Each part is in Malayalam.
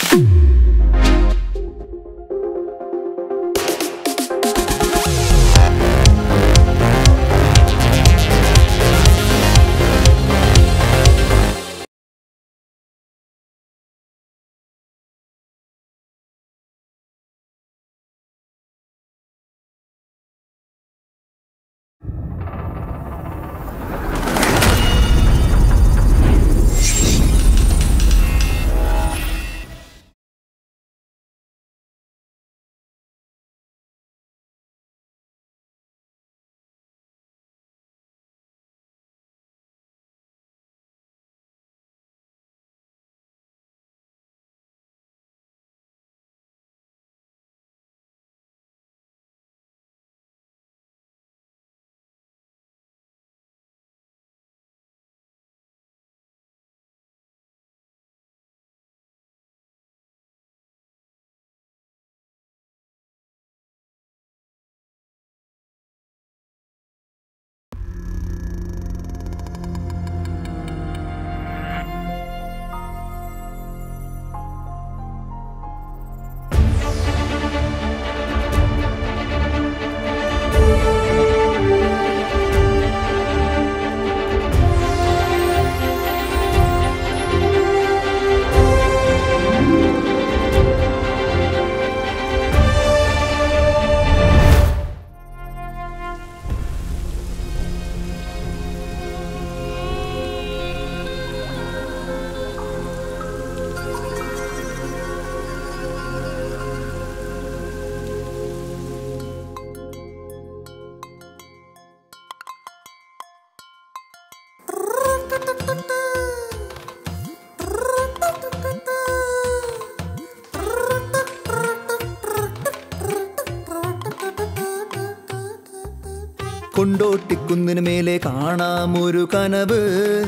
കൊണ്ടോട്ടിക്കുന്നിനു മേലെ കാണാം ഒരു കനവ്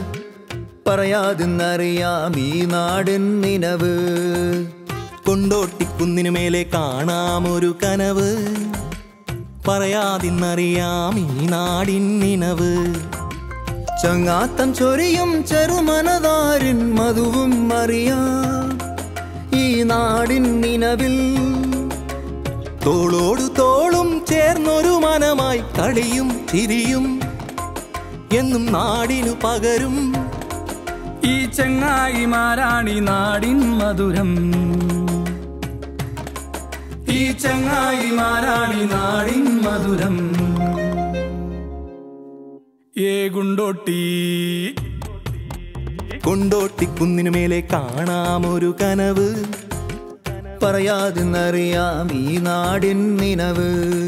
പറയാതിന്നറിയാം ഈ നാടിൻ നിനവ് കൊണ്ടോട്ടിക്കുന്നിനു മേലെ കാണാം ഒരു കനവ് പറയാതിന്നറിയാം ഈ നാടിൻ നിനവ് ചങ്ങാത്തം ചൊരിയും ചെറുമനതാരിൻ മധുവും അറിയാം ഈ നാടിൻ നിനവിൽ തോളോടു തോളും ചേർന്നൊരു മനമായി കളിയും ചിരിയും എന്നും നാടിനു പകരും ഈ ചങ്ങായിമാരാണി നാടിൻ മധുരം ഈ ചങ്ങായിമാരാണി നാടിൻ മധുരം ഏ ഗുണ്ടോട്ടി കൊണ്ടോട്ടിക്കുന്നിനു മേലെ കാണാം ഒരു കനവ് പറയാതിന്നറിയാം ഈ നാടിൻ നിനവ്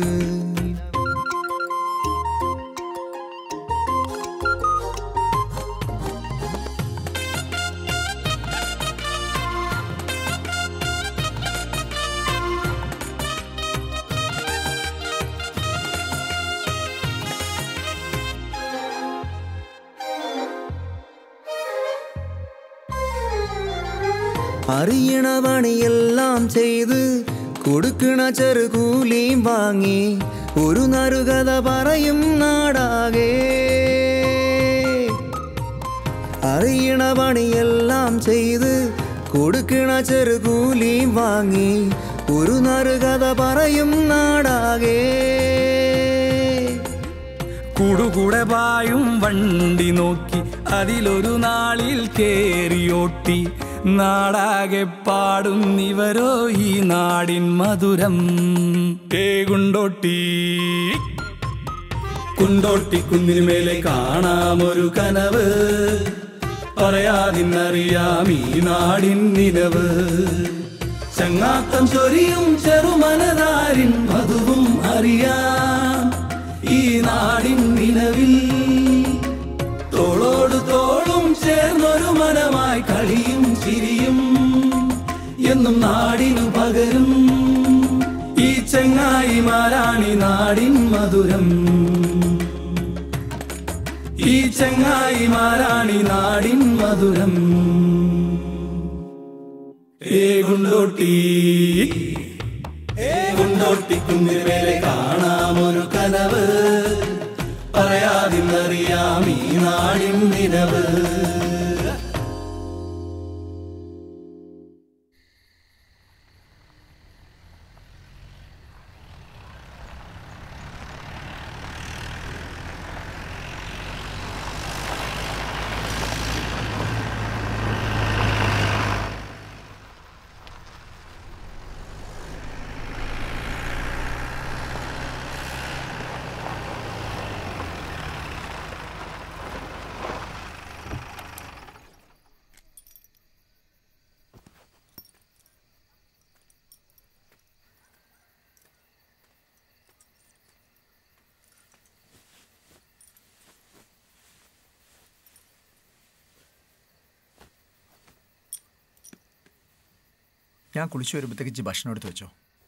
അറിയണ പണിയെല്ലാം ചെയ്ത് കൊടുക്കണ ചെറുകൂലിയും വാങ്ങി ഒരു നറുകഥ പറയും നാടാകെ അറിയണ പണിയെല്ലാം ചെയ്ത് കൊടുക്കണ ചെറുകൂലിയും വാങ്ങി ഒരു നറുകഥ പറയും നാടാകെ കൂടുകൂടെ പായും വണ്ടി നോക്കി അതിലൊരു നാളിൽ കേറിയോട്ടി നാടാകെ പാടും ഇവരോ ഈ നാടിൻ മധുരം ഏ ഗുണ്ടോട്ടി കുണ്ടോട്ടി കുന്നിനു മേലെ കാണാം ഒരു കനവ് പറയാതിന്നറിയാം ഈ നാടിൻ നിലവ് ചങ്ങാത്തം ചൊരിയും ചെറുമനതാരിൻ മധുവും അറിയാം ഈ നാടിൻ നിലവിൽ തോളോട് തോളും ചേർന്നൊരു മനമായി കളിയും ചിരിയും എന്നും നാടിനു പകരും ഈ ചെങ്ങായിമാരാണി നാടിൻ മധുരം ഈ ചെങ്ങായിമാരാണി നാടിൻ മധുരം ഏ ഗുണ്ടോട്ടി ഏ ഗുണ്ടോട്ടി കുന്നിന് മേലെ കാണാം ഒരു കനവ് പറയാതിന്നറിയാം ഈ നാടിൻ നിലവ് ഞാൻ കുളിച്ചു വരുമ്പോഴത്തേക്ക് ഇജ്ജ് ഭക്ഷണം എടുത്ത് വെച്ചോ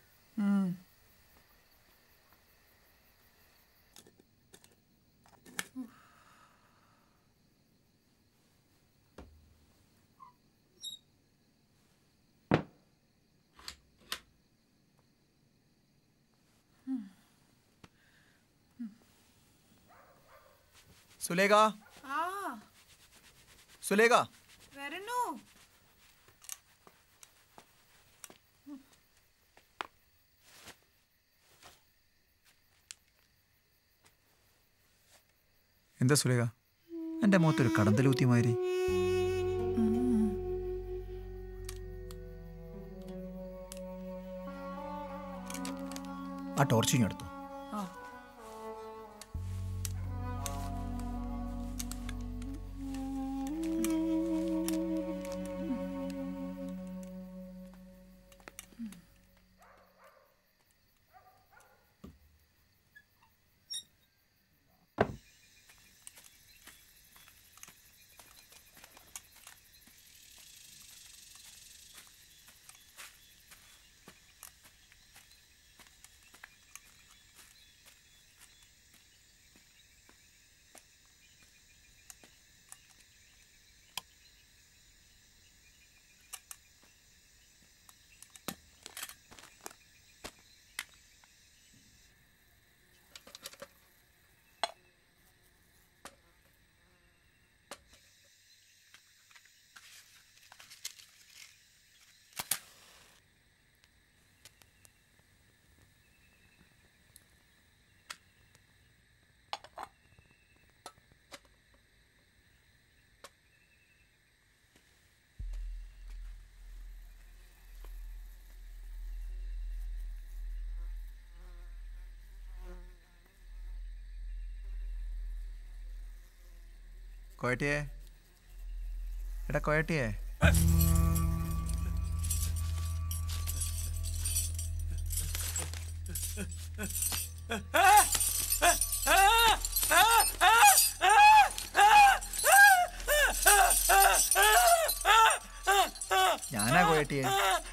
സുലേഖ ആ സുലേഖ വരണു എന്താ സുലേഖ എൻ്റെ മുഖത്തൊരു കടന്തലൂത്തിമാതിരി ആ ടോർച്ചിങ് എടുത്തു ആ കോയട്ടിയേ എടാ കോയട്ടിയേ ഞാനാ കോയട്ടിയേ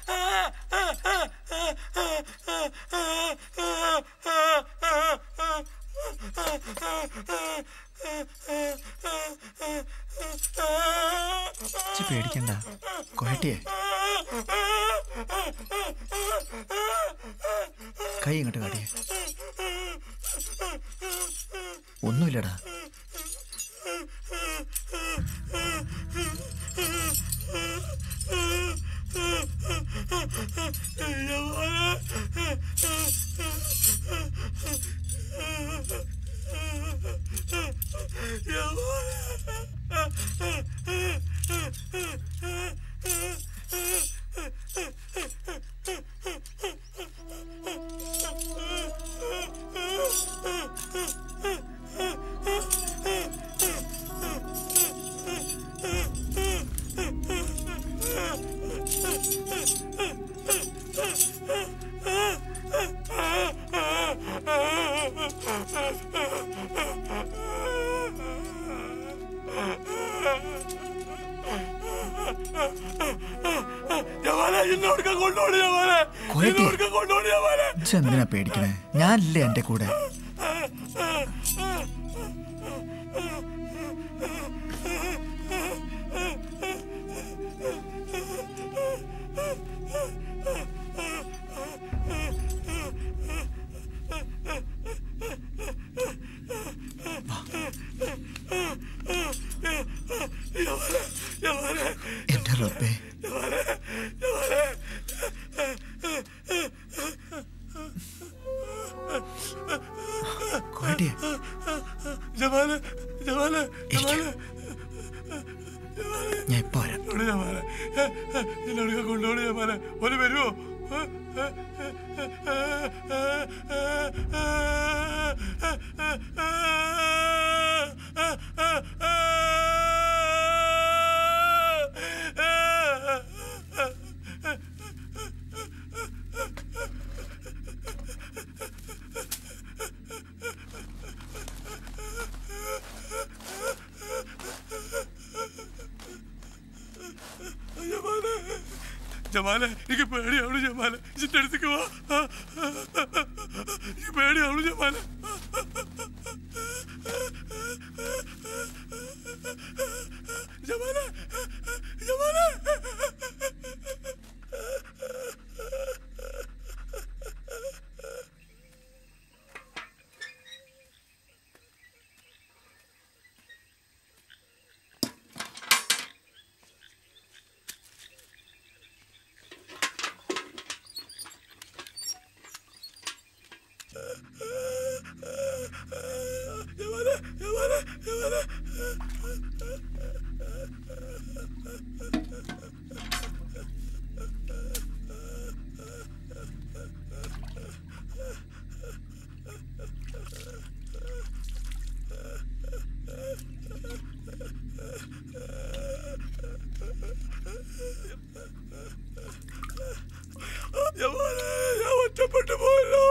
ഇജ്ജ് പേടിക്കണ്ട കോയട്ടിയേ കൈ ഇങ്ങോട്ട് കാട്ടിയേ ഒന്നുമില്ലടാ കോയട്ടിയേ ഇജ്ജ് എന്തിനാ പേടിക്കണേ ഞാനില്ലേ എന്റെ കൂടെ എന്റെ റബ്ബേ കോയട്ടിയേ ഇരിക്ക്. ഞാൻ ഇപ്പൊ വരാം കൊണ്ടോളി ജമാലെ ഒരു വരുമോ ജമാലെ എനിക്ക് പേടിയാവണു ജമാലെ ഇതിന്റെ അടുത്തേക്ക് വാ എനിക്ക് പേടിയാവണു ജമാലെ ജമാലെ ജമാലെ ജമാലെ ജമാലെ ജമാലെ ജമാലെ ഞാൻ ഒറ്റപ്പെട്ടു പോയല്ലോ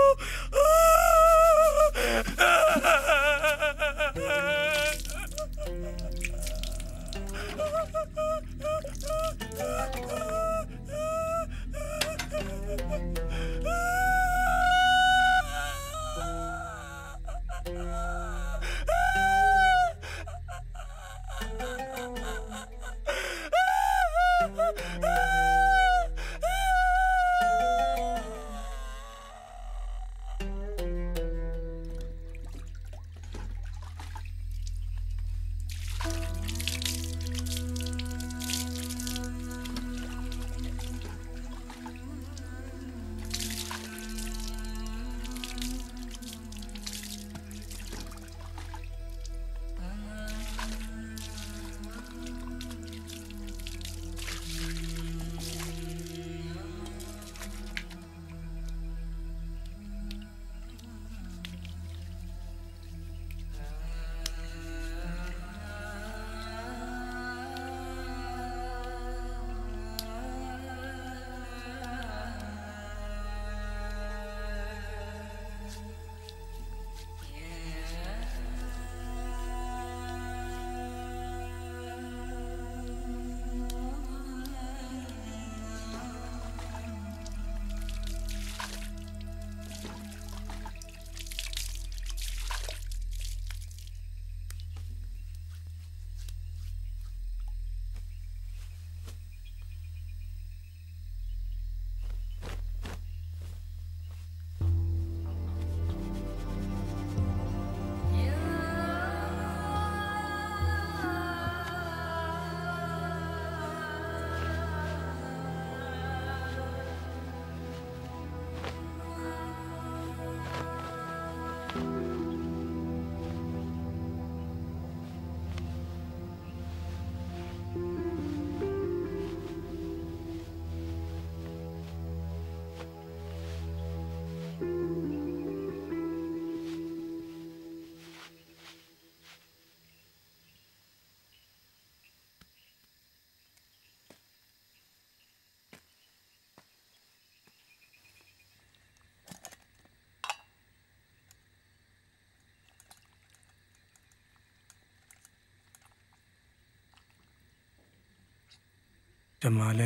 ജമാലെ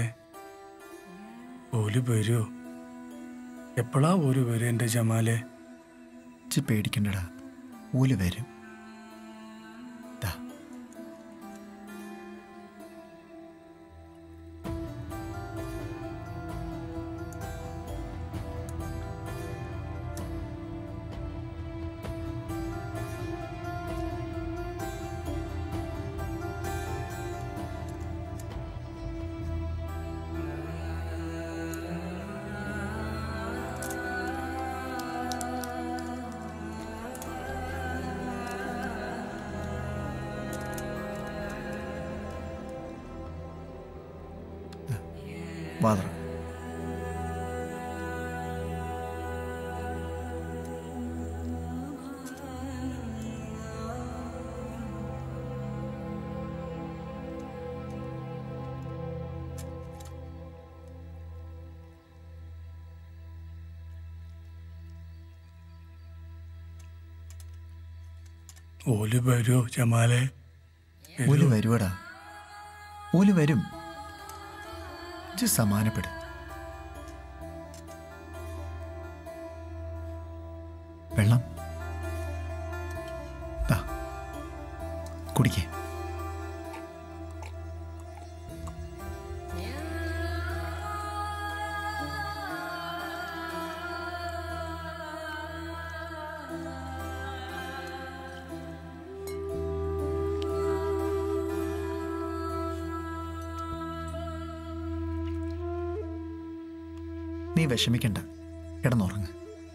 ഓല് വരുമോ എപ്പോഴാ ഓല് വരും എൻ്റെ ജമാലെ ഇച്ചി പേടിക്കണ്ടടാ ഓല് വരും ദാ വാതറ ഓല് വരുമോ ജമാലെ ഓല് വരുവടാ ഓല് വരും ഇജ്ജ് സമാനപ്പെട് വെള്ളം ദാ, കുടിക്കേ നീ വിഷമിക്കണ്ട കിടന്നുറങ്ങ്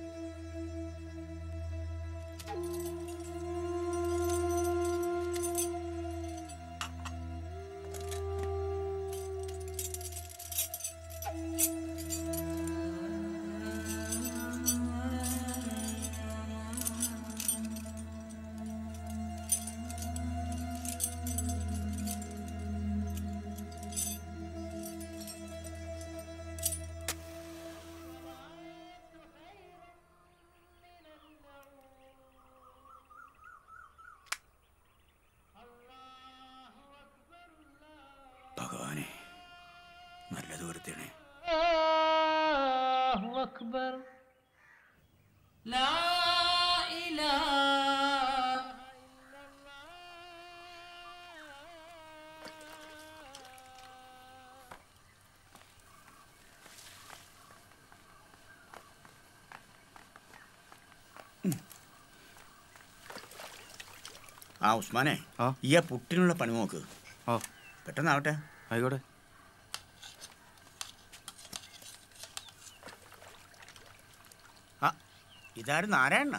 ഭഗവാനെ നല്ലത് വരുത്തണേ الله أكبر لا إله ആ ഉസ്മാനെ ആ? ഈ ആ പുട്ടിനുള്ള പണി നോക്ക് ആ പെട്ടെന്നാവട്ടെ ആയിക്കോട്ടെ ആ ഇതാരും നാരായണ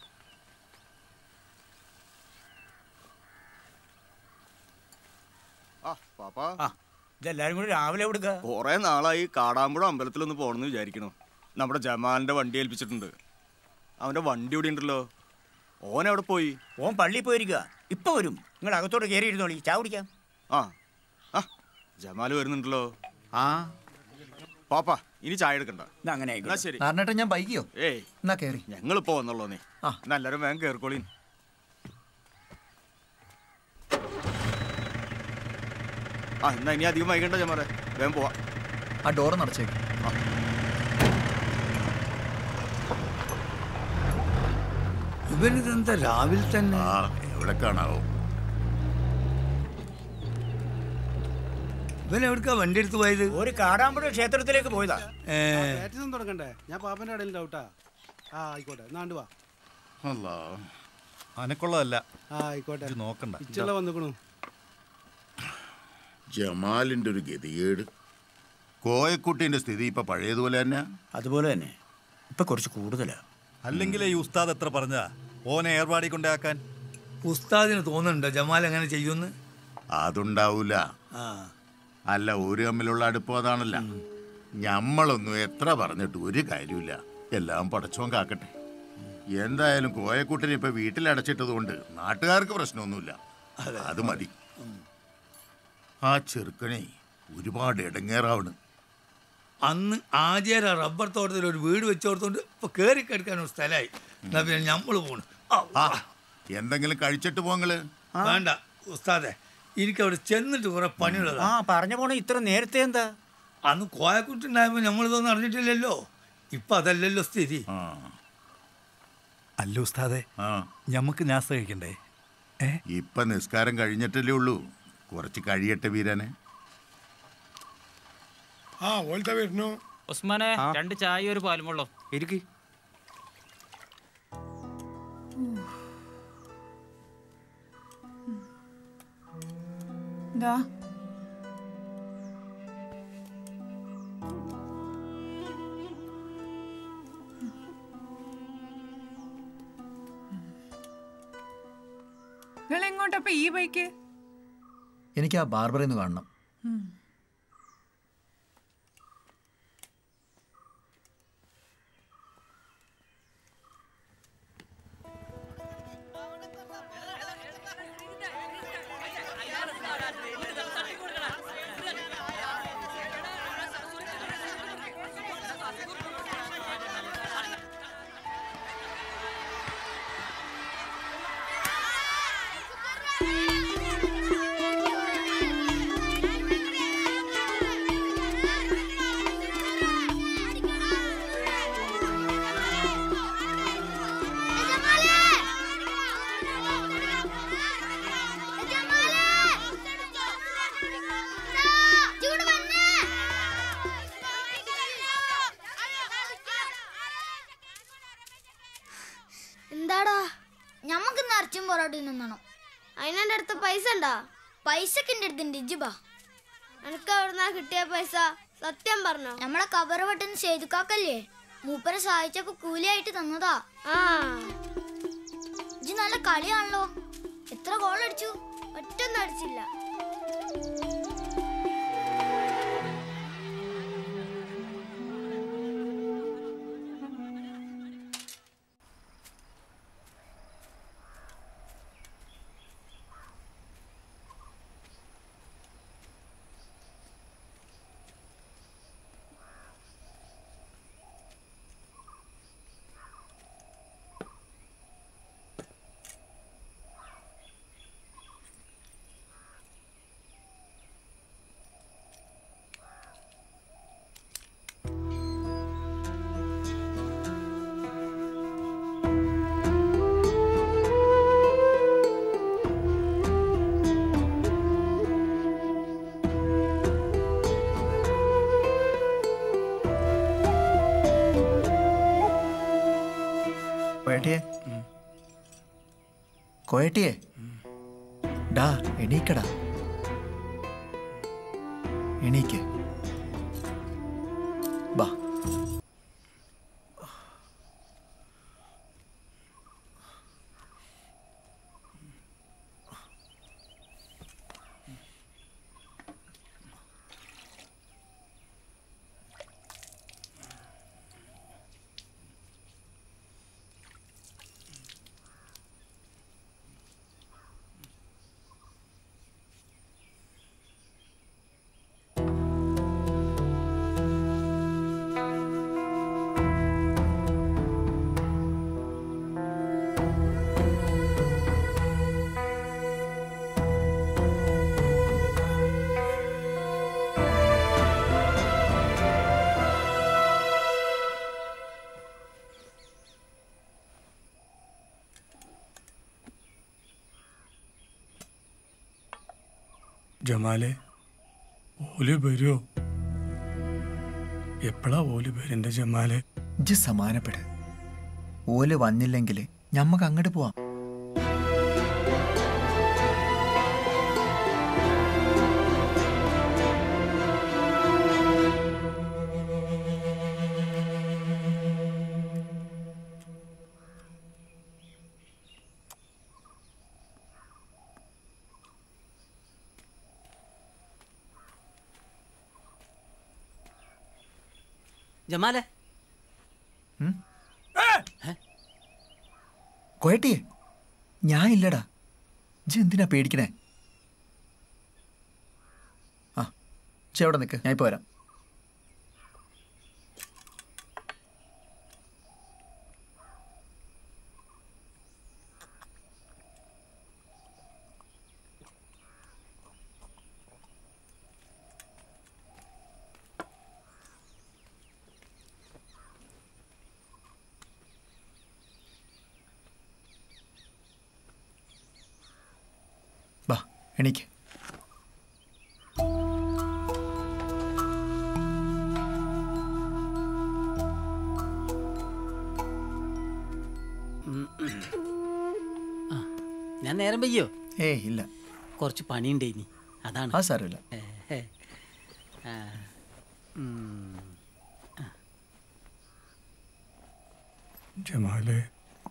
ആ പാപ്പാ ആ ഇതെല്ലാരും കൂടി രാവിലെ കൊടുക്ക കൊറേ നാളായി കാടാമ്പുഴ അമ്പലത്തിലൊന്ന് പോണെന്ന് വിചാരിക്കണു നമ്മുടെ ജമാലിന്റെ വണ്ടി ഏൽപ്പിച്ചിട്ടുണ്ട് അവന്റെ വണ്ടി ഇവിടെ ഉണ്ടല്ലോ ഓൻ എവിടെ പോയി ഓൻ പള്ളിയിൽ പോയിരിക്കുക ഇപ്പൊ വരും നിങ്ങൾ അകത്തോട്ട് കയറി ഇരുന്നോളി ചാ കുടിക്കാം ആ ആ ജമാൽ വരുന്നുണ്ടല്ലോ ആ പാപ്പാ ഇനി ചായ എടുക്കണ്ട എന്നാ അങ്ങനെ എന്നാ ആയിക്കോട്ടെ. ശരി നാരണേട്ടൻ ഞാൻ ബൈക്കിയോ ഏയ് എന്നാ കയറി ഞങ്ങളിപ്പോ വന്നുള്ളൂ നീ ആ. എന്നാ എല്ലാരും വേഗം കേറിക്കോളീൻ ആ എന്നാ ഇനി അധികം വൈകണ്ട ജമാലെ വേഗം പോവാ ആ ഡോറ് നടച്ചേക്ക് ഇവനിതെന്താ രാവിലെ തന്നെ എവിടെ കാണാവോ ഇവൻ എവിടുക്കാ വണ്ടി എടുത്ത് പോയത് ഒരു കാടാമ്പുഴ ക്ഷേത്രത്തിലേക്ക് പോയതാ ഏ, ബാറ്റിസം തുടങ്ങണ്ടേ ഞാൻ പാപ്പന്റെ കടയിൽ ഡൗട്ടാ ആ ആയിക്കോട്ടെ നാണ്ട് വാ അല്ല അനക്കുള്ളതല്ല ആ ആയിക്കോട്ടെ ഇത് നോക്കണ്ട ഇച്ചല്ല വന്നിക്കണു ജമാലിന്റെ ഒരു ഗതികേട് കോയക്കുട്ടീന്റെ സ്ഥിതി ഇപ്പൊ പഴയതുപോലെ തന്നെ അതുപോലെ തന്നെ ഇപ്പൊ കുറച്ച് കൂടുതലാ അല്ലെങ്കിൽ ഈ ഉസ്താദ് എത്ര പറഞ്ഞാ ഓനെ ഏർപാടി കൊണ്ടാക്കാൻ ഉസ്താദിന് തോന്നുന്നുണ്ടോ ജമാൽ അങ്ങനെ ചെയ്യുമെന്ന് അതുണ്ടാവൂല ആ അല്ല ഒരു തമ്മിലുള്ള അടുപ്പം അതാണല്ല ഞമ്മളൊന്നും എത്ര പറഞ്ഞിട്ട് ഒരു കാര്യമില്ല എല്ലാം പടച്ചോൻ കാക്കട്ടെ എന്തായാലും കോയക്കുട്ടിനെ ഇപ്പൊ വീട്ടിൽ അടച്ചിട്ടത് കൊണ്ട് നാട്ടുകാർക്ക് പ്രശ്നമൊന്നുമില്ല അത് മതി ആ ചെറുക്കനെ ഒരുപാട് ഇടങ്ങേറാവണ് അന്ന് ആചാര റബ്ബർ തോട്ടത്തിൽ ഒരു വീട് വെച്ചോടത്തോണ്ട് ഇപ്പൊ കേറി കിടക്കാൻ ഒരു സ്ഥലമായി എന്നാ പിന്നെ നമ്മള് പോണു ആ, ആ എന്തെങ്കിലും കഴിച്ചിട്ട് പോങ്ങള് വേണ്ട ഉസ്താദെ എനിക്ക് അവിടെ ചെന്നിട്ട് കുറെ പണിയുള്ളതാ ആ പറഞ്ഞ പോണ ഇത്ര നേരത്തെ എന്താ അന്ന് കോയക്കുട്ടുണ്ടായപ്പോ നമ്മളിതൊന്നും അറിഞ്ഞിട്ടില്ലല്ലോ ഇപ്പൊ അതല്ലല്ലോ സ്ഥിതി ആ അല്ല ഉസ്താദെ ആ ഞമ്മക്ക് നാസ്ത കഴിക്കണ്ടേ ഏ ഇപ്പൊ നിസ്കാരം കഴിഞ്ഞിട്ടല്ലേ ഉള്ളൂ കുറച്ച് കഴിയട്ടെ വീരനെ ആ ഓലത്തെ വരുന്നു ഉസ്മാനെ രണ്ട് ചായ ഒരു പാലും വെള്ളം ഇരിക്ക് ദാ നിങ്ങൾ എങ്ങോട്ടപ്പ ഈ ബൈക്ക് എനിക്ക് ആ ബാർബറിൽ നിന്ന് കാണണം ഞമ്മക്ക് ഇന്ന് ഇറച്ചും പൊറോട്ടയും തിന്നണം അതിനെന്റെ അടുത്ത് പൈസ ഉണ്ടാ പൈസക്ക് എന്റെ അടുത്തുണ്ട് ഇജ്ജിബാ എനിക്ക് എവിടുന്നാ കിട്ടിയ പൈസ സത്യം പറഞ്ഞോ നമ്മളെ കവർ വെട്ടുന്ന സേതുക്കാക്കല്ലേ മൂപ്പരെ സഹായിച്ചപ്പോ കൂലിയായിട്ട് തന്നതാ ആ ഇജ്ജ് നല്ല കളിയാണല്ലോ എത്ര ഗോൾ അടിച്ചു ഒറ്റൊന്നും അടിച്ചില്ല കോയട്ടിയെ കോയട്ടിയെ ഡാ എണീക്കടാ എണീക്ക് ബാ ജമാലെ ഓല് വരുമോ എപ്പോഴാ ഓല് വരും എൻ്റെ ജമാലെ ഇജ്ജ് സമാനപ്പെട് ഓല് വന്നില്ലെങ്കിൽ ഞമ്മക്ക് അങ്ങോട്ട് പോവാം ജമാലെ കോയട്ടിയെ ഞാൻ ഇല്ലടാ ഇജ്ജ് എന്തിനാ പേടിക്കണേ ആ ഇജ്ജ് എവിടെ നിൽക്ക് ഞാൻ ഇപ്പോൾ വരാം ബാ എണീക്ക് ആ, ഞാൻ നേരം വയ്യോ ഏയ് ഇല്ല കുറച്ച് പണിയുണ്ടേ ഇനി അതാണ് ആ സാരമില്ല ഏ, ഏ. ആ, ഉം. ജമാലെ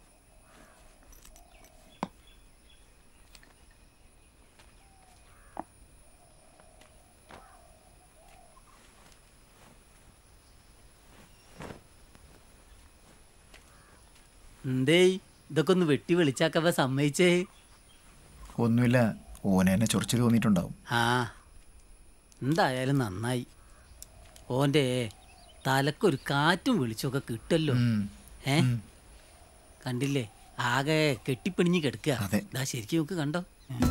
എന്തേ ഇതൊക്കെ ഒന്ന് വെട്ടി വിളിച്ചാക്കവ സമ്മതിച്ചേ ഒന്നുമില്ല ഓനെ എന്നെ ചൊറിച്ചു തോന്നിയിട്ടുണ്ടാവും ആ എന്തായാലും നന്നായി ഓൻ്റെ തലക്കൊരു കാറ്റും വെളിച്ചമൊക്കെ കിട്ടല്ലോ ഉം. ഏ കണ്ടില്ലേ ആകെ കെട്ടിപ്പിണിഞ്ഞ് കിടക്കുക അതെ. ഇതാ ശരിക്കും നോക്ക് കണ്ടോ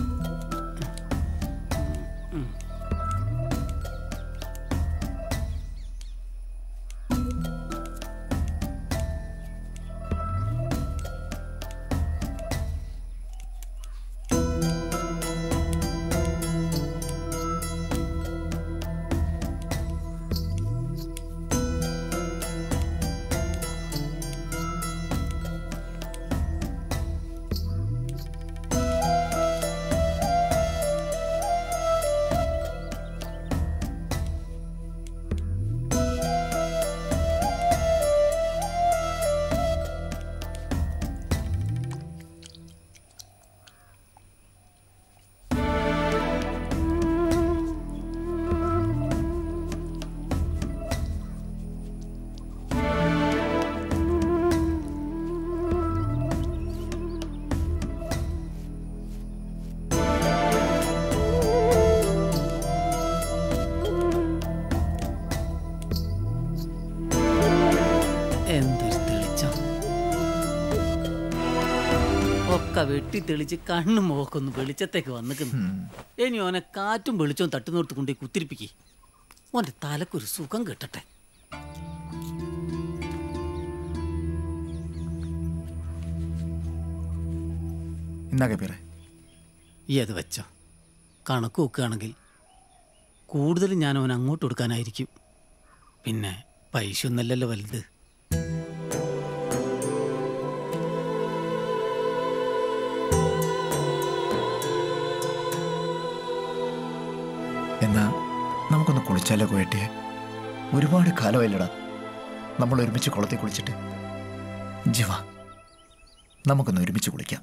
ഉം. എന്തൊരു തെളിച്ചം ഒക്കെ വെട്ടി തെളിച്ച് കണ്ണും മോക്കൊന്ന് വെളിച്ചത്തേക്ക് വന്നിക്കുന്നു ഇനി ഓനെ കാറ്റും വെളിച്ചവും തട്ടുന്നോർത്ത് കൊണ്ടേ കുത്തിരിപ്പിക്കേ ഓന്റെ തലക്കൊരു സുഖം കിട്ടട്ടെ എന്നാ കബീറെ ഈ അത് വെച്ചോ കണക്ക് നോക്കുകയാണെങ്കിൽ കൂടുതലും ഞാൻ അവൻ അങ്ങോട്ട് കൊടുക്കാനായിരിക്കും പിന്നെ പൈസ ഒന്നല്ലല്ലോ വലുത് എന്നാ നമുക്കൊന്ന് കുളിച്ചാലോ കോയട്ടിയെ ഒരുപാട് കാലമായില്ലടാ നമ്മൾ ഒരുമിച്ച് കുളത്തിൽ കുളിച്ചിട്ട് ജീവ നമുക്കൊന്ന് ഒരുമിച്ച് കുളിക്കാം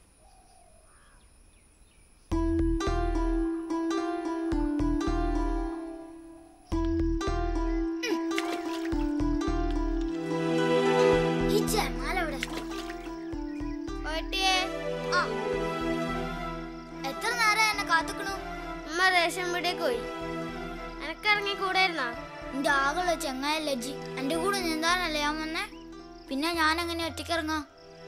ഈ ചെമാല എവിടെ പോയിട്ടേ ആ എത്ര നേരം എന്നെ കാത്തുക്കണു ഉമ്മ റേഷൻ വീടേക്ക് പോയി എനക്കിറങ്ങി കൂടായിരുന്നാ എന്റെ ആകെയുള്ള ചെങ്ങായല്ലേ ജി എന്റെ കൂടെ നീന്താനല്ലേ ഞാൻ വന്നേ പിന്നെ ഞാൻ എങ്ങനെ ഒറ്റയ്ക്കിറങ്ങാം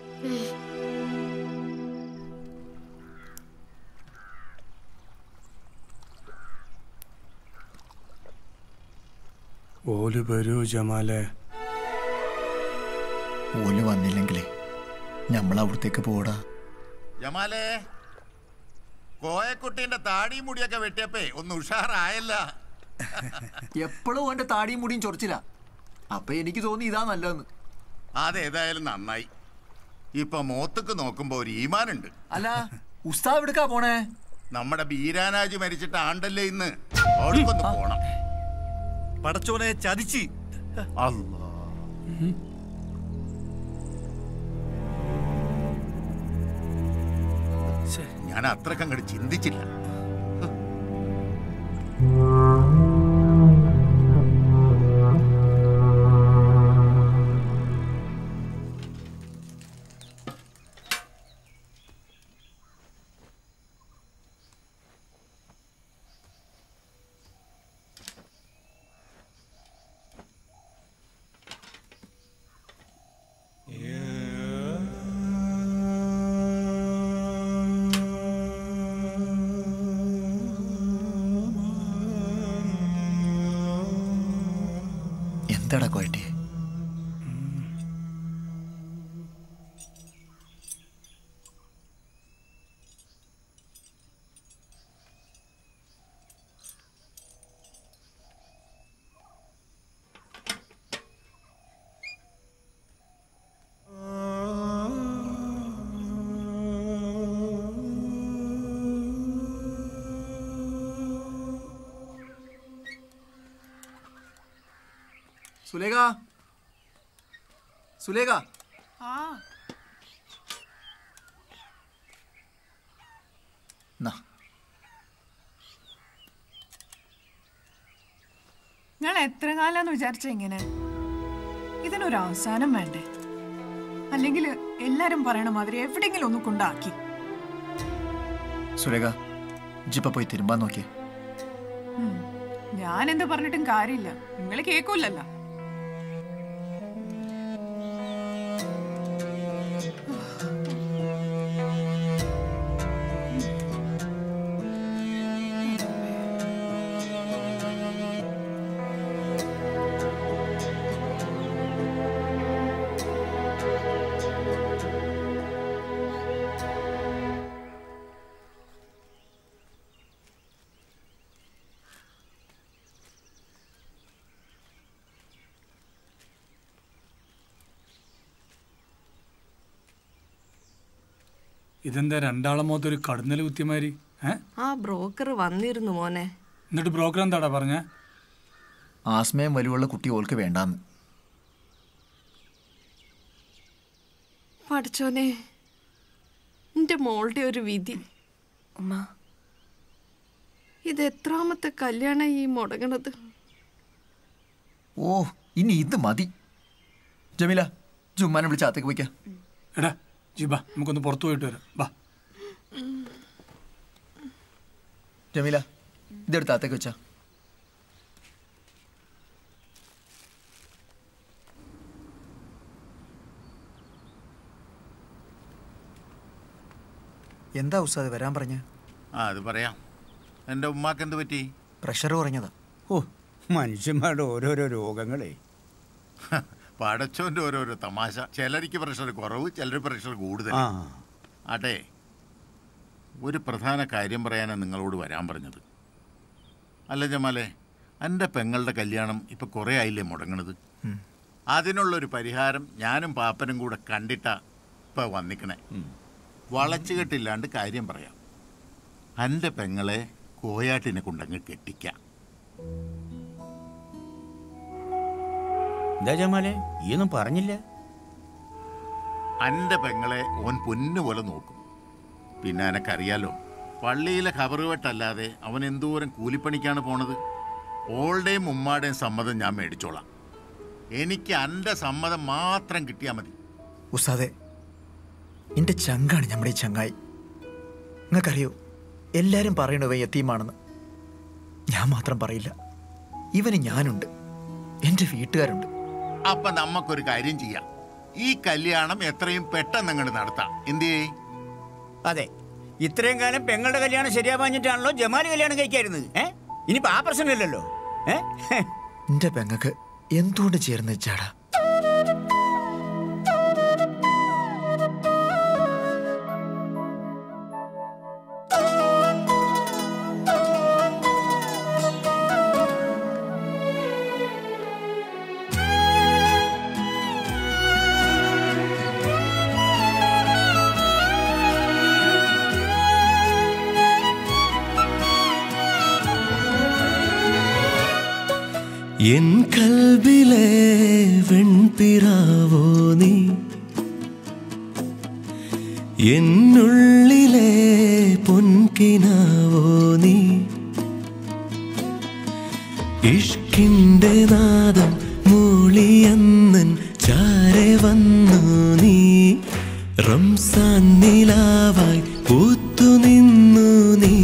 ഓല് വരൂ ജമാലെ ഓല് വന്നില്ലെങ്കിലേ നമ്മൾ അവിടത്തേക്ക് പോടാ ജമാലേ കോയക്കുട്ടീന്റെ താടിയും മുടിയൊക്കെ വെട്ടിയപ്പേ ഒന്ന് ഉഷാറായല്ല എപ്പോഴും ഓന്റെ താടിയും മുടിയും ചൊറിച്ചില്ല അപ്പൊ എനിക്ക് തോന്നി ഇതാ നല്ലതെന്ന് അതേതായാലും നന്നായി ഇപ്പൊ മോത്തക്ക് നോക്കുമ്പോ ഒരു ഈമാനുണ്ട് അല്ല ഉസ്താവ് എടുക്കാ പോണേ നമ്മുടെ ബീരാനാജ് മരിച്ചിട്ട് ആണ്ടല്ലേ ഇന്ന് അവിടേക്കൊന്ന് പോണം പടച്ചോനെ ചതിച്ച് അല്ലാ ഞാൻ അത്രക്ക് അങ്ങോട്ട് ചിന്തിച്ചില്ല എന്താടാ കോയട്ടിയെ സുലേഖ സുലേഖ നാ നിങ്ങൾ എത്ര കാലാന്ന് വിചാരിച്ച ഇങ്ങനെ ഇതിനൊരു അവസാനം വേണ്ടേ അല്ലെങ്കിൽ എല്ലാരും പറയണ മാതിരി എവിടെയെങ്കിലും ഒന്ന് കൊണ്ടാക്കി സുലേഖ ജിപ്പ പോയി തിരുമ്പാൻ നോക്കിയേ ഞാൻ എന്ത് പറഞ്ഞിട്ടും കാര്യമില്ല നിങ്ങൾ കേൾക്കൂലല്ലോ ഇതെന്താ രണ്ടാളം മുഖത്ത് ഒരു കടന്നൽ കുത്തിയമാതിരി ഏ ആ ബ്രോക്കർ വന്നിരുന്നു മോനെ എന്നിട്ട് ബ്രോക്കർ എന്താടാ പറഞ്ഞ ആസ്മയും വലിവുള്ള കുട്ടി ഓൾക്ക് വേണ്ടാന്ന് പഠിച്ചോനെ എൻ്റെ മോളുടെ ഒരു വിധി ഉമ്മ ഇത് എത്രാമത്തെ കല്യാണം ഈ മുടങ്ങണത് ഓ ഇനി ഇത് മതി ജമീല ജുമ്മാനെ വിളിച്ച് അകത്തേക്ക് പോയിക്കാം എടാ ജിബ നമുക്കൊന്ന് പുറത്തു പോയിട്ട് വരാം ബാ ജമീല ഇതെടുത്ത് അകത്തേക്ക് വെച്ചാ എന്താ ഉസ്താദ് വരാൻ പറഞ്ഞ ആ അത് പറയാം എൻ്റെ ഉമ്മാക്ക് എന്ത് പറ്റി പ്രഷർ കുറഞ്ഞതാ ഓ മനുഷ്യന്മാരുടെ ഓരോരോ രോഗങ്ങളെ പടച്ചോൻ്റെ ഓരോരോ തമാശ ചിലർക്ക് പ്രഷർ കുറവ് ചിലർ പ്രഷർ കൂടുതൽ ആ. ആട്ടെ ഒരു പ്രധാന കാര്യം പറയാനാണ് നിങ്ങളോട് വരാൻ പറഞ്ഞത് അല്ല ജമാലെ എൻ്റെ പെങ്ങളുടെ കല്യാണം ഇപ്പം കുറേ ആയില്ലേ മുടങ്ങണത് അതിനുള്ളൊരു പരിഹാരം ഞാനും പാപ്പനും കൂടെ കണ്ടിട്ടാ ഇപ്പം വന്നിക്കണേ വളച്ചുകെട്ടില്ലാണ്ട് കാര്യം പറയാം എൻ്റെ പെങ്ങളെ കോയാട്ടിനെ കൊണ്ടങ്ങ് കെട്ടിക്കാം എന്താ ജമാലെ ഈ ഒന്നും പറഞ്ഞില്ല എൻ്റെ പെങ്ങളെ ഓൻ പൊന്നു പോലെ നോക്കും പിന്നെ എനക്കറിയാലോ പള്ളിയിലെ ഖബറുവെട്ടല്ലാതെ അവൻ എന്തോരം കൂലിപ്പണിക്കാണ് പോണത് ഓളുടെയും ഉമ്മാടെയും സമ്മതം ഞാൻ മേടിച്ചോളാം എനിക്ക് എൻ്റെ സമ്മതം മാത്രം കിട്ടിയാൽ മതി ഉസ്താദെ എൻ്റെ ചങ്കാണ് നമ്മുടെ ഈ ചങ്ങായി നിങ്ങൾക്കറിയോ എല്ലാരും പറയണു ഇവൻ യത്തീമാണെന്ന് ഞാൻ മാത്രം പറയില്ല ഇവന് ഞാനുണ്ട് എൻ്റെ വീട്ടുകാരുണ്ട് അപ്പൊ നമുക്കൊരു കാര്യം ചെയ്യാം ഈ കല്യാണം എത്രയും പെട്ടെന്ന് അങ്ങോട്ട് നടത്താം എന്തേ അതെ ഇത്രയും കാലം പെങ്ങളുടെ കല്യാണം ശരിയാവാഞ്ഞിട്ടാണല്ലോ ജമാല് കല്യാണം കഴിക്കായിരുന്നത് ഏ ഇനിയിപ്പോ ആ പ്രശ്നമില്ലല്ലോ ഏ എൻ്റെ പെങ്ങക്ക് എന്തുകൊണ്ട് ചേർന്ന് വെച്ചാടാ എൻ കൽബിലെ വെൺപിറാവോ നീ എന്നുള്ളിലെ പൊൻകിനാവോ നീ ഇഷ്കിൻ്റെ നാദം മൂളിയന്നൻ ചാരെ വന്നു നീ റംസാൻ നിലാവായി പൂത്തു നിന്നു നീ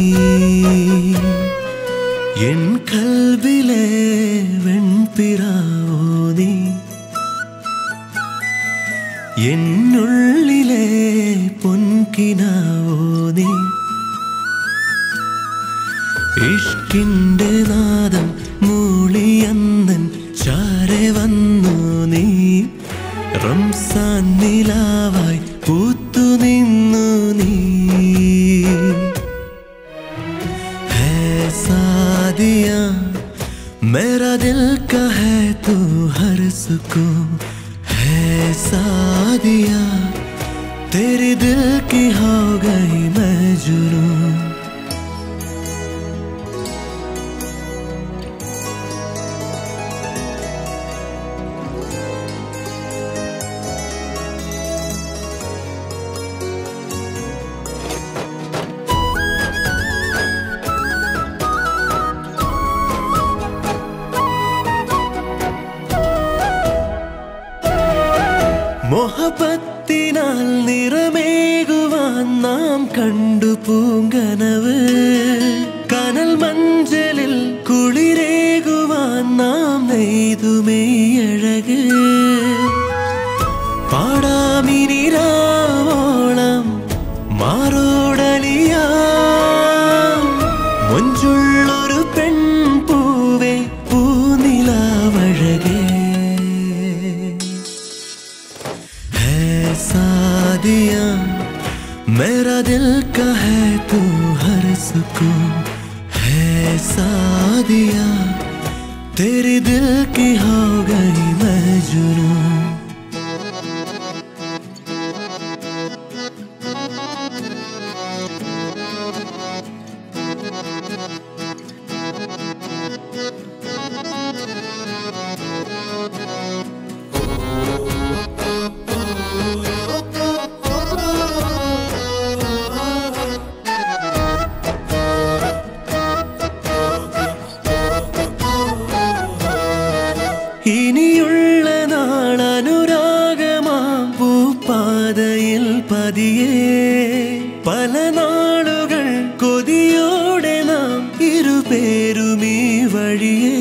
എൻ കൽബിലെ വെൺപിറാവോ നീ എന്നുള്ളിലെ പൊൻകിനാവോ നീ ഇഷ്കിൻ്റെ നാദം മൂളിയന്നൻ ചാരെ വന്നു നീ റംസാൻ നിലാവായി പൂത്തു നിന്നു നീ है सादिया मेरा दिल का है तू हर सुकून है सादिया तेरे दिल की हो गई मैं जुनून മൊഹബത്തിനാൽ നിറമേകുവാൻ നാം കണ്ടു പൂങ്കനവ് കനൽ മഞ്ചലിൽ കുളിരേകുവാൻ നാം നെയ്തുമെയ്യഴക് പാടാമിനിരാവോളം മാറോടലിയാം മൊഞ്ചുള്ളൊരു പെൺപൂവേ പൂനിലാവഴകേ है सादिया मेरा दिल का है तू हर सुकून है सादिया तेरे दिल की हो गई मैं जुनून ഇനിയുള്ള നാൾ അനുരാഗമാം പൂപ്പാതയിൽ പതിയേ പല നാളുകൾ കൊതിയോടെ നാം ഇരുപേരുമീ വഴിയേ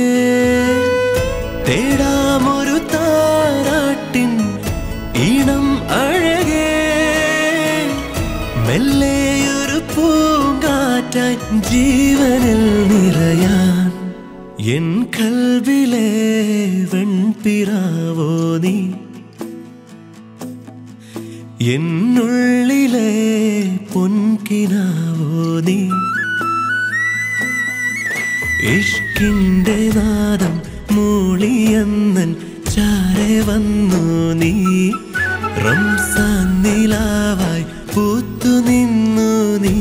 തേടാമൊരു താരാട്ടിൻ ഈണം അഴകേ മെല്ലെയൊരു പൂങ്കാറ്റായി ജീവനിൽ നിറയാൻ എൻ കൽവിലെ വെൺപിറാവോ നീ എന്നുള്ളിലെ പൊൻകിനാവോ നീ ഇഷ്കിന്റെ നാദം മൂളിയെന്നൻ ചാരെ വന്നു നീ റംസാൻ നിലാവായി പൂത്തു നിന്നു നീ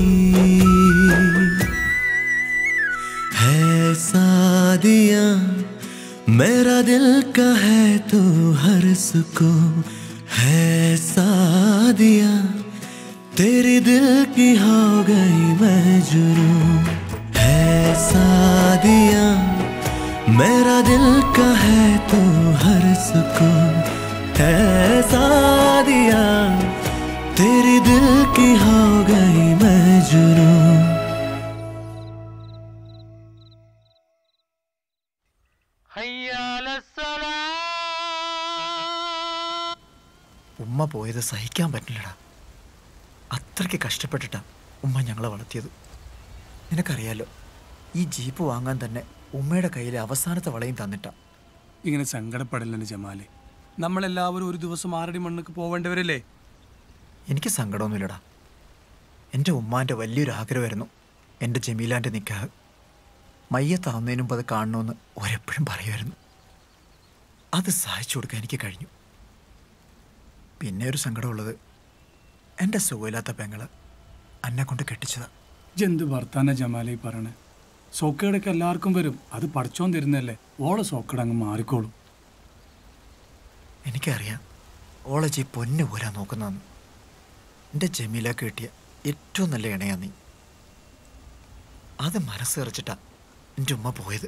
है सादिया मेरा दिल का है तो हर सुकून है सादिया तेरी दिल की हो गई मैं जुनू है सादिया मेरा दिल का है तो हर सुकून है सादिया तेरी दिल की हो गई मैं जुनू ഉമ്മ പോയത് സഹിക്കാൻ പറ്റില്ലടാ അത്രയ്ക്ക് കഷ്ടപ്പെട്ടിട്ടാ ഉമ്മ ഞങ്ങളെ വളർത്തിയത് നിനക്കറിയാലോ ഈ ജീപ്പ് വാങ്ങാൻ തന്നെ ഉമ്മയുടെ കയ്യിലെ അവസാനത്തെ വളയും തന്നിട്ടാ ഇങ്ങനെ സങ്കടപ്പെടല്ലേ ജമാലെ നമ്മളെല്ലാവരും ഒരു ദിവസം ആറടി മണ്ണുക്ക് പോവേണ്ടവരല്ലേ എനിക്ക് സങ്കടമൊന്നുമില്ലടാ എൻ്റെ ഉമ്മാൻ്റെ വലിയൊരു ആഗ്രഹമായിരുന്നു എൻ്റെ ജമീലാൻ്റെ നിക്കാഹ് മയ്യത്താവുന്നതിന് മുമ്പ് അത് കാണണമെന്ന് ഒരെപ്പോഴും പറയുമായിരുന്നു അത് സഹായിച്ചു കൊടുക്കാൻ എനിക്ക് കഴിഞ്ഞു പിന്നെ ഒരു സങ്കടമുള്ളത് എൻ്റെ സുഖമില്ലാത്ത പെങ്ങള് എന്നെ കൊണ്ട് കെട്ടിച്ചതാ ഇജെന്ത് വർത്താന ജമാലെ ഈ പറയണേ സോക്കേടൊക്കെ എല്ലാവർക്കും വരും അത് പഠിച്ചോൻ തരുന്നല്ലേ ഓളെ സോക്കേട് അങ്ങ് മാറിക്കോളും എനിക്കറിയാം ഓളെ ജി പൊന്നു പോരാ നോക്കുന്നതെന്ന് എൻ്റെ ജമീല കിട്ടിയ ഏറ്റവും നല്ല ഇണയാ നീ അത് മനസ്സെറിച്ചിട്ടാ എൻ്റെ ഉമ്മ പോയത്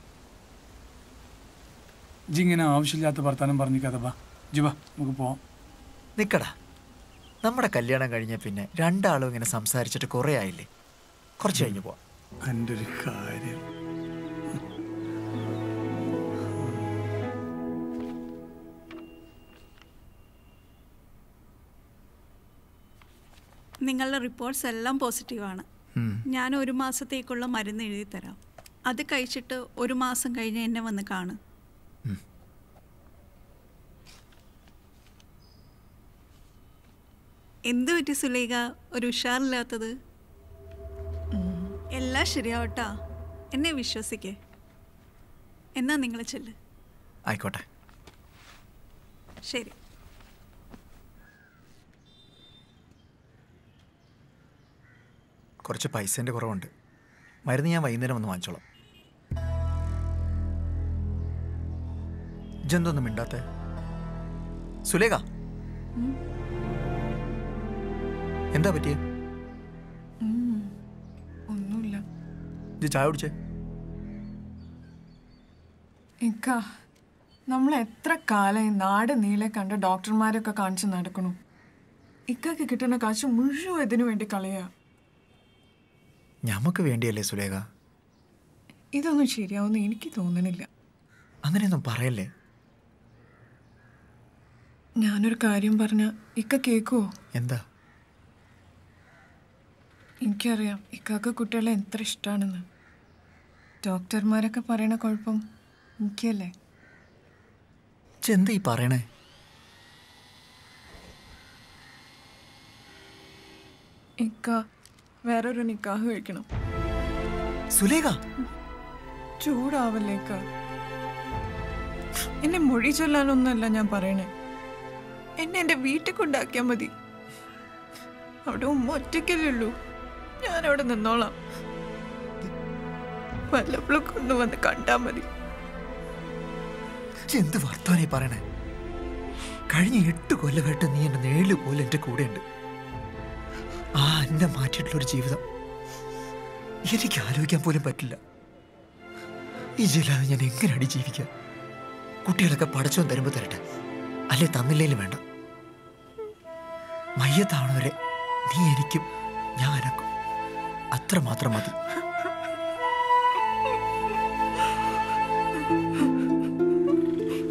ഇജിങ്ങനെ ആവശ്യമില്ലാത്ത വർത്താനം പറഞ്ഞു കഥ ബാ ജിബാ നമുക്ക് പോവാം നിക്കടാ നമ്മുടെ കല്യാണം കഴിഞ്ഞ പിന്നെ രണ്ടാളും ഇങ്ങനെ സംസാരിച്ചിട്ട് കുറേ ആയില്ലേ കുറച്ച് കഴിഞ്ഞ് പോവാം എൻ്റെ ഒരു കാര്യം നിങ്ങളുടെ റിപ്പോർട്ട്സ് എല്ലാം പോസിറ്റീവാണ് ഉം. ഞാൻ ഒരു മാസത്തേക്കുള്ള മരുന്ന് എഴുതി തരാം അത് കഴിച്ചിട്ട് ഒരു മാസം കഴിഞ്ഞ് എന്നെ വന്ന് കാണും എന്ത് പറ്റി സുലേഖ ഒരു ഉഷാറില്ലാത്തത് ഉം. എല്ലാം ശരിയാവട്ടാ എന്നെ വിശ്വസിക്കേ എന്നാ നിങ്ങൾ ചെല്ല് ആയിക്കോട്ടെ ശരി കുറച്ച് പൈസേൻ്റെ കുറവുണ്ട് മരുന്ന് ഞാൻ വൈകുന്നേരം വന്ന് വാങ്ങിച്ചോളാം ഇജെന്തൊന്നും മിണ്ടാത്തെ സുലേഖ എന്താ പറ്റിയേ ഒന്നുമില്ല ഇത് ചായ കുടിച്ചേ ഇക്ക നമ്മൾ എത്ര കാലമായി നാട് നീളെ കണ്ട ഡോക്ടർമാരെയൊക്കെ കാണിച്ച് നടക്കണു ഇക്കയ്ക്ക് കിട്ടുന്ന കാശ് മുഴുവൻ ഇതിനു വേണ്ടി കളയാ ഞമ്മക്ക് വേണ്ടിയല്ലേ സുലേഖ ഇതൊന്നും ശരിയാവുമെന്ന് എനിക്ക് തോന്നണില്ല അങ്ങനെയൊന്നും പറയല്ലേ ഞാനൊരു കാര്യം പറഞ്ഞ ഇക്ക കേക്കുവോ എന്താ എനിക്കറിയാം ഇക്കാക്ക് കുട്ടികളെ എത്ര ഇഷ്ടമാണെന്ന് ഡോക്ടർമാരൊക്കെ പറയണ കുഴപ്പം എനിക്കല്ലേ എന്താ ഈ പറയണേ ഇക്ക വേറൊരു നിക്കാഹ് കഴിക്കണം സുലേഖ ചൂടാവല്ലേ ഇക്ക എന്നെ മൊഴി ചൊല്ലാനൊന്നുമല്ല ഞാൻ പറയണേ എന്നെ എൻ്റെ വീട്ടിൽ കൊണ്ടാക്കിയാൽ മതി അവിടെ ഉമ്മ ഒറ്റയ്ക്കല്ലേ ഉള്ളൂ ഞാൻ അവിടെ നിന്നോളാം വല്ലപ്പോഴും കൊണ്ടുവന്ന് കണ്ടാൽ മതി ഇജ്ജ് എന്ത് വർത്താനായി പറയണേ കഴിഞ്ഞ എട്ട് കൊല്ലമായിട്ട് നീ എന്റെ നേള് പോലെ എൻ്റെ കൂടെയുണ്ട് ആ എന്നെ മാറ്റിയിട്ടുള്ളൊരു ജീവിതം എനിക്ക് ആലോചിക്കാൻ പോലും പറ്റില്ല ഈ ജില്ലാതെ ഞാൻ എങ്ങനെയാണ് ജീവിക്കുക കുട്ടികളൊക്കെ പഠിച്ചോൻ തരുമ്പോൾ തരട്ടെ അല്ലെ തന്നില്ലേലും വേണ്ട മയ്യത്താവണവരെ നീ എനിക്കും ഞാൻ എനക്കും അത്ര മാത്രം മതി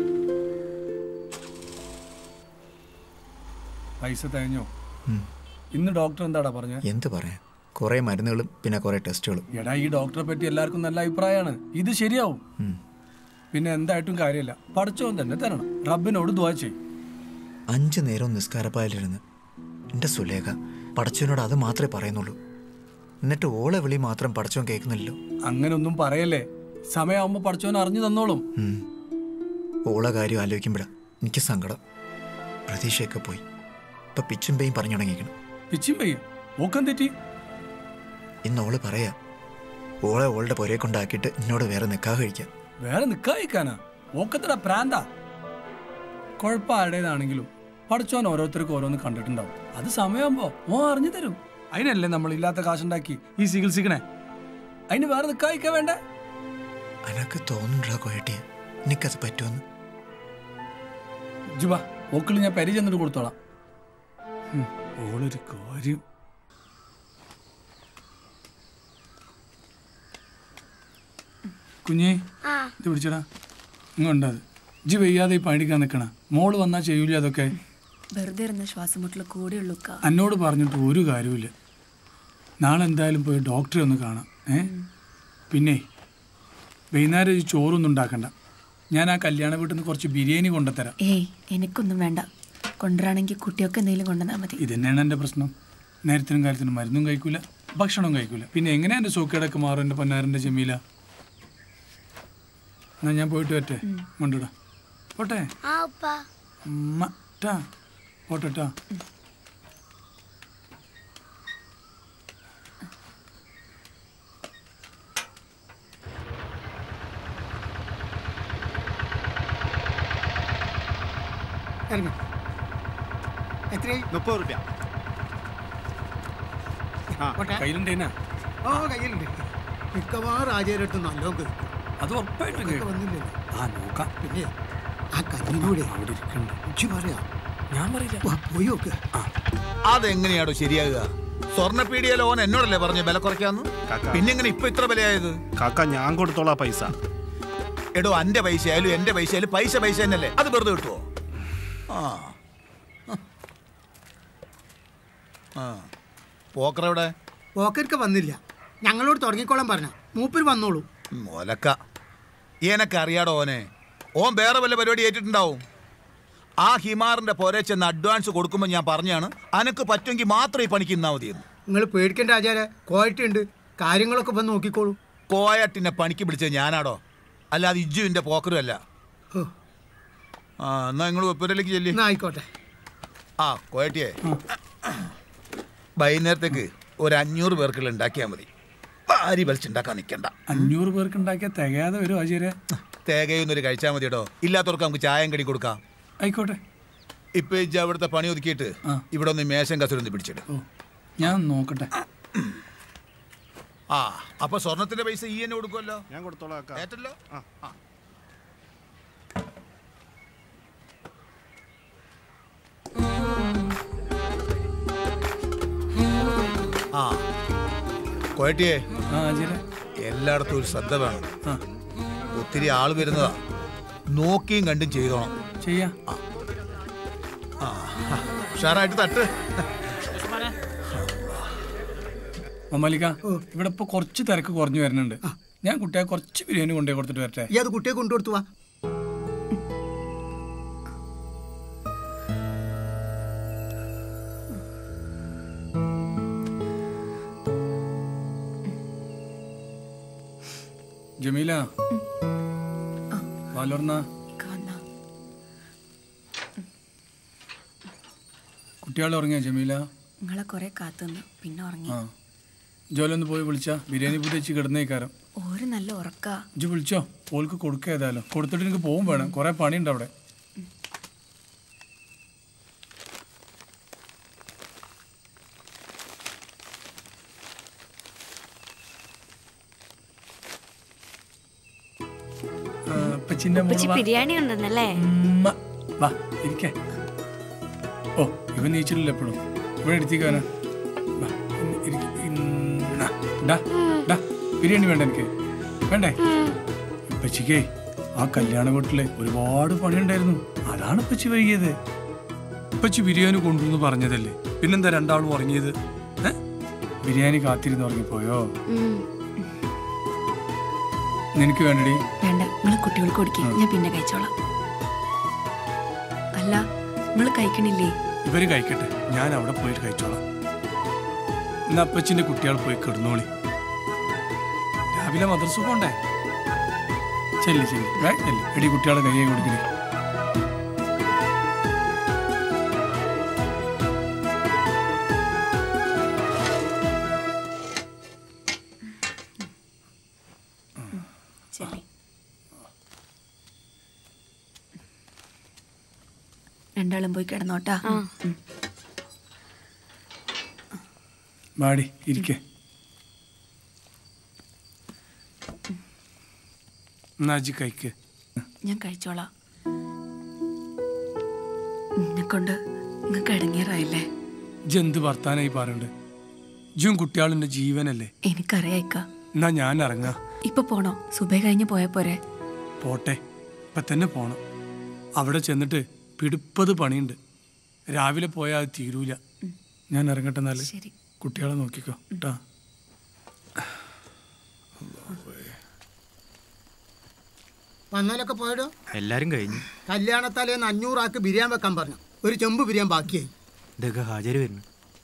പൈസ തകഞ്ഞോ ഇന്ന് ഡോക്ടർ എന്താടാ പറഞ്ഞത് എന്ത് പറയാൻ കുറേ മരുന്നുകളും പിന്നെ കുറേ ടെസ്റ്റുകളും എടാ ഈ ഡോക്ടറെ പറ്റി എല്ലാവർക്കും നല്ല അഭിപ്രായമാണ് ഇത് ശരിയാവും ഉം. പിന്നെ എന്തായിട്ടും കാര്യമില്ല പഠിച്ചോൻ തന്നെ തരണം റബ്ബിനോട് ദ്വാ ചെയ്യും അഞ്ച് നേരവും നിസ്കാരപ്പായലിരുന്ന് എൻ്റെ സുലേഖ പടച്ചവനോട് അത് മാത്രമേ പറയുന്നുള്ളൂ എന്നിട്ട് ഓളെ വിളി മാത്രം പടച്ചവൻ കേൾക്കുന്നില്ലല്ലോ അങ്ങനെ ഒന്നും പറയല്ലേ സമയമാകുമ്പോൾ പഠിച്ചോൻ അറിഞ്ഞു തന്നോളും ഉം. ഓളെ കാര്യം ആലോചിക്കുമ്പോഴാ എനിക്ക് സങ്കടം പ്രതീക്ഷയൊക്കെ പോയി ഇപ്പൊ പിച്ചും പേയും പറഞ്ഞു തുടങ്ങിയിരിക്കണം പിച്ചും പെയ്യും ഓക്കം തെറ്റി ഇന്ന് ഓള് പറയാ ഓളെ ഓളുടെ പുരയെ കൊണ്ടാക്കിയിട്ട് എന്നോട് വേറെ നിൽക്കാതെ കഴിക്കാം വേറെ നിക്കാതിരിക്കാനാ ഓക്കത്തട പ്രാന്താ കുഴപ്പം ആരുടേതാണെങ്കിലും പഠിച്ചോൻ ഓരോരുത്തർക്കും ഓരോന്ന് കണ്ടിട്ടുണ്ടാവും അത് സമയമാകുമ്പോ ഓ അറിഞ്ഞു തരും അതിനല്ലേ നമ്മൾ ഇല്ലാത്ത കാശുണ്ടാക്കി ഈ ചികിത്സിക്കണേ അതിന് വേറെ നിക്കാതിരിക്കാൻ വേണ്ടേ അനക്ക് തോന്നുന്നുണ്ടോ കോയട്ടിയെ എനിക്കത് പറ്റുമെന്ന് ജുബ ഓക്കിൾ ഞാൻ പരി ചെന്നിട്ട് കൊടുത്തോളാം ഉം, ഓളൊരു കാര്യം കുഞ്ഞേ ആ ഇത് പിടിച്ചടാ ഇങ്ങോട്ടത് ജി വയ്യാതെ ഈ പണിക്കാൻ നിൽക്കണ മോള് വന്നാ ചെയ്യൂല അതൊക്കെ വെറുതെ ഇരുന്ന ശ്വാസം മുട്ടൽ കൂടിയുള്ളൂക്ക എന്നോട് പറഞ്ഞിട്ട് ഒരു കാര്യമില്ല നാളെ എന്തായാലും പോയി ഡോക്ടറെ ഒന്ന് കാണാം ഏ പിന്നെ വൈകുന്നേരം ഈ ചോറൊന്നും ഉണ്ടാക്കണ്ട ഞാൻ ആ കല്യാണ വീട്ടിൽ നിന്ന് കുറച്ച് ബിരിയാണി കൊണ്ടുതരാം ഏയ് എനിക്കൊന്നും വേണ്ട കൊണ്ടുവരാണെങ്കിൽ കുട്ടിയൊക്കെ എന്തെങ്കിലും കൊണ്ടുവന്നാൽ മതി ഇത് തന്നെയാണ് എൻ്റെ പ്രശ്നം നേരത്തിനും കാര്യത്തിനും മരുന്നും കഴിക്കൂല ഭക്ഷണവും കഴിക്കൂല പിന്നെ എങ്ങനെയാ എൻ്റെ സൂക്കേടൊക്കെ മാറും എൻ്റെ പൊന്നാരൻ്റെ ജമീല എന്നാ ഞാൻ പോയിട്ട് വരട്ടെ കൊണ്ടുവിടാം പോട്ടെ ആ ഉപ്പ ഉമ്മ ട്ടാ പോട്ടെ ട്ടാ ഇറങ്ങി എത്രയായി മുപ്പത് റുപ്യ കയ്യിലുണ്ടേനാ ഓ കയ്യിലുണ്ട് മിക്കവാറും ആചാര്യടുത്ത് നല്ലോണം കേൾക്കും അത് ഉറപ്പായിട്ടും അതൊക്കെ വന്നില്ലല്ലോ ആ നോക്കാം പിന്നെ ആ കഞ്ഞിനൂടെ അവിടെ ഇരിക്കണ്ട ഉച്ചി പറയാ ഞാൻ പറയില്ല വാ, പോയി നോക്ക് അതെങ്ങനെയാണോ ശരിയാകുക സ്വർണ്ണപ്പീടിയ ലോൺ എന്നോടല്ലേ പറഞ്ഞു വില കുറയ്ക്കാന്ന് പിന്നെ എങ്ങനെ ഇപ്പൊ ഇത്ര വിലയായത് കാക്ക ഞാൻ കൊടുത്തോളാം പൈസ എടോ അന്റെ പൈസ ആയാലും എന്റെ പൈസ ആയാലും പൈസ പൈസ തന്നെയല്ലേ അത് വെറുതെ കിട്ടുമോ ആ ആ പോക്കർ എവിടെ പോക്കർക്ക് വന്നില്ല ഞങ്ങളോട് തുടങ്ങിക്കോളാൻ പറഞ്ഞ മൂപ്പര് വന്നോളൂ ഒലക്ക എനക്ക് അറിയാടോ ഓനെ ഓൻ വേറെ വല്ല പരിപാടി ഏറ്റിട്ടുണ്ടാവും ആ ഹിമാറിന്റെ പോരെ ചെന്ന് അഡ്വാൻസ് കൊടുക്കുമ്പോൾ ഞാൻ പറഞ്ഞാണ് അനക്ക് പറ്റുമെങ്കിൽ മാത്രം ഈ പണിക്ക് നിന്നാ മതിയെന്ന് നിങ്ങൾ പേടിക്കേണ്ട ആചാര കോയറ്റുണ്ട് കാര്യങ്ങളൊക്കെ വന്ന് നോക്കിക്കോളൂ കോയട്ടിനെ പണിക്ക് പിടിച്ചത് ഞാനാടോ അല്ലാതെ ഇജ്ജുവിന്റെ പോക്കറും അല്ല ഓ. ആ എന്നാ നിങ്ങൾ വെപ്പൂരിലേക്ക് ചെല്ലി എന്നാ ആയിക്കോട്ടെ ആ കോയട്ടിയെ വൈകുന്നേരത്തേക്ക് ഒരു അഞ്ഞൂറ് പേർക്കുള്ള ഉണ്ടാക്കിയാൽ മതി ഭാരി വലിച്ചുണ്ടാക്കാൻ നിൽക്കണ്ട അഞ്ഞൂറ് പേർക്ക് ഉണ്ടാക്കിയ തികയാതെ വരും ആചാര്യ തേകയൊന്നൊരു കഴിച്ചാൽ മതി കേട്ടോ ഇല്ലാത്തവർക്ക് നമുക്ക് ചായം കടി കൊടുക്കാം ആയിക്കോട്ടെ ഇപ്പൊ ഇജ്ജ് അവിടുത്തെ പണി ഒതുക്കിയിട്ട് ഇവിടെ ഒന്ന് മേശം കസരൊന്ന് പിടിച്ചിട്ട് ഞാൻ നോക്കട്ടെ ആ അപ്പൊ സ്വർണത്തിന്റെ പൈസ ഈ തന്നെ കൊടുക്കുമല്ലോ ഞാൻ കൊടുത്തോളാം കാക്ക ഏറ്റല്ലോ ആ. ആ കോയട്ടിയെ ആ ആചാര്യ എല്ലായിടത്തും ഒരു ശ്രദ്ധ വേണം ഒത്തിരി ആള് വരുന്നതാ നോക്കിയും കണ്ടും ചെയ്തോണം ചെയ്യാം ആ ഉഷാറായിട്ട് തട്ട് മമാലിക്ക ഇവിടെ ഇപ്പൊ കുറച്ച് തിരക്ക് കുറഞ്ഞു വരുന്നുണ്ട് ഞാൻ കുട്ടിയെ കുറച്ച് ബിരിയാണി കൊണ്ടുപോയി കൊടുത്തിട്ട് വരട്ടെ ഈ അത് കുട്ടിയെ കൊണ്ടുകൊടുത്തു വാ ജമീല വാലോർന്ന കുട്ടികൾ ഉറങ്ങിയ ജമീല നിങ്ങളെ കുറെ കാത്തുനിന്നു പിന്നെ ഉറങ്ങി ആ ജോലൊന്ന് പോയി വിളിച്ച ബിരിയാണി പുതച്ച് കിടന്നേക്കാരം ഒരു നല്ല ഉറക്ക ഇജ്ജ് വിളിച്ചോ ഓൾക്ക് കൊടുക്കുക ഏതായാലും കൊടുത്തിട്ട് എനിക്ക് പോകും വേണം കുറെ പണിയുണ്ട് അവിടെ ആ, അപ്പച്ചിന്റെ മോള് ഉപ്പച്ചി വാ. ബിരിയാണി ഉണ്ടെന്നല്ലേ ഉമ്മ. വാ ഇരിക്കേ ഓ ഇവൻ നീച്ചിട്ടില്ല എപ്പോഴും ഇവിടെ എടുത്തേക്കാനാ വാ, ഇന്ന് ഇരിക്ക്. ഇന്ന. ഡാ, ഡാ, ബിരിയാണി വേണ്ട എനിക്ക് വേണ്ടേ ഇപ്പച്ചിക്കേ ആ കല്യാണ വീട്ടില് ഒരുപാട് പണിയുണ്ടായിരുന്നു അതാണ് ഇപ്പച്ചി വൈകിയത് ഇപ്പച്ചി ബിരിയാണി കൊണ്ടുവന്ന് പറഞ്ഞതല്ലേ പിന്നെന്താ രണ്ടാളും ഉറങ്ങിയത് ഏ? ബിരിയാണി കാത്തിരുന്ന് ഉറങ്ങിപ്പോയോ നിനക്ക് വേണ്ടടി വേണ്ട നിങ്ങൾ കുട്ടികൾക്ക് കൊടുക്കും ഞാൻ പിന്നെ കഴിച്ചോളാം അല്ല നിങ്ങൾ കഴിക്കണില്ലേ ഇവര് കഴിക്കട്ടെ ഞാൻ അവിടെ പോയിട്ട് കഴിച്ചോളാം ഇന്ന് അപ്പച്ചിന്റെ കുട്ടികൾ പോയി കിടന്നോളി രാവിലെ മദ്രസ പോണ്ടേ ചെല്ലി ചെല്ലി വേ, ചെല്ലി എടി കുട്ടികളെ കയ്യെ കൊടുക്കണേ ശരി രണ്ടാളും പോയി കിടന്നോട്ടാ ഉം. വാടി ഇരിക്കേ എന്നാ അജി കഴിക്ക് ഞാൻ കഴിച്ചോളാം എന്നെ കൊണ്ട് നിങ്ങൾക്ക് ഇടങ്ങേറായില്ലേ ജന്ത് വർത്താനായി പറയണ്ട് ജും കുട്ടികളുടെ ജീവനല്ലേ എനിക്കറിയായിക്ക എന്നാ ഞാൻ ഇറങ്ങാ ഇപ്പൊ പോണോ സുബൈ കഴിഞ്ഞ് പോയാ പോരെ പോട്ടെ ഇപ്പൊ തന്നെ പോണം അവിടെ ചെന്നിട്ട് പിടിപ്പത് പണിയുണ്ട് രാവിലെ പോയാൽ അത് തീരൂല ഞാൻ ഇറങ്ങട്ടെ എന്നാല് ശരി കുട്ടികളെ നോക്കിക്കോ കേട്ടാ വന്നാലൊക്കെ പോയടോ എല്ലാരും കഴിഞ്ഞു കല്യാണത്തലേന്ന് അഞ്ഞൂറാക്ക് ബിരിയാൻ വെക്കാൻ പറഞ്ഞു ഒരു ചെമ്പ് ബിരിയാൻ ബാക്കിയായി ഇതൊക്കെ ഹാജര് വരുന്നു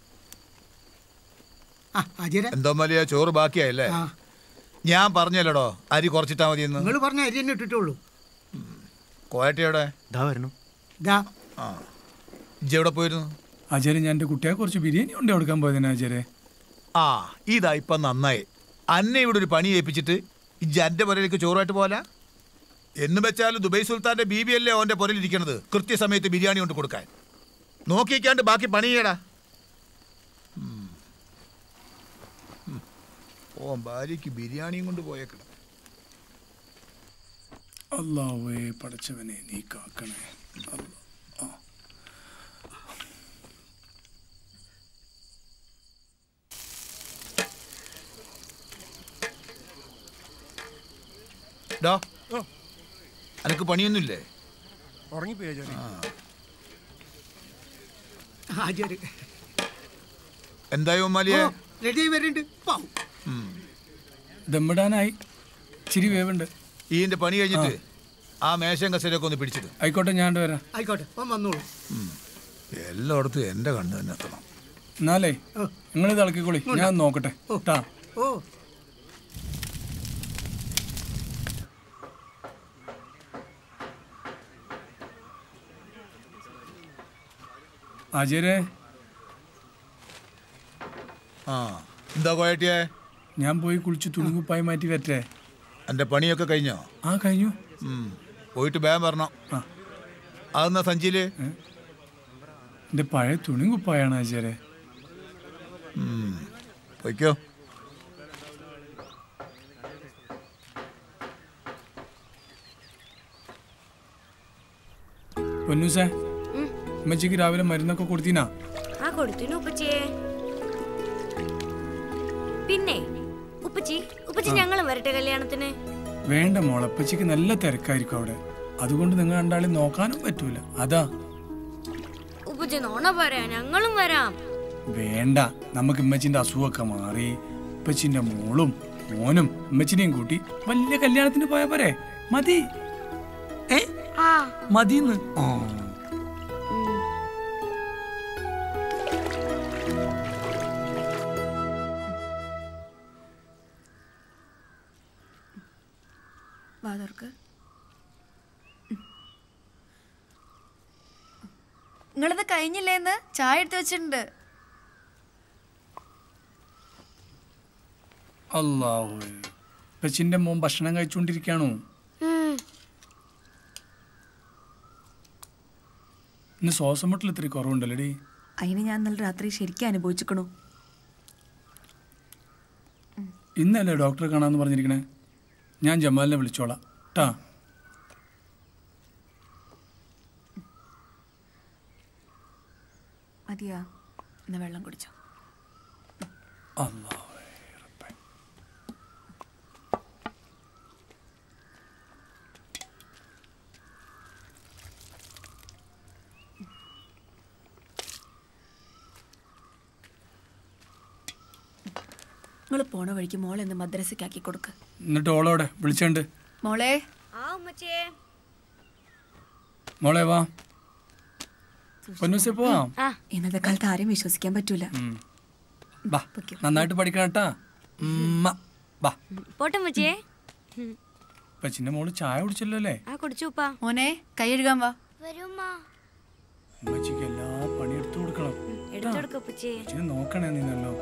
ആ അജിര എന്തോ മലിയ ചോറ് ബാക്കിയായല്ലേ ആ. ഞാൻ പറഞ്ഞല്ലോടോ അരി കുറച്ചിട്ടാ മതി എന്ന് നിങ്ങൾ പറഞ്ഞ അരി തന്നെ ഇട്ടിട്ടുള്ളൂ കോയട്ടയുടെ ഇതാ വരണം ദാ ആ ഇജ്ജ് എവിടെ പോയിരുന്നു അജയ് ഞാൻ എൻ്റെ കുട്ടിയെ കുറച്ച് ബിരിയാണി കൊണ്ട് കൊടുക്കാൻ പോയതിനാ അജയരെ ആ ഇതാ ഇപ്പൊ നന്നായി അന്നെ ഇവിടെ ഒരു പണി ഏൽപ്പിച്ചിട്ട് ഇജ്ജ് എന്റെ പുരയിലേക്ക് ചോറായിട്ട് പോല എന്ന് വെച്ചാൽ ദുബൈ സുൽത്താന്റെ ബീബി അല്ലേ ഓന്റെ പുരയിലിരിക്കണത് കൃത്യസമയത്ത് ബിരിയാണി കൊണ്ട് കൊടുക്കാൻ നോക്കിക്കാണ്ട് ബാക്കി പണി ചെയ്യടാ ഉം. ഉം. ഓ ഭാര്യയ്ക്ക് ബിരിയാണിയും കൊണ്ട് പോയേക്കണം അള്ളാവേ പടച്ചവനെ നീ കാക്കണേ അല്ലാ. ആ. ഡാ അനക്ക് പണിയൊന്നുമില്ലേ ഉറങ്ങിപ്പോയോ ആ. ഹാജര് എന്തായോ മാലിയെ റെഡി വരുന്നുണ്ട് പാവം ദമ്മിടാനായി ഇച്ചിരി വേവുണ്ട് ഈന്റെ പണി കഴിഞ്ഞിട്ട് ആ മേശയും കസേരയൊക്കെ ഒന്ന് പിടിച്ചിട്ട് ആയിക്കോട്ടെ ഞാൻ അങ്ങട് വരാം ആയിക്കോട്ടെ ഓൻ വന്നോളൂ എല്ലായിടത്തും എന്റെ കണ്ണ് തന്നെ എത്തണം എന്നാലേ നിങ്ങൾ ഇത് ഇളക്കിക്കോളി ഞാൻ നോക്കട്ടെ കേട്ടാ ഓ അജയരെ ആ എന്താ കോയട്ടിയെ ഞാൻ പോയി കുളിച്ച് തുണികുപ്പായി മാറ്റി വരട്ടെ എന്റെ പണിയൊക്കെ കഴിഞ്ഞോ ആ കഴിഞ്ഞു ഉം. പോയിട്ട് വേഗം വരണം അതെന്നാ സഞ്ചിയില് എൻ്റെ പഴയ തുണിയും കുപ്പായാണ് അജയരെ ഉം. പൊയ്ക്കോ പൊന്നൂസേ അമ്മച്ചിക്ക് രാവിലെ മരുന്നൊക്കെ കൊടുത്തീനാ ആ കൊടുത്തിനു ഉപ്പച്ചിയെ പിന്നെ ഉപ്പച്ചി ഉപ്പച്ചി ആ. ഞങ്ങളും വരട്ടെ കല്യാണത്തിന് വേണ്ട മോളെ അപ്പച്ചിക്ക് നല്ല തിരക്കായിരിക്കും അവിടെ അതുകൊണ്ട് നിങ്ങൾ രണ്ടാളെയും നോക്കാനും പറ്റൂല അതാ ഉപ്പച്ചി നോണ പറയാ ഞങ്ങളും വരാം വേണ്ട നമുക്ക് ഇമ്മച്ചിന്റെ അസുഖമൊക്കെ മാറി ഇപ്പച്ചിന്റെ മോളും മോനും ഇമ്മച്ചിനെയും കൂട്ടി വലിയ കല്യാണത്തിന് പോയാ പോരെ മതി ഏ മതിന്ന് ആ വാതോർക്ക് നിങ്ങളിത് കഴിഞ്ഞില്ലേന്ന് ചായ എടുത്ത് വെച്ചിട്ടുണ്ട് അല്ലാഹു ഇപ്പച്ചിന്റെ മോൻ ഭക്ഷണം കഴിച്ചുകൊണ്ടിരിക്കാണോ ഇന്ന് ശ്വാസം മുട്ടൽ ഇത്തിരി കുറവുണ്ടല്ലേടി അതിന് ഞാൻ ഇന്നലെ രാത്രി ശരിക്കും അനുഭവിച്ചിക്കണു ഇന്നല്ലേ ഡോക്ടറെ കാണാന്ന് പറഞ്ഞിരിക്കണേ ഞാൻ ജമാലിനെ വിളിച്ചോളാം ട്ടാ മതിയാ എന്നാ വെള്ളം കുടിച്ചോ അല്ലാ നിങ്ങൾ പോണ വഴിക്ക് മോളെ ഒന്ന് മദ്രസക്കാക്കി കൊടുക്ക് എന്നിട്ട് ഓളോടെ വിളിച്ചണ്ട് മോളെ ആ ഉമ്മച്ചേ മോളെ വാ പൊന്നൂസേ പോവാം ഇന്നത്തെ കാലത്ത് ആരെയും വിശ്വസിക്കാൻ പറ്റൂല ഉം. ബാ നന്നായിട്ട് പഠിക്കണം കേട്ടാ ഉമ്മ. ബാ പോട്ടെ ഉമ്മച്ചേ പച്ചിന്റെ മോള് ചായ കുടിച്ചല്ലോ അല്ലേ ആ കുടിച്ചുപ്പാ മോനെ കൈ കഴുകാൻ വാ വരുമ്മാ ഉമ്മച്ചിക്ക് എല്ലാ പണി എടുത്തു കൊടുക്കണം എടുത്തെടുക്ക ഉപ്പച്ചേ പച്ചിനെ നോക്കണേ നീന്നല്ലോ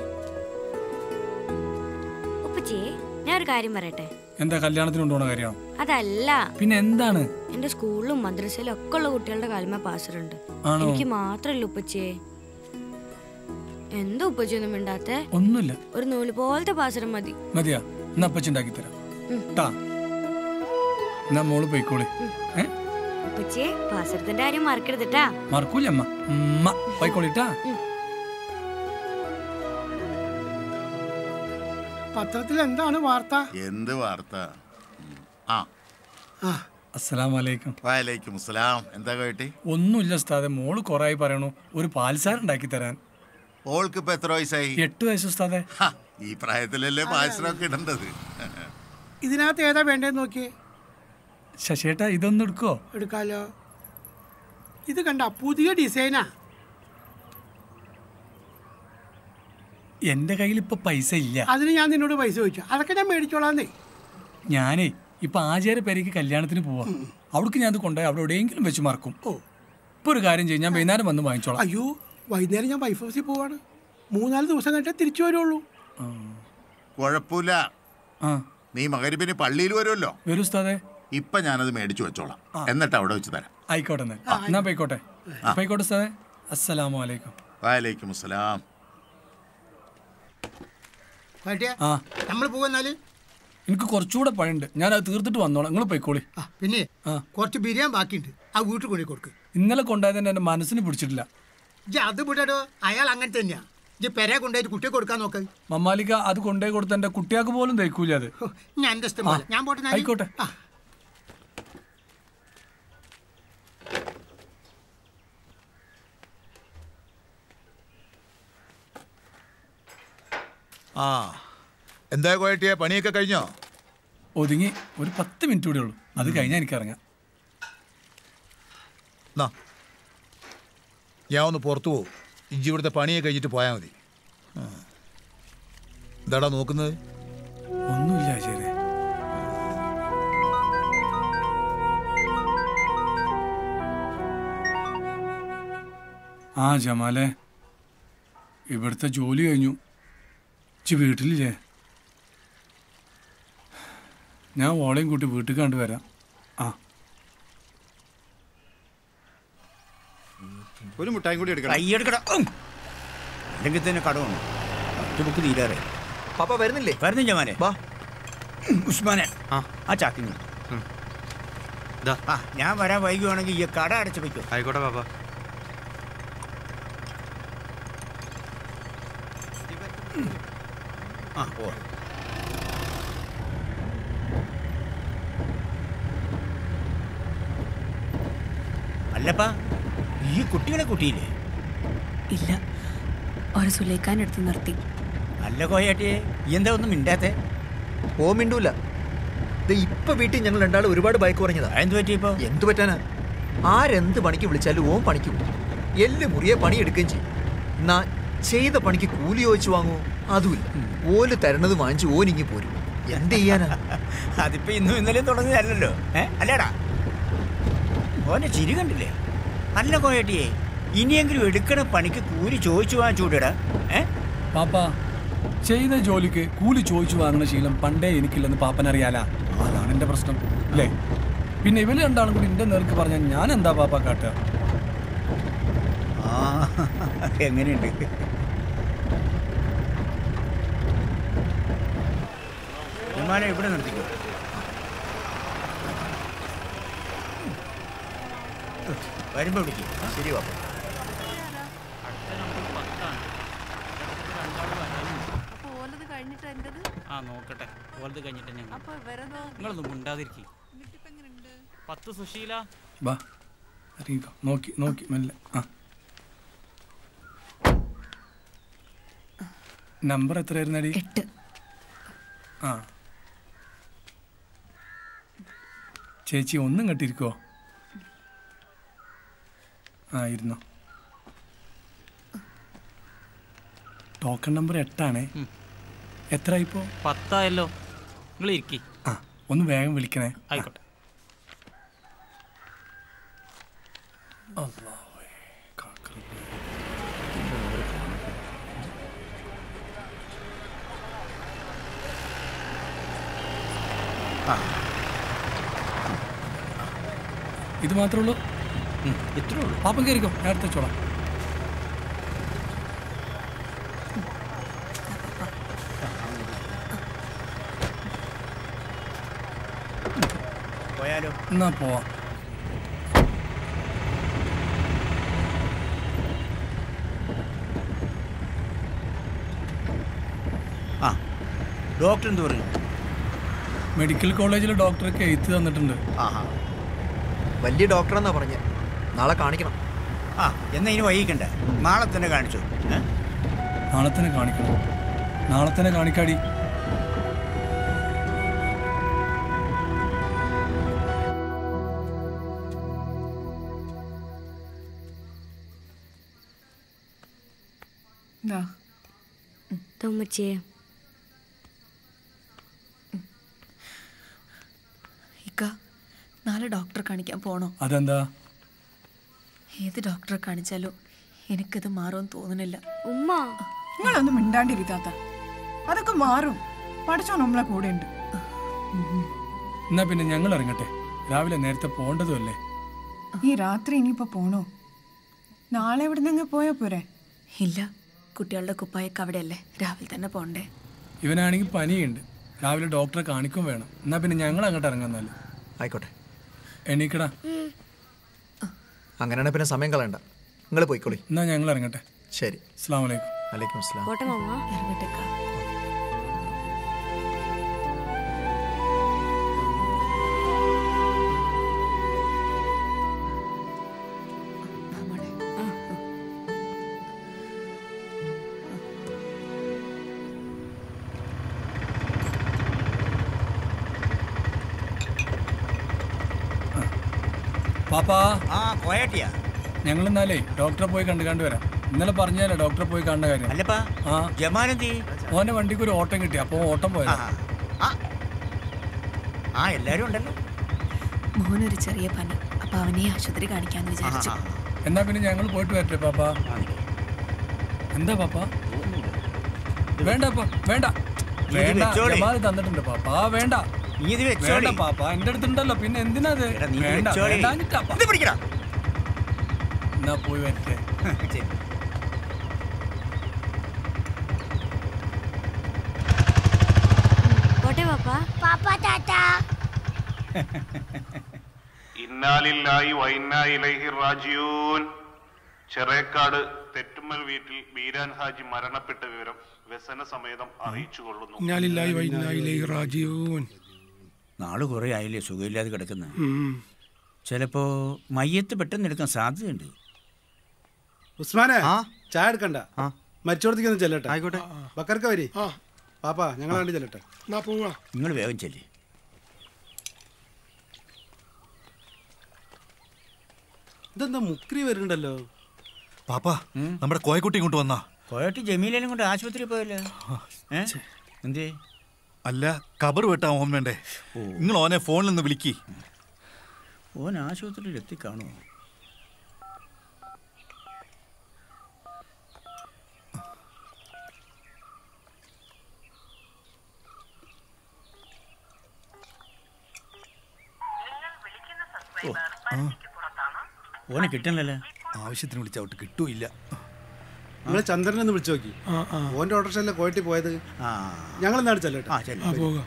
ഉപ്പച്ചേ ഞാൻ ഒരു കാര്യം പറയട്ടെ എന്താ കല്യാണത്തിന് കൊണ്ടുപോണ കാര്യം അതല്ല പിന്നെ എന്താണ് എന്റെ സ്കൂളിലും മദ്രസയിലും ഒക്കെ ഉള്ള കുട്ടികളുടെ കാലമ പാസറുണ്ട് ആണോ? എനിക്ക് മാത്രല്ല ഉപ്പച്ചേ എന്താ ഉപ്പച്ചി ഒന്നും മിണ്ടാത്തെ ഒന്നുമില്ല ഒരു നൂല് പോലത്തെ പാസരം മതി മതിയാ എന്നാ അപ്പച്ചി ഉണ്ടാക്കി തരാം ഉം. ട്ടാ എന്നാ മോള് പോയിക്കോളി ഏ ഉപ്പച്ചേ പാസരത്തിന്റെ കാര്യം മറക്കരുതിട്ടാ മറക്കൂല അമ്മ ഉമ്മ പോയിക്കോളിട്ടാ പത്രത്തിൽ എന്താണ് വാർത്ത എന്ത് വാർത്ത ഉം. ആ അസ്സലാം വലൈക്കും വാലേക്കും അസ്സലാം എന്താ കേട്ടി ഒന്നുമില്ല ഉസ്താദെ മോള് കൊറായി പറയണു ഒരു പാൽസാർ ഉണ്ടാക്കി തരാൻ ഓൾക്ക് ഇപ്പൊ എത്ര വയസ്സായി എട്ട് വയസ്സ് ഉസ്താദെ ഹ, ഈ പ്രായത്തിലല്ലേ പായസമൊക്കെ ഇടേണ്ടത് ഇതിനകത്ത് ഏതാ വേണ്ടതെന്ന് നോക്കിയേ ശശിയേട്ടാ ഇതൊന്നും എടുക്കോ എടുക്കാലോ ഇത് കണ്ട പുതിയ ഡിസൈനാ എന്റെ കയ്യിൽ ഇപ്പൊ പൈസ ഇല്ല അതിന് ഞാൻ നിന്നോട് പൈസ ചോദിച്ചു അതൊക്കെ ഞാൻ മേടിച്ചോളാന്നേ ഞാനേ ഇപ്പൊ ആചാര പേരേക്ക് കല്യാണത്തിന് പോവാ അവിടേക്ക് ഞാൻ അത് കൊണ്ടുപോയി അവിടെ എവിടെയെങ്കിലും വെച്ച് മറക്കും ഇപ്പൊ ഒരു കാര്യം ചെയ്യും ഞാൻ വൈകുന്നേരം വന്ന് വാങ്ങിച്ചോളാം അയ്യോ വൈകുന്നേരം ഞാൻ വൈഫ് ഹൗസിൽ പോവാണ് മൂന്നാല് ദിവസം കഴിഞ്ഞാൽ തിരിച്ചു വരുള്ളൂ കുഴപ്പമില്ല നീ മകരിപ്പിന് പള്ളിയിൽ വരുമല്ലോ വരൂ ഉസ്താദെ ഇപ്പൊ ഞാനത് മേടിച്ചു വെച്ചോളാം എന്നിട്ട് അവിടെ വെച്ച് തരാം ആയിക്കോട്ടെ എന്നാൽ എന്നാ പോയിക്കോട്ടെ പോയിക്കോട്ടെ ഉസ്താദെ അസ്സലാമു അലൈക്കും വാലേക്കും അസ്സലാം ആ നമ്മൾ പോവെന്നാല് എനിക്ക് കുറച്ചുകൂടെ പണിയുണ്ട് ഞാൻ അത് തീർത്തിട്ട് വന്നോളാം നിങ്ങൾ പോയിക്കോളി പിന്നെ കുറച്ച് ബിരിയാണി ബാക്കിയുണ്ട് ആ വീട്ടിൽ കൊണ്ടു കൊടുക്ക് ഇന്നലെ കൊണ്ടുപോയത് തന്നെ എന്റെ മനസ്സിന് പിടിച്ചിട്ടില്ല ഇജ്ജ് അത് വിടടോ അയാൾ അങ്ങനെ തന്നെയാ ഇജ്ജ് പെരെ കൊണ്ടുപോയിട്ട് കുട്ടിയെ കൊടുക്കാൻ നോക്ക് മമ്മാലിക്ക അത് കൊണ്ടുപോയി കൊടുത്ത എന്റെ കുട്ടിയാക്ക് പോലും തയ്ക്കൂല അത് ഞാൻ എൻ്റെ ഇഷ്ടം പോലെ ഞാൻ പോട്ടെ നാല്. ആയിക്കോട്ടെ ആ. ആ എന്താ കോയട്ടിയെ പണിയൊക്കെ കഴിഞ്ഞോ ഒതുങ്ങി ഒരു പത്ത് മിനിറ്റ് കൂടെ ഉള്ളൂ അത് കഴിഞ്ഞാൽ എനിക്ക് ഇറങ്ങാം എന്നാ ഞാൻ ഒന്ന് പുറത്തു പോകും ഇജ്ജി ഇവിടുത്തെ പണിയൊക്കെ കഴിഞ്ഞിട്ട് പോയാൽ മതി ആ. എന്താടാ നോക്കുന്നത് ഒന്നുമില്ല ശരി ആ ജമാലെ ഇവിടുത്തെ ജോലി കഴിഞ്ഞു ഇച്ചി വീട്ടിലില്ലേ ഞാൻ ഓളയും കൂട്ടി വീട്ടിൽ കണ്ടു വരാം ആ ഒരു മുട്ടായും കൂടി എടുക്കണം കൈയെടുക്കട അല്ലെങ്കിൽ തന്നെ കടമാണ് ഒറ്റ ബുക്ക് തീരാറേ പാപ്പ വരുന്നില്ലേ വരുന്നില്ല മാനെ വാ ഉസ്മാനെ ആ ചാക്കിന് ആ ഞാൻ വരാൻ വൈകുവാണെങ്കിൽ ഈ കട അടച്ചു വയ്ക്കും ആയിക്കോട്ടെ പാപ്പ ആ ഓ അല്ലപ്പാ ഈ കുട്ടികളെ കുട്ടിയില്ലേ ഇല്ല ഒരു സുലൈഖാൻ നിർത്തി അല്ല കോയാട്ടിയെ ഈ എന്താ ഒന്നും മിണ്ടാത്തെ ഓ മിണ്ടൂല ദേ ഇപ്പൊ വീട്ടിൽ ഞങ്ങൾ രണ്ടാൾ ഒരുപാട് ബൈക്ക് കുറഞ്ഞതാ എന്ത് പറ്റി ഇപ്പൊ എന്ത് പറ്റാനാ ആരെന്ത് പണിക്ക് വിളിച്ചാലും ഓൻ പണിക്കും എല്ല് മുറിയെ പണിയെടുക്കുകയും ചെയ്യും എന്നാ ചെയ്ത പണിക്ക് കൂലി ചോദിച്ചു വാങ്ങുമോ അതുമില്ല ഓല് തരണത് വാങ്ങിച്ച് ഓനിങ്ങി പോരും എന്ത് ചെയ്യാനാ അതിപ്പോ ഇന്നും ഇന്നലെയും തുടങ്ങിയതല്ലല്ലോ ഏ അല്ലേടാ ഓനെ ചിരി കണ്ടില്ലേ അല്ല കോയട്ടിയെ ഇനിയെങ്കിലും എടുക്കണ പണിക്ക് കൂലി ചോദിച്ചു വാങ്ങിച്ചൂടെടാ ഏ പാപ്പ ചെയ്ത ജോലിക്ക് കൂലി ചോദിച്ചു വാങ്ങുന്ന ശീലം പണ്ടേ എനിക്കില്ലെന്ന് പാപ്പനറിയാലാ അതാണ് എന്റെ പ്രശ്നം അല്ലേ പിന്നെ ഇവര് രണ്ടാളും കൂടി എന്റെ നേർക്ക് പറഞ്ഞാൽ ഞാൻ എന്താ പാപ്പ കാട്ടുക ആ എങ്ങനെയുണ്ട് വിമാനം ഇവിടെ നിർത്തിക്കോ വരുമ്പോ വിളിക്കും ശരി പാപ്പ അപ്പൊ ഓലത് കഴിഞ്ഞിട്ട് എന്റത് ആ നോക്കട്ടെ ഓലത് കഴിഞ്ഞിട്ട് ഞങ്ങൾ അപ്പൊ ഇവരതോ നിങ്ങളൊന്നും മുണ്ടാതിരിക്കും പത്ത് സുശീല വാ ഇറങ്ങിക്കോ നോക്കി നോക്കി മെല്ലെ ആ നമ്പർ എത്രയായിരുന്നടി എട്ട് ആ ചേച്ചി ഒന്നും കെട്ടിരിക്കോ ആ ഇരുന്നോ ടോക്കൺ നമ്പർ എട്ടാണേ എത്ര ഇപ്പോ പത്തായല്ലോ നിങ്ങൾ ഇരിക്കി ആ ഒന്ന് വേഗം വിളിക്കണേ ആയിക്കോട്ടെ അല്ലാഹുവേ, കാക്കറ. ഇത് മാത്രമേ ഉള്ളൂ ഇത്രേ ഉള്ളൂ പാപ്പം കയറിക്കോ ഞാൻ അടുത്ത ചോളാം പോയാലോ എന്നാ പോവാം ആ ഡോക്ടർ എന്ത് പറയും മെഡിക്കൽ കോളേജിലെ ഡോക്ടർക്ക് എഴുത്ത് തന്നിട്ടുണ്ട് ആഹാ വലിയ ഡോക്ടറെന്നാ പറഞ്ഞ് നാളെ കാണിക്കണം ആ എന്നാ ഇനി വൈകിക്കണ്ട നാളെ തന്നെ കാണിച്ചു ഏ? നാളെ തന്നെ കാണിക്കണം നാളെ തന്നെ കാണിക്കാടി ദാ തോമച്ചിയെ ഇക്ക നാളെ ഡോക്ടറെ കാണിക്കാൻ പോണോ അതെന്താ ഏത് ഡോക്ടറെ കാണിച്ചാലും എനിക്കിത് മാറുമെന്ന് തോന്നുന്നില്ല ഉമ്മ നിങ്ങളൊന്നും മിണ്ടാണ്ടിരിക്കാത്ത അതൊക്കെ മാറും പഠിച്ചോ നമ്മളെ കൂടെ ഉണ്ട് എന്നാ പിന്നെ ഞങ്ങൾ ഇറങ്ങട്ടെ രാവിലെ നേരത്തെ പോകേണ്ടതുമല്ലേ ഈ രാത്രി ഇനിയിപ്പോ പോണോ നാളെ ഇവിടെ നിന്ന് പോയാ പോരെ ഇല്ല കുട്ടികളുടെ കുപ്പായൊക്കെ അവിടെയല്ലേ രാവിലെ തന്നെ പോണ്ടേ ഇവനാണെങ്കിൽ പനിയുണ്ട് രാവിലെ ഡോക്ടറെ കാണിക്കും വേണം എന്നാ പിന്നെ ഞങ്ങൾ അങ്ങോട്ട് ഇറങ്ങാന്നാല് ആയിക്കോട്ടെ എണീക്കടാ അങ്ങനെയാണെങ്കിൽ പിന്നെ സമയം കളയണ്ട നിങ്ങൾ പോയിക്കോളി എന്നാ ഞങ്ങൾ ഇറങ്ങട്ടെ ശരി അസ്സാം വലൈക്കും വലൈക്കും അസ്സലാം പോട്ടെ മാമ ഇറങ്ങട്ടെ അക്ക. പാപ്പാ ആ കോയട്ടിയാ ഞങ്ങൾ എന്നാലേ ഡോക്ടറെ പോയി കണ്ടു കണ്ടു വരാം ഇന്നലെ പറഞ്ഞാലേ ഡോക്ടറെ പോയി കാണുന്ന കാര്യം അല്ലപ്പാ ആ ജമാനെന്തി ഓന്റെ വണ്ടിക്ക് ഒരു ഓട്ടം കിട്ടി അപ്പൊ ഓട്ടം പോയതാ ആ എല്ലാരും ഉണ്ടല്ലോ മോനൊരു ചെറിയ പനി അപ്പൊ അവനെ ആശുപത്രി കാണിക്കാന്ന് വിചാരിച്ചു എന്നാ പിന്നെ ഞങ്ങൾ പോയിട്ട് വരട്ടെ പാപ്പാ എന്താ പാപ്പാ വേണ്ട പാ വേണ്ട ഇത് വേണ്ട വെച്ചോളി. ജമാൽ തന്നിട്ടുണ്ട് പാപ്പാ വേണ്ട നീ ഇത് വെച്ചോളി. വേണ്ട പാപ്പാ എന്റെ അടുത്തുണ്ടല്ലോ പിന്നെ എന്തിനാ അത് എടാ, നീ ഇത് വേണ്ട വെച്ചോളി. വേണ്ടാഞ്ഞിട്ടാ പാ. ഇത് പിടിക്കടാ എന്നാ പോയി വരട്ടെ ശരി. പോട്ടെ പാപ്പ പാപ്പ ടാറ്റ ഇന്നാലില്ലായി വൈന്നാ ഇലൈഹി റാജിയൂൻ ചെറേക്കാട് തെറ്റുമ്മൽ വീട്ടിൽ ബീരാൻ ഹാജി മരണപ്പെട്ട വിവരം വ്യസന സമേതം അറിയിച്ചു കൊള്ളുന്നു ഇന്നാലില്ലാഹി വഇന്നാ ഇലൈഹി റാജിഊൻ നാള് കുറെ ആയില്ലേ സുഖമില്ലാതെ കിടക്കുന്ന ഉം. ചിലപ്പോ മയ്യത്ത് പെട്ടെന്ന് എടുക്കാൻ സാധ്യതയുണ്ട് ഉസ്മാനെ ചായ എടുക്കണ്ട മരിച്ചോടത്തേക്ക് ഒന്ന് ചെല്ലട്ടെ ആയിക്കോട്ടെ ബക്കർക്ക വരി പാപ്പാ ഞങ്ങൾ വേണ്ടി ചെല്ലട്ടെ എന്നാ പോവാ നിങ്ങൾ വേഗം ചെല്ലി ഇതെന്താ മുക്രി വരുന്നുണ്ടല്ലോ പാപ്പാ നമ്മുടെ കോയക്കുട്ടി ഇങ്ങോട്ട് വന്നാ കോയട്ടി ജമീലേനും കൊണ്ട് ആശുപത്രി പോയല്ലോ ഏ? എന്തേ അല്ല കബർ വെട്ടാ ഓൻ വേണ്ടേ നിങ്ങൾ ഓനെ ഫോണിൽ നിന്ന് വിളിക്കി ഓൻ ആശുപത്രിയിൽ എത്തിക്കാണോ ഓനെ കിട്ടണല്ലോ ആവശ്യത്തിന് വിളിച്ചോട്ട് കിട്ടൂല്ല നിങ്ങൾ ചന്ദ്രനെ ഒന്ന് വിളിച്ചു നോക്കി ഓന്റെ ഓട്ടോറിക്ഷല്ലേ കോയട്ടി പോയത് ഞങ്ങൾ എന്നാണ് ചെല്ലട്ടെ ആ പോകാം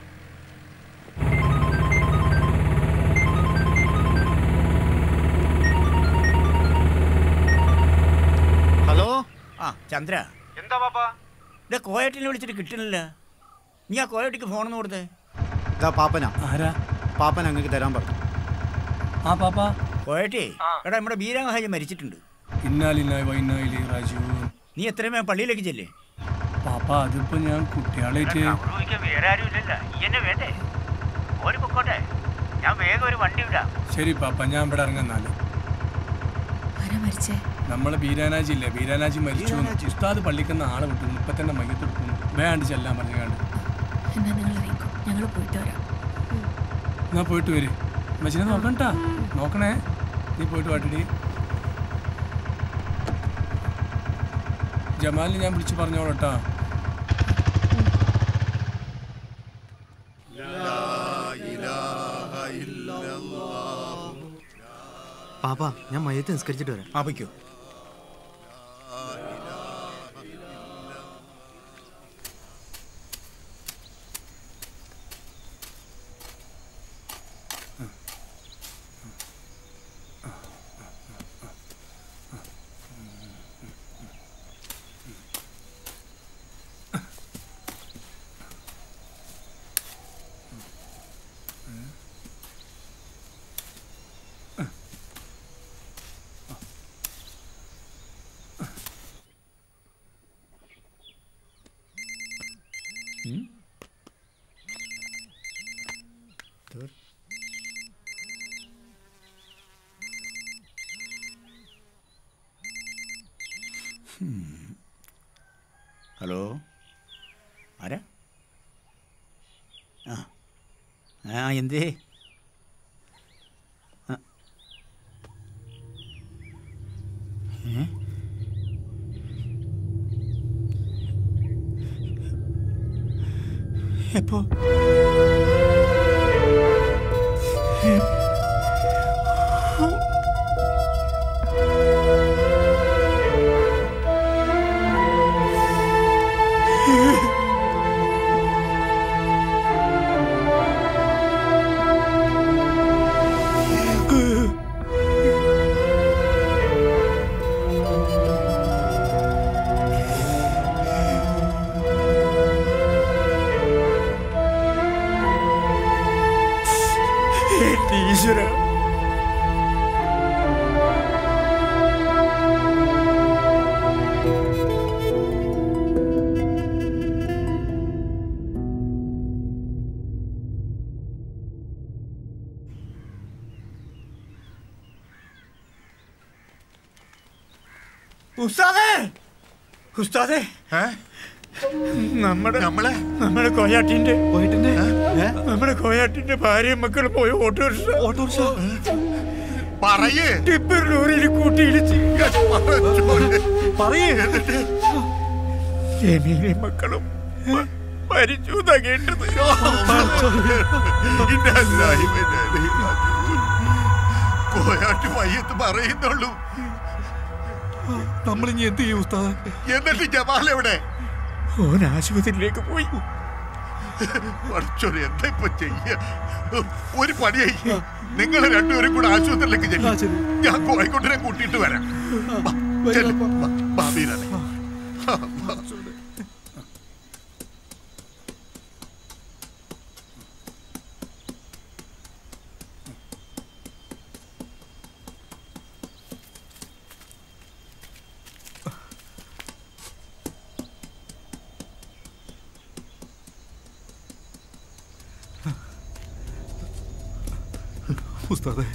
ഹലോ ആ ചന്ദ്ര എന്താ പാപ്പാ ഇതാ കോയട്ടിനെ വിളിച്ചിട്ട് കിട്ടണില്ല നീ ആ കോയട്ടിക്ക് ഫോണെന്ന് കൊടുത്തേ ഇതാ പാപ്പനാ ആരാ പാപ്പൻ അങ്ങക്ക് തരാൻ പറഞ്ഞു ആ പാപ്പാ കോയട്ടി എടാ നമ്മുടെ ബീരാമഹാജി മരിച്ചിട്ടുണ്ട് ഇന്നാലില്ലാഹി വഇന്നാ ഇലൈഹി റാജിഊൻ നീ എത്രയും വേഗം പള്ളിയിലേക്ക് ചെല്ലേ പാപ്പ അതിപ്പോ ഞാൻ കുട്ടികളായിട്ട് വേറെ ആരും ഇല്ലല്ലോ ഈ എന്നെ വേണ്ടേ ഓര് പൊക്കോട്ടെ ഞാൻ വേഗം ഒരു വണ്ടി വിടാം ശരി പാപ്പ ഞാൻ ഇവിടെ ഇറങ്ങുന്നാല് ആരാ മരിച്ചേ നമ്മളെ ബീരാനാജി ഇല്ലേ ബീരാനാജി മരിച്ചു എന്ന്. ഉസ്താദ് പള്ളിക്കുന്ന ആളെ വിട്ടു ഇപ്പൊ തന്നെ മയ്യത്തെടുക്കുന്നു വേണ്ട ചെല്ലാൻ പറഞ്ഞു കണ്ട് എന്നാ നിങ്ങൾ ഇറങ്ങിക്കോ ഞങ്ങൾ പോയിട്ട് വരാം എന്നാ പോയിട്ട് വര് മച്ചിനെ നോക്കണ്ടാ നോക്കണേ നീ പോയിട്ട് വാട്ടിടി ജമാലിനെ ഞാൻ വിളിച്ചു പറഞ്ഞോളട്ടാ പാപ്പ ഞാൻ മയത്ത് നിസ്കരിച്ചിട്ട് വരാം ആ വയ്ക്കോ ഹലോ ആരാ ആ ആ എന്തേ ആ. ഏ? എപ്പോ ഏ? ഈശ്വര ഉസ്താദേ ഉസ്താദേ നമ്മുടെ നമ്മളെ നമ്മുടെ കോയാട്ടിന്റെ പോയിട്ടുണ്ട് നമ്മുടെ കോയാട്ടിന്റെ ഭാര്യയും മക്കളും പോയ ഓട്ടോറിക്ഷ ഓട്ടോറിക്ഷ പറയേ ടിപ്പർ ലോറിയിൽ കൂട്ടിയിടിച്ച് പറയേ എന്നിട്ട് ജമീലെ മക്കളും മ- മരിച്ചു എന്നാ കേട്ടത് കോയാട്ട് മയ്യത്ത് പറയുന്നുള്ളൂ നമ്മളിനി എന്ത് ചെയ്യും ഉസ്താദ് എന്നിട്ട് ജമാൽ എവിടെ ഓൻ ആശുപത്രിയിലേക്ക് പോയി പഠിച്ചോര് എന്താ ഇപ്പൊ ചെയ്യ ഒരു പണിയായി നിങ്ങൾ രണ്ടുപേരും കൂടെ ആശുപത്രിയിലേക്ക് ചെല്ലും ഞാൻ കോഴിക്കോട്ടിനെ കൂട്ടിയിട്ട് വരാം വാ, ചെല്ല്. വാ, വാ, വീരാനെ. വാ. ഉസ്താദേ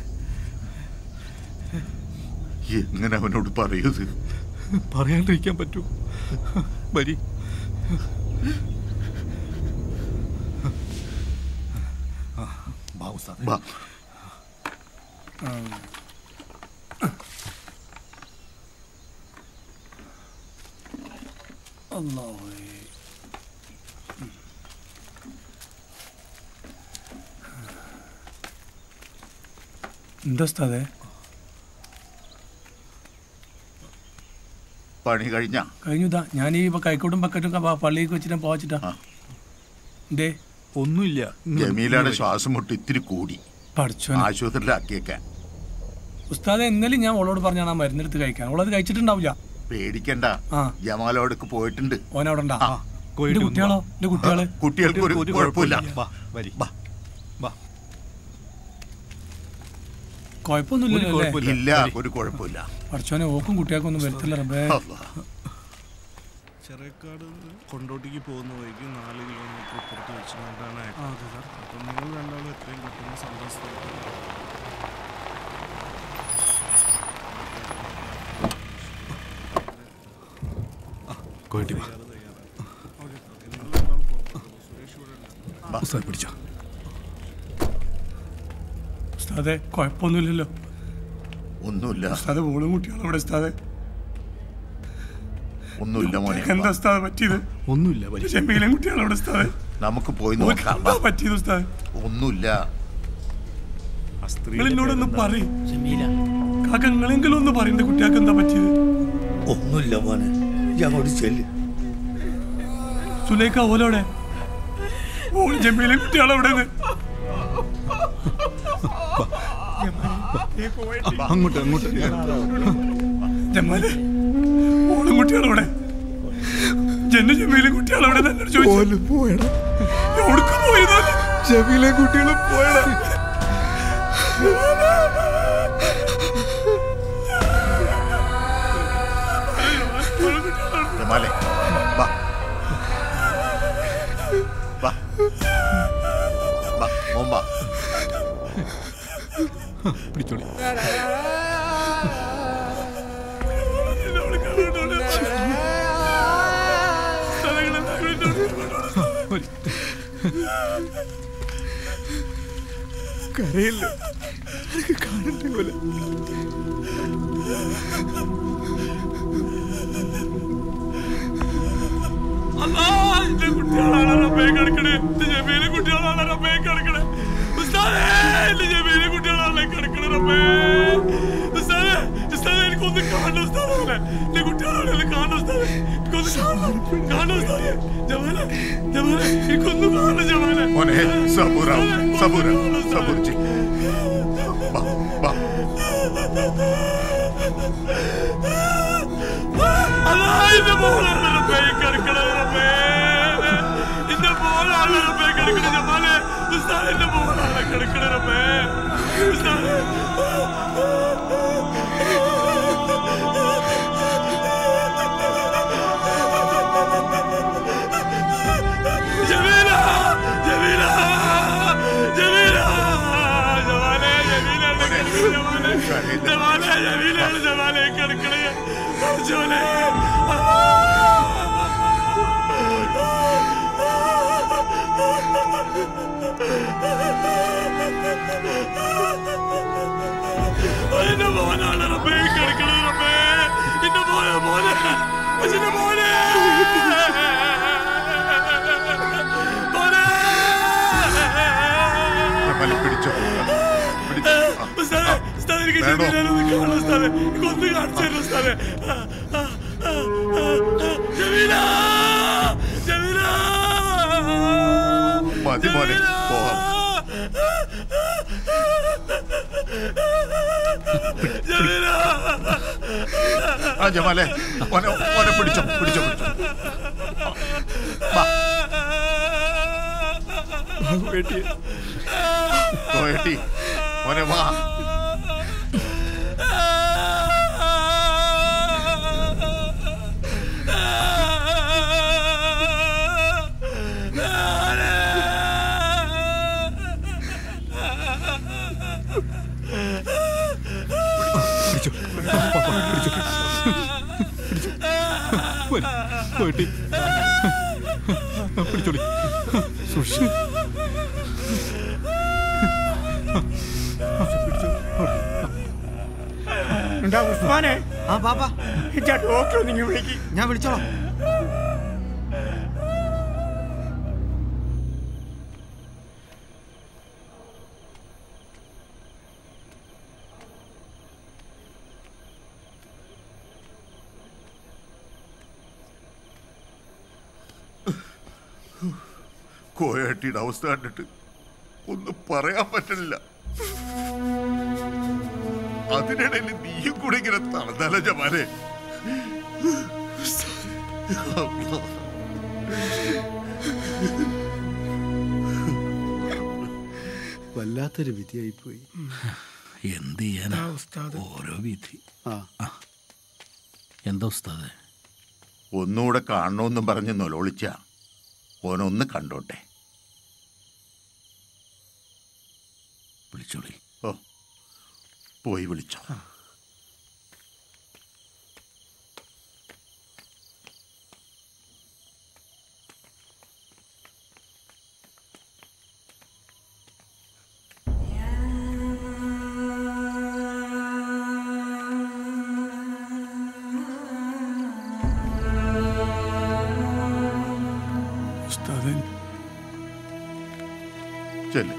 എങ്ങനെ അവനോട് പറയത് പറയാണ്ടിരിക്കാൻ പറ്റൂ വരി വാ, ഉസ്താദേ. വാ. അല്ലാഹുവേ. എന്താ ഉസ്താദേ പണി കഴിഞ്ഞ കഴിഞ്ഞു ഇതാ ഞാൻ ഈ കൈക്കോട്ടും ബക്കറ്റും ക- പള്ളിക്ക് വെച്ചിട്ട് പോവച്ചിട്ടാ എന്തേ ഒന്നുമില്ല ജമീലയുടെ ശ്വാസം മുട്ട് ഇത്തിരി കൂടി പഠിച്ചോനെ. ആശുപത്രിയിലാക്കിയേക്കാൻ ഉസ്താദെ ഇന്നലെ ഞാൻ ഓളോട് പറഞ്ഞാണ് ആ മരുന്നെടുത്ത് കഴിക്കാൻ ഓളത് കഴിച്ചിട്ടുണ്ടാവില്ല പേടിക്കണ്ട ആ. ജമാലോടക്ക് പോയിട്ടുണ്ട് ഓനവിടെ ഉണ്ടാ ആ. എന്റെ കുട്ടികളോ എന്റെ കുട്ടികള് കുട്ടികൾക്ക് ഒരു കുഴപ്പമില്ല വാ. കുഴപ്പമൊന്നുമില്ലല്ലോ അല്ലേ? ഇല്ല ഒരു കുഴപ്പമില്ല പഠിച്ചോനെ ഓക്കും കുട്ടികൾക്കും ഒന്നും വരത്തില്ല റബ്ബേ ചെറിയക്കാട് കൊണ്ടോട്ടിക്ക് പോകുന്ന വഴിക്ക് നാല് കിലോമീറ്റർ ഇപ്പുറത്ത് വെച്ചുകൊണ്ടാണ് ആക്സിഡന്റ്. അപ്പം നിങ്ങൾ രണ്ടാളും എത്രയും പെട്ടെന്ന് സംഭവ സ്ഥലത്ത് കോയട്ടി വാ ഉസ്താദ് പിടിച്ചോ ഉസ്താദെ കുഴപ്പമൊന്നുമില്ലല്ലോ ഒന്നുമില്ല ഉസ്താദ് മോളും കുട്ടികളും അവിടെ ഉസ്താദെ ഒന്നുമില്ല മോനെ എന്താ ഉസ്താദ് പറ്റിയത് ഒന്നുമില്ല ചെമ്മീലും കുട്ടികളും അവിടെ ഉസ്താദെ നമുക്ക് പോയി ഓർക്ക് നോക്കാം എന്താ പറ്റിയത് ഉസ്താദ് ഒന്നുമില്ല നിങ്ങൾ എന്നോടൊന്ന് പറയും കാക്ക നിങ്ങളെങ്കിലും ഒന്ന് പറയണ്ട കുട്ടികൾക്ക് എന്താ പറ്റിയത് ഒന്നുമില്ല മോനെ ഞാൻ അങ്ങോട്ട് ചെല്ല് സുലേഖ ഓലോടെ ഓൾ ജമീലെ കുട്ടികളവിടെ അങ്ങോട്ട് അങ്ങോട്ട് ജമാലെ ഓളും കുട്ടികളവിടെ ജന്ന ജമീലെ കുട്ടികളവിടെ എന്നോട് ചോദിച്ചു പോയടാ എവിടേക്ക് പോയതാ ജമീലെ കുട്ടികളും പോയടാ ജമാലെ വാ വാ വാ മോൻ വാ പിടിച്ചോളി കരയില്ല എനിക്ക് കാണണ്ട പോലെ അല്ലാ എന്റെ കുട്ടികളാണ് റബ്ബേ കിടക്കണേ എന്റെ ജമീലെ കുട്ടികളാണ് റബ്ബേ കിടക്കണേ ഉസ്താദേ എന്റെ ജമീലെ കുട്ടികളാണ് കിടക്കണേ റബ്ബേ ഉസ്താദേ ഉസ്താദേ എനിക്കൊന്ന് കാണണം ഉസ്താദേ എന്റെ കുട്ടികളാണ് കാണണം ഉസ്താദേ എനിക്കൊന്ന് കാണണം കാണണം ഉസ്താദേ ജമാലെ ജമാലെ എനിക്കൊന്ന് കാണണം ജമാലെ മോനെ സബൂറ സബൂറ സബൂർ ചെയ് വാ വാ അല്ലാ എന്റെ മോളാണ് റബ്ബേ കിടക്കണേ റബ്ബേ എന്റെ മോളാണ് റബ്ബേ കിടക്കണേ ജമാലെ ഉസ്താദ് എന്റെ മോളാണ് കിടക്കണേ റബ്ബേ ഉസ്താദേ ജമീല ജമീല ജമീല ജമാലെ ജമീലാണ് കിടക്കണേ ജമാലെ ജമാലെ ജമീലാണ് ജമാലെ കിടക്കണേ ജമാലെ എന്റെ മോനാണ് റബ്ബേ കിടക്കണേ റബ്ബേ എന്റെ മോനെ മോനെ എന്റെ മോനെ ജമാലെ പിടിച്ചോ പിടിച്ചോ ആ, ഉസ്താദേ, ഉസ്താദേ, എനിക്ക് വേണോ? ജമീലനെ ഒന്ന് കാണണം ഉസ്താദേ. എനിക്ക് ഒന്ന് കാണിച്ചു തരണം ഉസ്താദേ. ആ, ആ, ആ, ആ, ആ. ജമീല! ജമീല! മതി മോനെ പോവാം ജമീല! ആ ജമാലെ മോനെ മോനെ പിടിച്ചോ പിടിച്ചോ പിടിച്ചോ വാ കോയട്ടി മോനെ വാ പിടിച്ചോ പാപ്പ പിടിച്ചോ പിടിച്ചോ പോരെ, പോയിട്ട് പിടിച്ചോളി സൂക്ഷിച്ച് എന്താ ഉസ്മാനെ ആ പാപ്പ ഡോക്ടർ നിങ്ങൾ വിളിക്ക് ഞാൻ വിളിച്ചോളാം കോയട്ടിയുടെ അവസ്ഥ കണ്ടിട്ട് ഒന്നും പറയാൻ പറ്റില്ല അതിനിടയിൽ നീയും കൂടി ഇങ്ങനെ തളർന്നാല ജമാലെ വല്ലാത്തൊരു വിധിയായിപ്പോയി എന്ത് ചെയ്യാനാ ഓരോ വിധി ആ എന്താ ഉസ്താദെ ഒന്നുകൂടെ കാണണമെന്നും പറഞ്ഞ് നൊലോളിച്ച ഓനൊന്ന് കണ്ടോട്ടെ വിളിച്ചോളി ഓ പോയി വിളിച്ചോ ഉസ്താദേ ചെല്ല്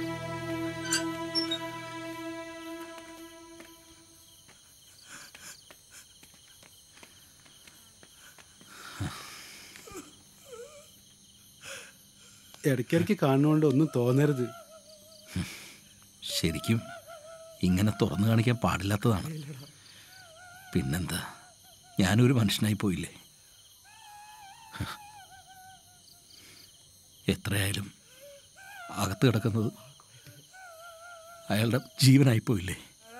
ഇടയ്ക്കിടയ്ക്ക് കാണുന്നതുകൊണ്ട് ഒന്നും തോന്നരുത് ശരിക്കും ഇങ്ങനെ തുറന്നു കാണിക്കാൻ പാടില്ലാത്തതാണ് പിന്നെന്താ ഞാനൊരു മനുഷ്യനായി പോയില്ലേ ഹ. എത്രയായാലും അകത്ത് കിടക്കുന്നത് അയാളുടെ ജീവനായി പോയില്ലേ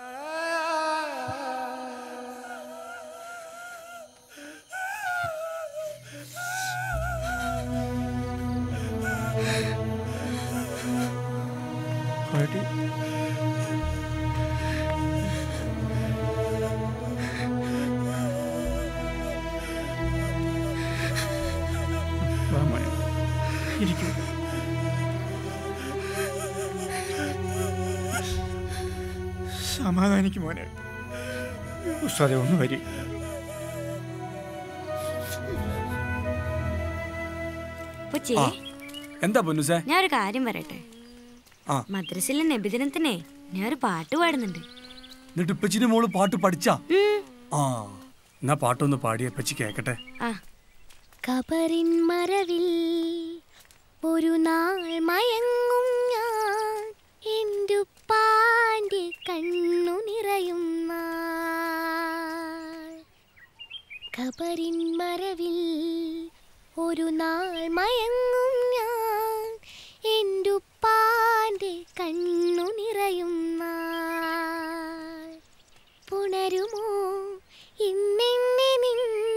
സമാധാനിക്കും മോനെ ഉസ്താദെ ഒന്ന് വരി ഉപ്പച്ചി ആ എന്താ പൊന്നുസേ ഞാൻ ഒരു കാര്യം പറയട്ടെ ആ. മദ്രസിലെ നബിദിനത്തിനെ ഞാൻ ഒരു പാട്ട് പാടുന്നുണ്ട് എന്നിട്ട് ഇപ്പച്ചിന്റെ മോള് പാട്ട് പഠിച്ചാ ഉം. ആ എന്നാ പാട്ടൊന്ന് പാടിയ ഇപ്പച്ചി കേക്കട്ടെ ആ കബറിൻ മറവിൽ ഒരു നാൾ മയങ്ങും ഞാൻ എൻ്റെ ഉപ്പാൻ്റെ കണ്ണു നിറയും നാൾ കബറിൻ മറവിൽ ഒരു നാൾ മയങ്ങും ഞാൻ എൻ്റെ ഉപ്പാൻ്റെ കണ്ണു നിറയും നാൾ പുണരുമോ ഇന്നെന്നെ നിൻ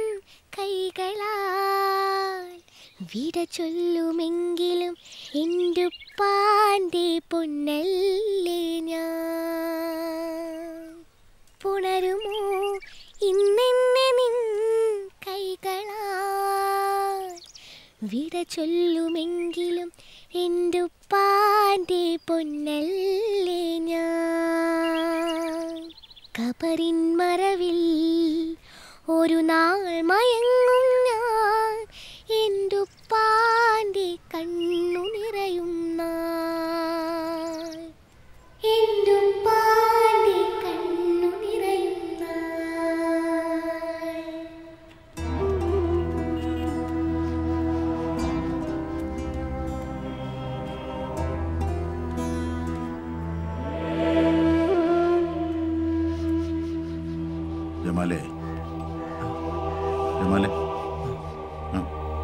കൈകളാൽ വിട ചൊല്ലുമെങ്കിലും എൻ്റെ ഉപ്പാൻ്റെ പൊന്നല്ലേ ഞാൻ പുണരുമോ ഇന്നെന്നെ നിൻ കൈകളാൽ വിട ചൊല്ലുമെങ്കിലും എൻ്റെ ഉപ്പാൻ്റെ പൊന്നല്ലേ ഞാൻ കബറിൻ മറവിൽ ഒരു നാൾ മയങ്ങും ഞാൻ എൻ്റെ ഉപ്പാൻ്റെ കണ്ണു നിറയും നാൾ എൻ്റെ ഉപ്പാൻ്റെ കണ്ണു നിറയും നാൾ ജമാലേ ജമാലേ ആ.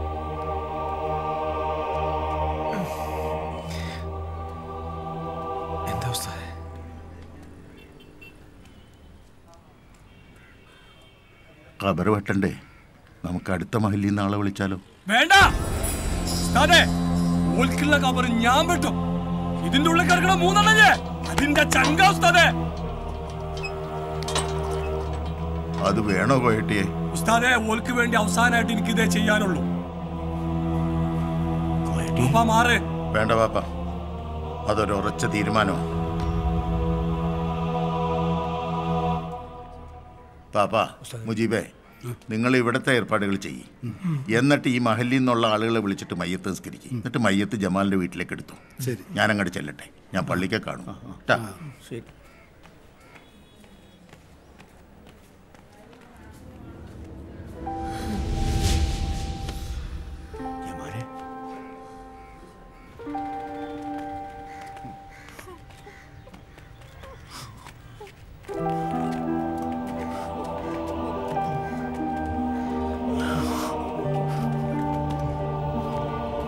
എന്താ ഉസ്താദേ ഖബർ വെട്ടണ്ടേ നമുക്ക് അടുത്ത മഹലിൽ നാളെ വിളിച്ചാലോ വേണ്ട ഉസ്താദേ, ഓൽക്കുള്ള കബർ ഞാൻ വെട്ടും ഇതിന്റെ ഉള്ളിൽ കിടക്കണ മൂന്നെണ്ണല്ലേ അതിന്റെ ചങ്ക ഉസ്താദേ അത് വേണോ കോയട്ടിയെ ഉസ്താദെ ഓൽക്ക് വേണ്ടി അവസാനമായിട്ട് എനിക്ക് ഇതേ ചെയ്യാനുള്ളൂ അപ്പാ മാറ് വേണ്ട പാപ്പ അതൊരു ഉറച്ച തീരുമാനമാണ് പാപ്പ മുജീബേ നിങ്ങൾ ഇവിടുത്തെ ഏർപ്പാടുകൾ ചെയ്യും എന്നിട്ട് ഈ മഹലിൽ നിന്നുള്ള ആളുകളെ വിളിച്ചിട്ട് മയ്യത്ത് നിസ്കരിക്കും എന്നിട്ട് മയ്യത്ത് ജമാലിന്റെ വീട്ടിലേക്ക് എടുത്തു ശരി. ഞാൻ അങ്ങോട്ട് ചെല്ലട്ടെ ഞാൻ പള്ളിക്ക് കാണും ട്ടാ. ശരി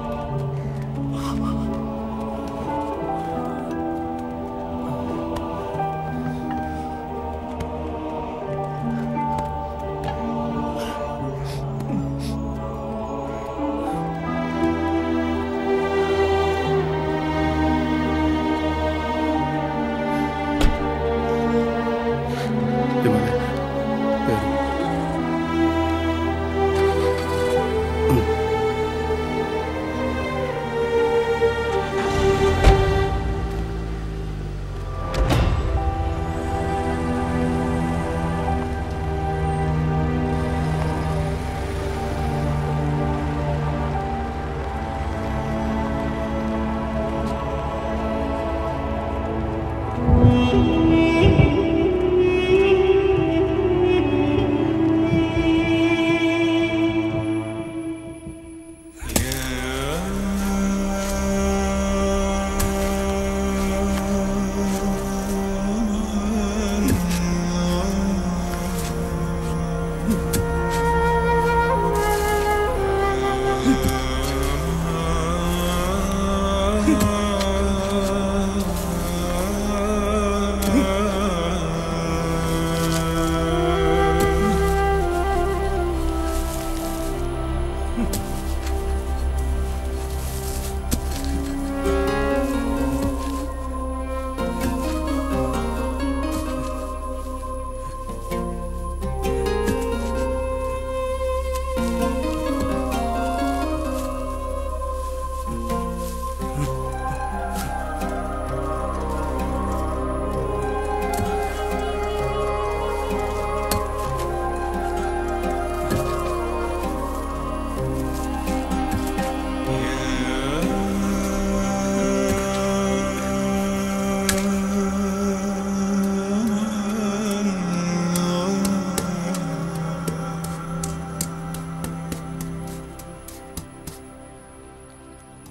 ആ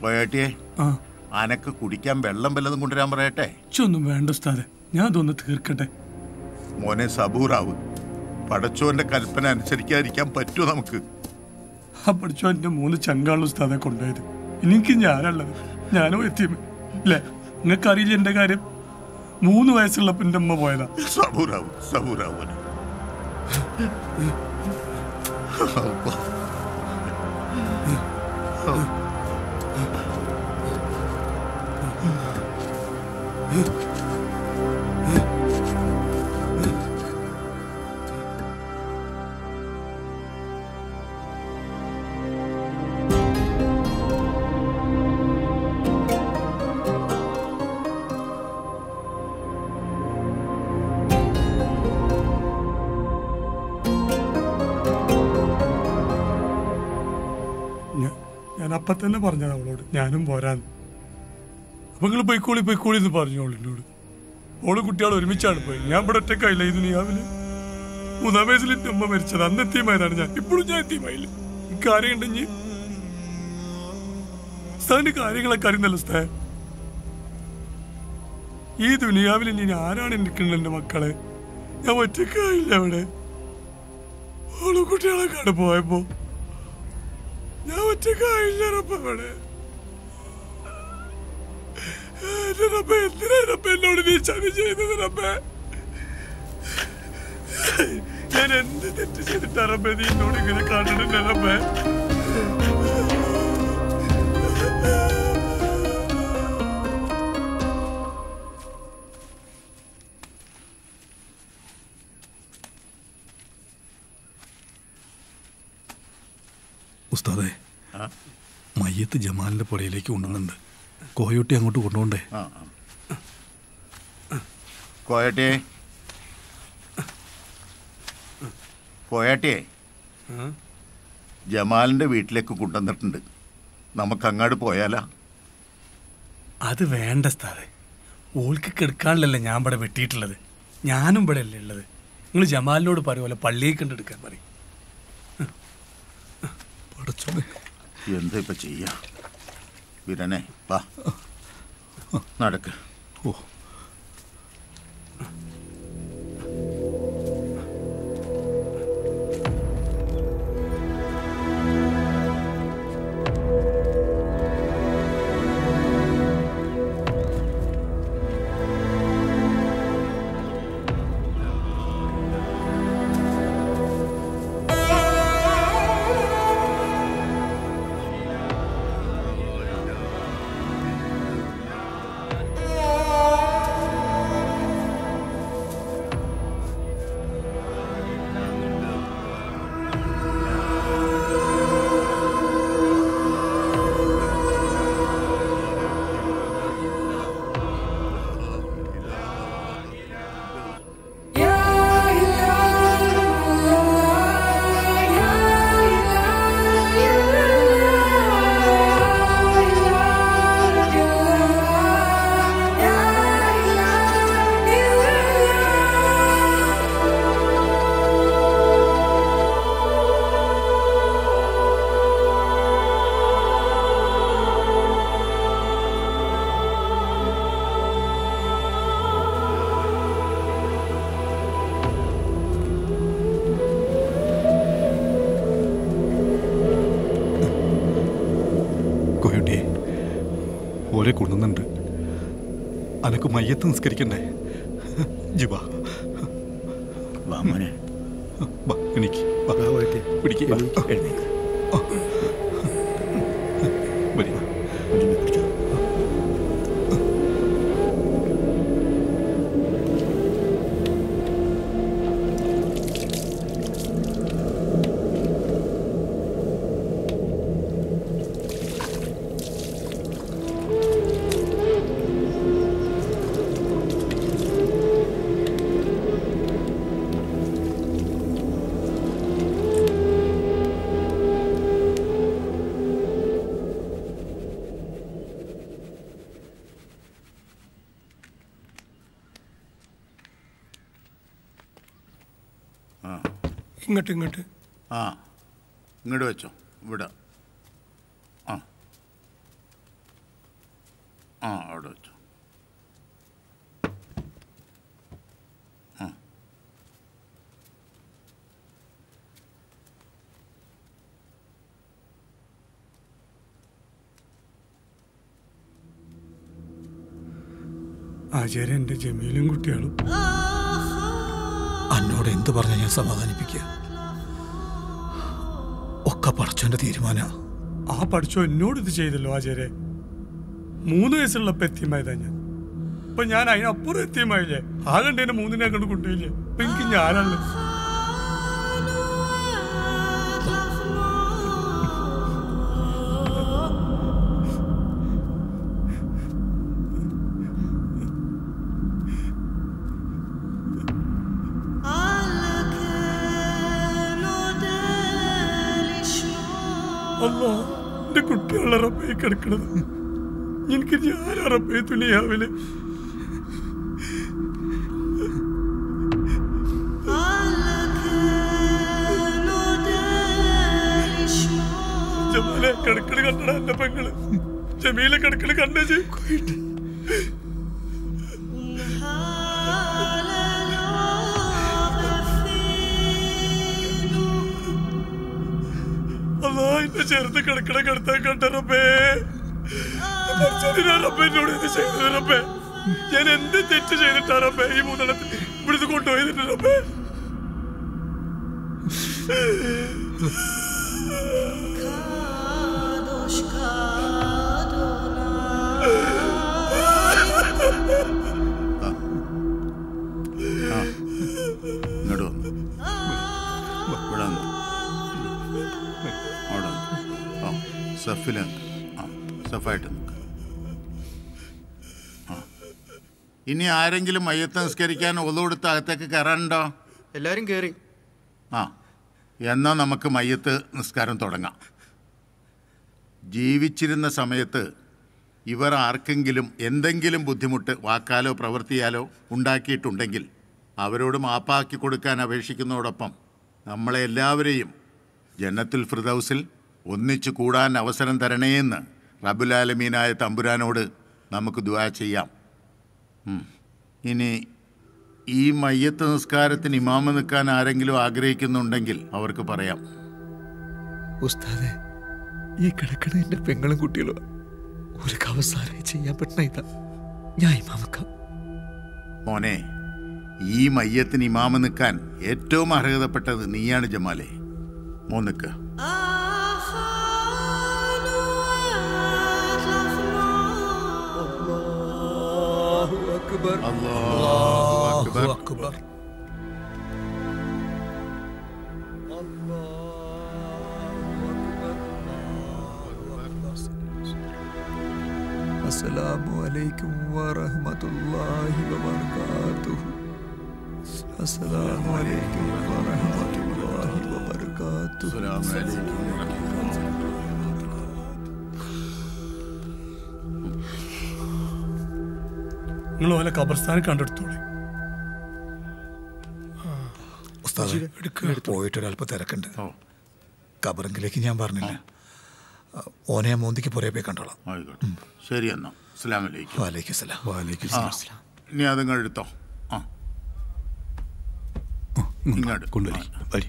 പോയേട്ടിയെ ആ അനക്ക് കുടിക്കാൻ വെള്ളം വല്ലതും കൊണ്ടുവരാൻ പറയട്ടെ ഇച്ചൊന്നും വേണ്ട ഉസ്താദെ ഞാൻ അതൊന്ന് തീർക്കട്ടെ മോനെ സബൂറാവ് പടച്ചോന്റെ കൽപ്പന അനുസരിക്കാതിരിക്കാൻ പറ്റുമോ നമുക്ക് ആ പഠിച്ചോ എന്റെ മൂന്ന് ചങ്കാളു ഉസ്താദെ കൊണ്ടുപോയത് എനിക്ക് ഞാനുള്ളത് ഞാനോ എത്തിയും അല്ലേ നിങ്ങൾക്ക് അറിയില്ല എന്റെ കാര്യം മൂന്ന് വയസ്സുള്ളപ്പോ എന്റെ അമ്മ പോയതാ സബൂറാവ് സബൂറാവ് മോനെ. അല്ലാ. ഞാ- ഞാൻ അപ്പൊ തന്നെ പറഞ്ഞത് അവളോട് ഞാനും പോരാന്ന് അപ്പൊ നിങ്ങൾ പൊയ്ക്കോളി പൊയ്ക്കോളി എന്ന് പറഞ്ഞോളൂ എന്നോട് ഓള് കുട്ടികൾ ഒരുമിച്ചാണ് പോയി ഞാൻ ഇവിടെ ഒറ്റക്കായില്ല ഇത് നീയാവില് മൂന്നാം വയസ്സിൽ എന്റെ അമ്മ മരിച്ചത് അന്ന് എത്തിയമായതാണ് ഞാൻ ഇപ്പോഴും ഞാൻ എത്തിയമായില്ല കാര്യം ഉണ്ടെങ്കിൽ ഉസ്താദിന്റെ കാര്യങ്ങളൊക്കെ അറിയുന്നല്ലോ ഉസ്താദ് ഈ ദുനിയാവിൽ ഇനി ആരാണ് നിൽക്കുന്നത് എന്റെ മക്കളെ ഞാൻ ഒറ്റക്കായില്ല അവിടെ ഓള് കുട്ടികളെ കണ്ടു പോയപ്പോ ഞാൻ ഒറ്റക്കായില്ല റബ്ബ ഇവിടെ എന്റെ റബ്ബ എന്തിനാ റബ്ബ എന്നോട് നീ ചതി ചെയ്തത് റബ്ബ ഞാൻ എന്ത് തെറ്റ് ചെയ്തിട്ടാ റബ്ബ നീ എന്നോട് ഇങ്ങനെ കാണണ റബ്ബ ഉസ്താദേ മയ്യത്ത് ജമാലിന്റെ പുറയിലേക്ക് കൊണ്ടുവന്നുണ്ട് കോയോട്ടി അങ്ങോട്ട് കൊണ്ടുപോണ്ടേ ആ ആ. കോയട്ടിയെ കോയട്ടിയെ ജമാലിന്റെ വീട്ടിലേക്ക് കൊണ്ടുവന്നിട്ടുണ്ട് നമുക്ക് അങ്ങോട്ട് പോയാലാ അത് വേണ്ട സ്ഥാതെ ഓൾക്ക് കിടക്കാനില്ലല്ലേ ഞാൻ ഇവിടെ വെട്ടിയിട്ടുള്ളത് ഞാനും ഇവിടെ അല്ലേ ഉള്ളത് നിങ്ങൾ ജമാലിനോട് പറയുമല്ലോ പള്ളിയിൽ കണ്ടെടുക്കാൻ പറയും എന്താ ഇപ്പൊ ചെയ്യാ വിരനെ വാ നടക്ക് ഓ കോയോട്ടിയെ ഓരെ കൊണ്ടുവന്നുണ്ട് അനക്ക് മയ്യത്ത് നിസ്കരിക്കണ്ടേ ജിബ വാ മോനെ വാ എനിക്ക് പിടിക്ക് എഴുന്നേക്ക് വരി ആ ഇങ്ങോട്ട് ഇങ്ങോട്ട് ആ ഇങ്ങോട്ട് വെച്ചോ ഇവിടെ ആ ആ അവിടെ വെച്ചു ആ ആചാര്യ എൻ്റെ ജമീലും കുട്ടികളും അന്നോട് എന്ത് പറഞ്ഞ ഞാൻ സമാധാനിപ്പിക്കുക ഒക്കെ പടച്ചോന്റെ തീരുമാന ആ പഠിച്ചോ എന്നോട് ഇത് ചെയ്തല്ലോ ആചാര്യ മൂന്ന് വയസ്സുള്ളപ്പോ എത്തിയമായതാ ഞാൻ ഇപ്പൊ ഞാൻ അതിനപ്പുറം എത്തിയമായില്ലേ ആ കണ്ടേനെ മൂന്നിനെ കണ്ട് കൊണ്ടുപോയില്ലേ അപ്പൊ എനിക്ക് ഞാനാണല്ലോ അല്ലോ എന്റെ കുട്ടികളുടെ റബ്ബേ കിടക്കണത് എനിക്ക് ഞാൻ റബ്ബേ തുണിയാവില് ജമാലെ കിടക്കണ് കണ്ടടാ എന്റെ പെങ്ങള് ജമീലെ കിടക്കണ് കണ്ടേ ചെയ്യും അല്ലാ എന്നെ ചേർത്ത് കിടക്കണ കിടത്താൻ കണ്ട റബ്ബേ പടച്ചോനെ, റബ്ബേ എന്നോട് ഇത് ചെയ്തത് റബ്ബേ ഞാൻ എന്ത് തെറ്റ് ചെയ്തിട്ടാ റബ്ബേ ഈ മൂന്നെണ്ണത്തിൽ ഇവിടുന്ന് കൊണ്ടുപോയതിന്റെ റബ്ബേ ആ ഇങ്ങോട്ട് വന്നു ഇവിടെ വന്നു അവിടെ നിക്ക്. ആ സഫിൽ നിക്ക്. ആ സഫായിട്ട് നിൽക്ക് ആ ഇനി ആരെങ്കിലും മയ്യത്ത് നിസ്കരിക്കാൻ ഒതുകൊടുത്ത് അകത്തേക്ക് കയറാനുണ്ടോ എല്ലാവരും കയറി ആ എന്നാൽ നമുക്ക് മയ്യത്ത് നിസ്കാരം തുടങ്ങാം ജീവിച്ചിരുന്ന സമയത്ത് ഇവർ ആർക്കെങ്കിലും എന്തെങ്കിലും ബുദ്ധിമുട്ട് വാക്കാലോ പ്രവൃത്തിയാലോ ഉണ്ടാക്കിയിട്ടുണ്ടെങ്കിൽ അവരോട് മാപ്പാക്കി കൊടുക്കാൻ അപേക്ഷിക്കുന്നതോടൊപ്പം നമ്മളെ എല്ലാവരെയും ജന്നത്തുൽ ഫിർദൗസിൽ ഒന്നിച്ചു കൂടാൻ അവസരം തരണേയെന്ന് റബുലാലമീനായ തമ്പുരാനോട് നമുക്ക് ദുആ ചെയ്യാം ഉം. ഇനി ഈ മയ്യത്ത് നിസ്കാരത്തിന് ഇമാമ നിൽക്കാൻ ആരെങ്കിലും ആഗ്രഹിക്കുന്നുണ്ടെങ്കിൽ അവർക്ക് പറയാം ഉസ്താദെ ഈ കിടക്കണ എൻ്റെ പെങ്ങളും കുട്ടികളും ഒരു അവസാനമായി ചെയ്യാൻ പറ്റണ ഇതാ ഞാൻ ഇമാമക്കാം മോനെ ഈ മയ്യത്തിന് ഇമാമ നിൽക്കാൻ ഏറ്റവും അർഹതപ്പെട്ടത് നീയാണ് ജമാലെ മോൻ നിൽക്ക അല്ലാഹു അക്ബർ അസ്സലാമു അലൈക്കും വറഹ്മത്തുള്ളാഹി വബറകാതുഹു അസ്സലാമു അലൈക്കും വറഹ്മത്തുള്ളാഹി വബറകാതുഹു അസ്സലാമു അലൈക്കും നിങ്ങൾ ഓലെ ഖബർസ്ഥാനം കണ്ടെടുത്തോളെ ഉസ്താദെ പോയിട്ട് ഒരല്പം തിരക്കുണ്ട് കബറങ്കിലേക്ക് ഞാൻ പറഞ്ഞില്ല ഓനെ ഞാൻ മോന്തിക്ക് പുറേ പോയി കണ്ടോളാം ആയിക്കോട്ടെ ശരി എന്നാ അസ്സലാമു അലൈക്കും വാലേക്കും സലാം വാലേക്കും ആ, ഇനി അതങ്ങ് എടുത്തോ ആ ഇങ്ങോട്ട് കൊണ്ടുവരി വരി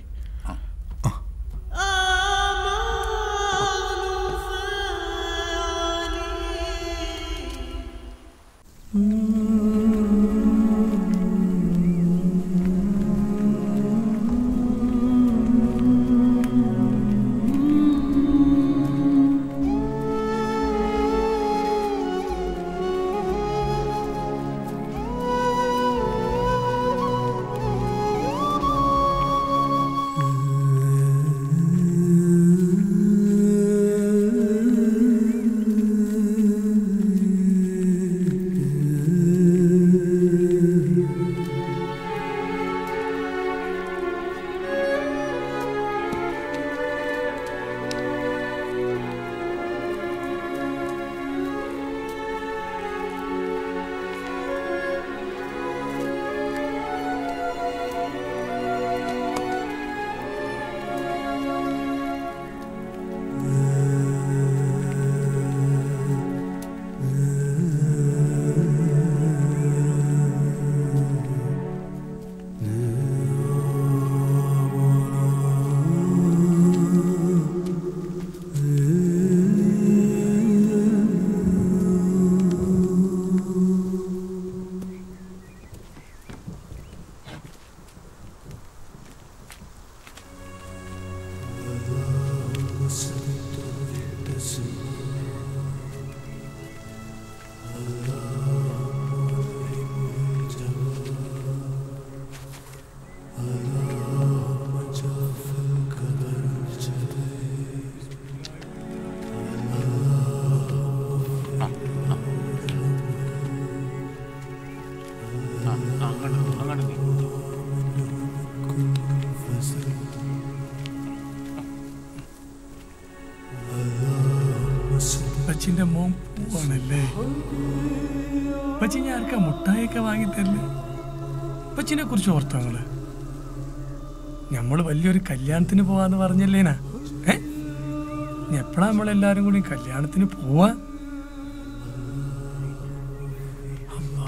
ഉപ്പച്ചിന്റെ മോൻ പോവാണല്ലേ ഉപ്പച്ചി ഞാൻ ആർക്കാ മുട്ടായൊക്കെ വാങ്ങി തരുന്നത് ഉപ്പച്ചിനെ കുറിച്ച് ഓർത്തോ നിങ്ങള് നമ്മള് വലിയൊരു കല്യാണത്തിന് പോവാന്ന് പറഞ്ഞല്ലേനാ ഏ ഇനി എപ്പോഴാ നമ്മളെല്ലാരും കൂടി കല്യാണത്തിന് പോവാ അല്ലാ.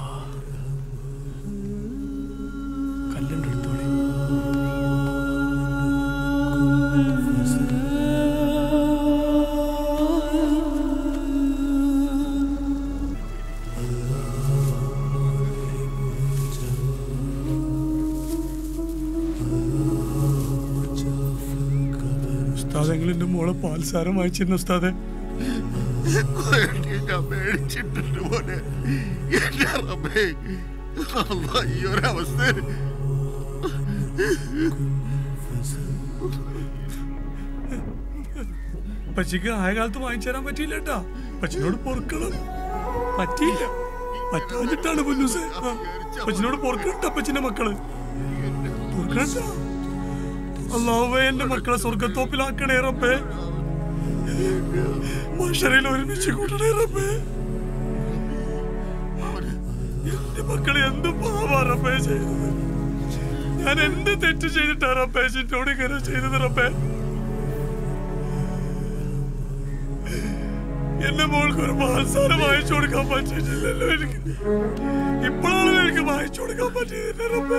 കല്ലുണ്ട് എടുത്തോളി ഉസ്താദ് നിങ്ങൾ എന്റെ മോളെ പാൽസാരം വായിച്ചിരുന്നു ഉസ്താദെ കോയട്ടി ഞാൻ പേടിച്ചിട്ടുണ്ട് മോനെ എന്റെ റബ്ബേ അല്ലാ, ഈ ഒരവസ്ഥ പച്ചിക്ക് ആയ കാലത്ത് വാങ്ങിച്ചു തരാൻ പറ്റിയില്ല കേട്ടാ പച്ചിനോട് പൊറുക്കണം പറ്റിയില്ല പറ്റാഞ്ഞിട്ടാണ് പൊന്നൂസേ ആ, പച്ചിനോട് പൊറുക്കണ്ട പച്ചിന്റെ മക്കള് പൊറുക്കണ്ട അല്ലാവേ എന്റെ മക്കളെ സ്വർഗത്തോപ്പിലാക്കണേ റബ്ബേ മഷരയിൽ ഒരുമിച്ച് കൂട്ടണേ റബ്ബേ എന്റെ മക്കളെ എന്ത് പാവാ റബ്ബേ ചെയ്തത് ഞാൻ എന്ത് തെറ്റ് ചെയ്തിട്ടാ റബ്ബേ ചിറ്റോട് ഇങ്ങനെ ചെയ്തത് റബ്ബേ എന്റെ മോൾക്ക് ഒരു മാസാനം വായിച്ചു കൊടുക്കാൻ പറ്റിയിട്ടില്ലല്ലോ എനിക്ക് ഇപ്പോഴാണ് എനിക്ക് വായിച്ചു കൊടുക്കാൻ പറ്റിയില്ല റബ്ബേ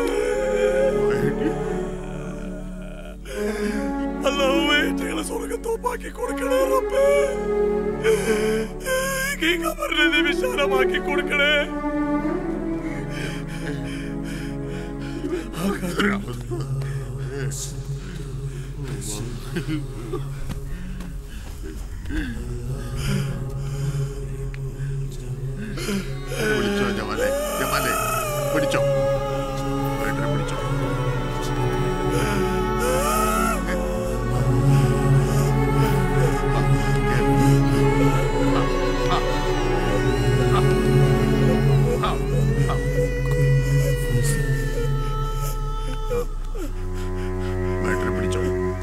അല്ലാഹുവേ ഞങ്ങളെ സ്വർഗത്തോപ്പാക്കി കൊടുക്കണേ റബ്ബേ ഈ ഖബറിനെ നീ വിശാലമാക്കി കൊടുക്കണേ ആ കാര്യം പിടിച്ചോ ജമാലെ ജമാലെ പിടിച്ചോ വേണ്ടേ പിടിച്ചോ വേണ്ടേ പിടിച്ചോ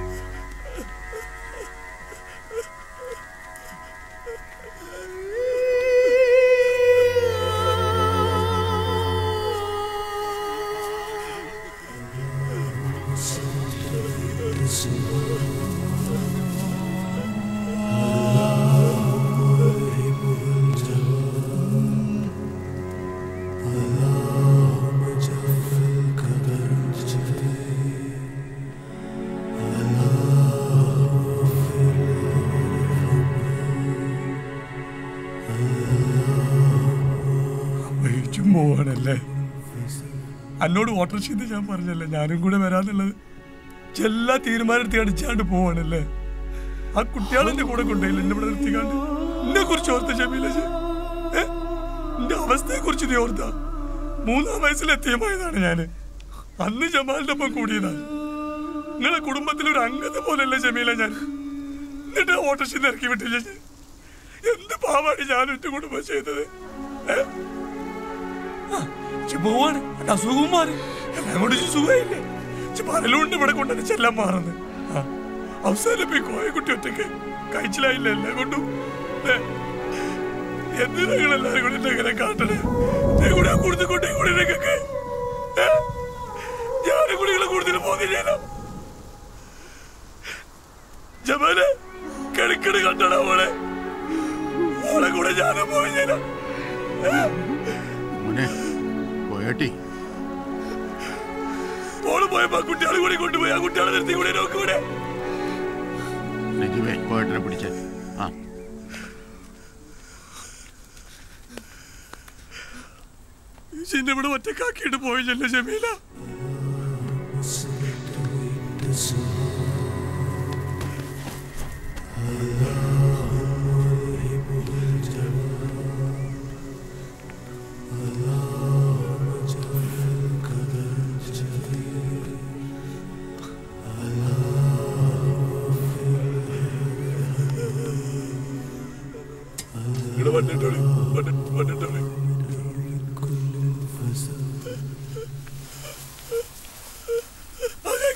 വഹിച്ചും പോവാണല്ലേ എന്നോട് വോട്ടർ ചെയ്ത് ഞാൻ പറഞ്ഞല്ലേ ഞാനും കൂടെ വരാന്നുള്ളത് എല്ലാ തീരുമാനം എടുത്ത് അടിച്ചാണ്ട് പോവാണല്ലേ ആ കുട്ടികളെ എന്റെ കൂടെ കൊണ്ടുപോയില്ല എന്നെ ഇവിടെ നിർത്തിക്കാണ്ട് എന്നെ കുറിച്ച് ഓർത്ത ജമീല എന്റെ അവസ്ഥയെ കുറിച്ച് നീ ഓർത്ത മൂന്നാം വയസ്സിൽ എത്തിയമായതാണ് ഞാന് അന്ന് ജമാലിന്റെ ഒപ്പം കൂടിയതാണ് നിങ്ങളെ കുടുംബത്തിലെ ഒരു അംഗത്തെ പോലെയല്ല ജമീല ഞാൻ എന്നിട്ട് ഓട്ടോറിക്ഷ ഇറക്കി വിട്ടില്ല ഞാൻ. എന്ത് പാവാണ് ഞാൻ എന്റെ കുടുംബം ചെയ്തത് ഏ? ആ, ഇജ്ജ് പോവാണ് എന്റെ അസുഖവും മാറി എല്ലാം കൊണ്ട് ഇജ്ജ് സുഖമായില്ലേ ഇജ്ജ് പലലുണ്ട് ഇവിടെ കൊണ്ടുവന്ന് ചെല്ലാൻ മാറുന്നത് ആ, അവസാനം പോയി കോയക്കുട്ടി ഒറ്റയ്ക്ക് കഴിച്ചിലായില്ല എല്ലാം കൊണ്ടും ഏ, എന്തിനാ നിങ്ങൾ എല്ലാവരും കൂടി എന്നെ ഇങ്ങനെ കാട്ടണേ ഞാൻ കൂടെ കൂടുതൽ കൊണ്ടേ കൂടി നിങ്ങൾക്ക് ഏ? ഞാനും കൂടി നിങ്ങളെ കൂടുതൽ പോകുന്നില്ലല്ലോ ജമാലെ കിടക്കിട് കണ്ടടാ മോളെ മോളെ കൂടെ ഞാനും പോയില്ല മോനെ കോയട്ടി മോള് പോയപ്പോ ആ കുട്ടികളെ കൂടി കൊണ്ടുപോയി ആ കുട്ടികളെ നിർത്തി കൂടെ നോക്കൂടെ രജിവേ കോയട്ടിനെ പിടിച്ചേ ആ ചിന്ന ഇവിടെ ഒറ്റക്കാക്കിയിട്ട് പോയില്ലല്ലോ ജമീല ഇവിടെ വന്നിട്ടോളി വന്നിട്ടോളി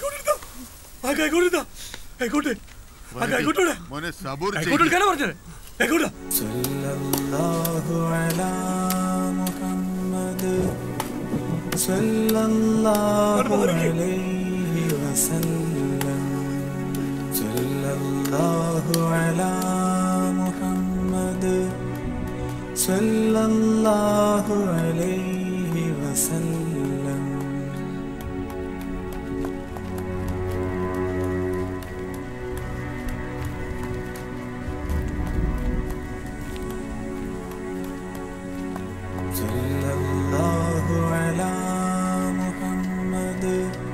ആ കൈക്കോട്ടെ കൈക്കോട്ടെ ആ കൈക്കോട്ടോടെ മോനെ സബൂർ കൈക്കോട്ട് എടുക്കാനാ പറഞ്ഞത് എങ്ങോട്ടാ സല്ലല്ലാഹു അലാ മുഹമ്മദ് സല്ലല്ലാഹു അലൈഹി വസല്ലം സല്ലല്ലാഹു അലാ മുഹമ്മദ് സല്ലല്ലാഹു അലൈഹി വസല്ലം സല്ലല്ലാഹു അലാ മുഹമ്മദ്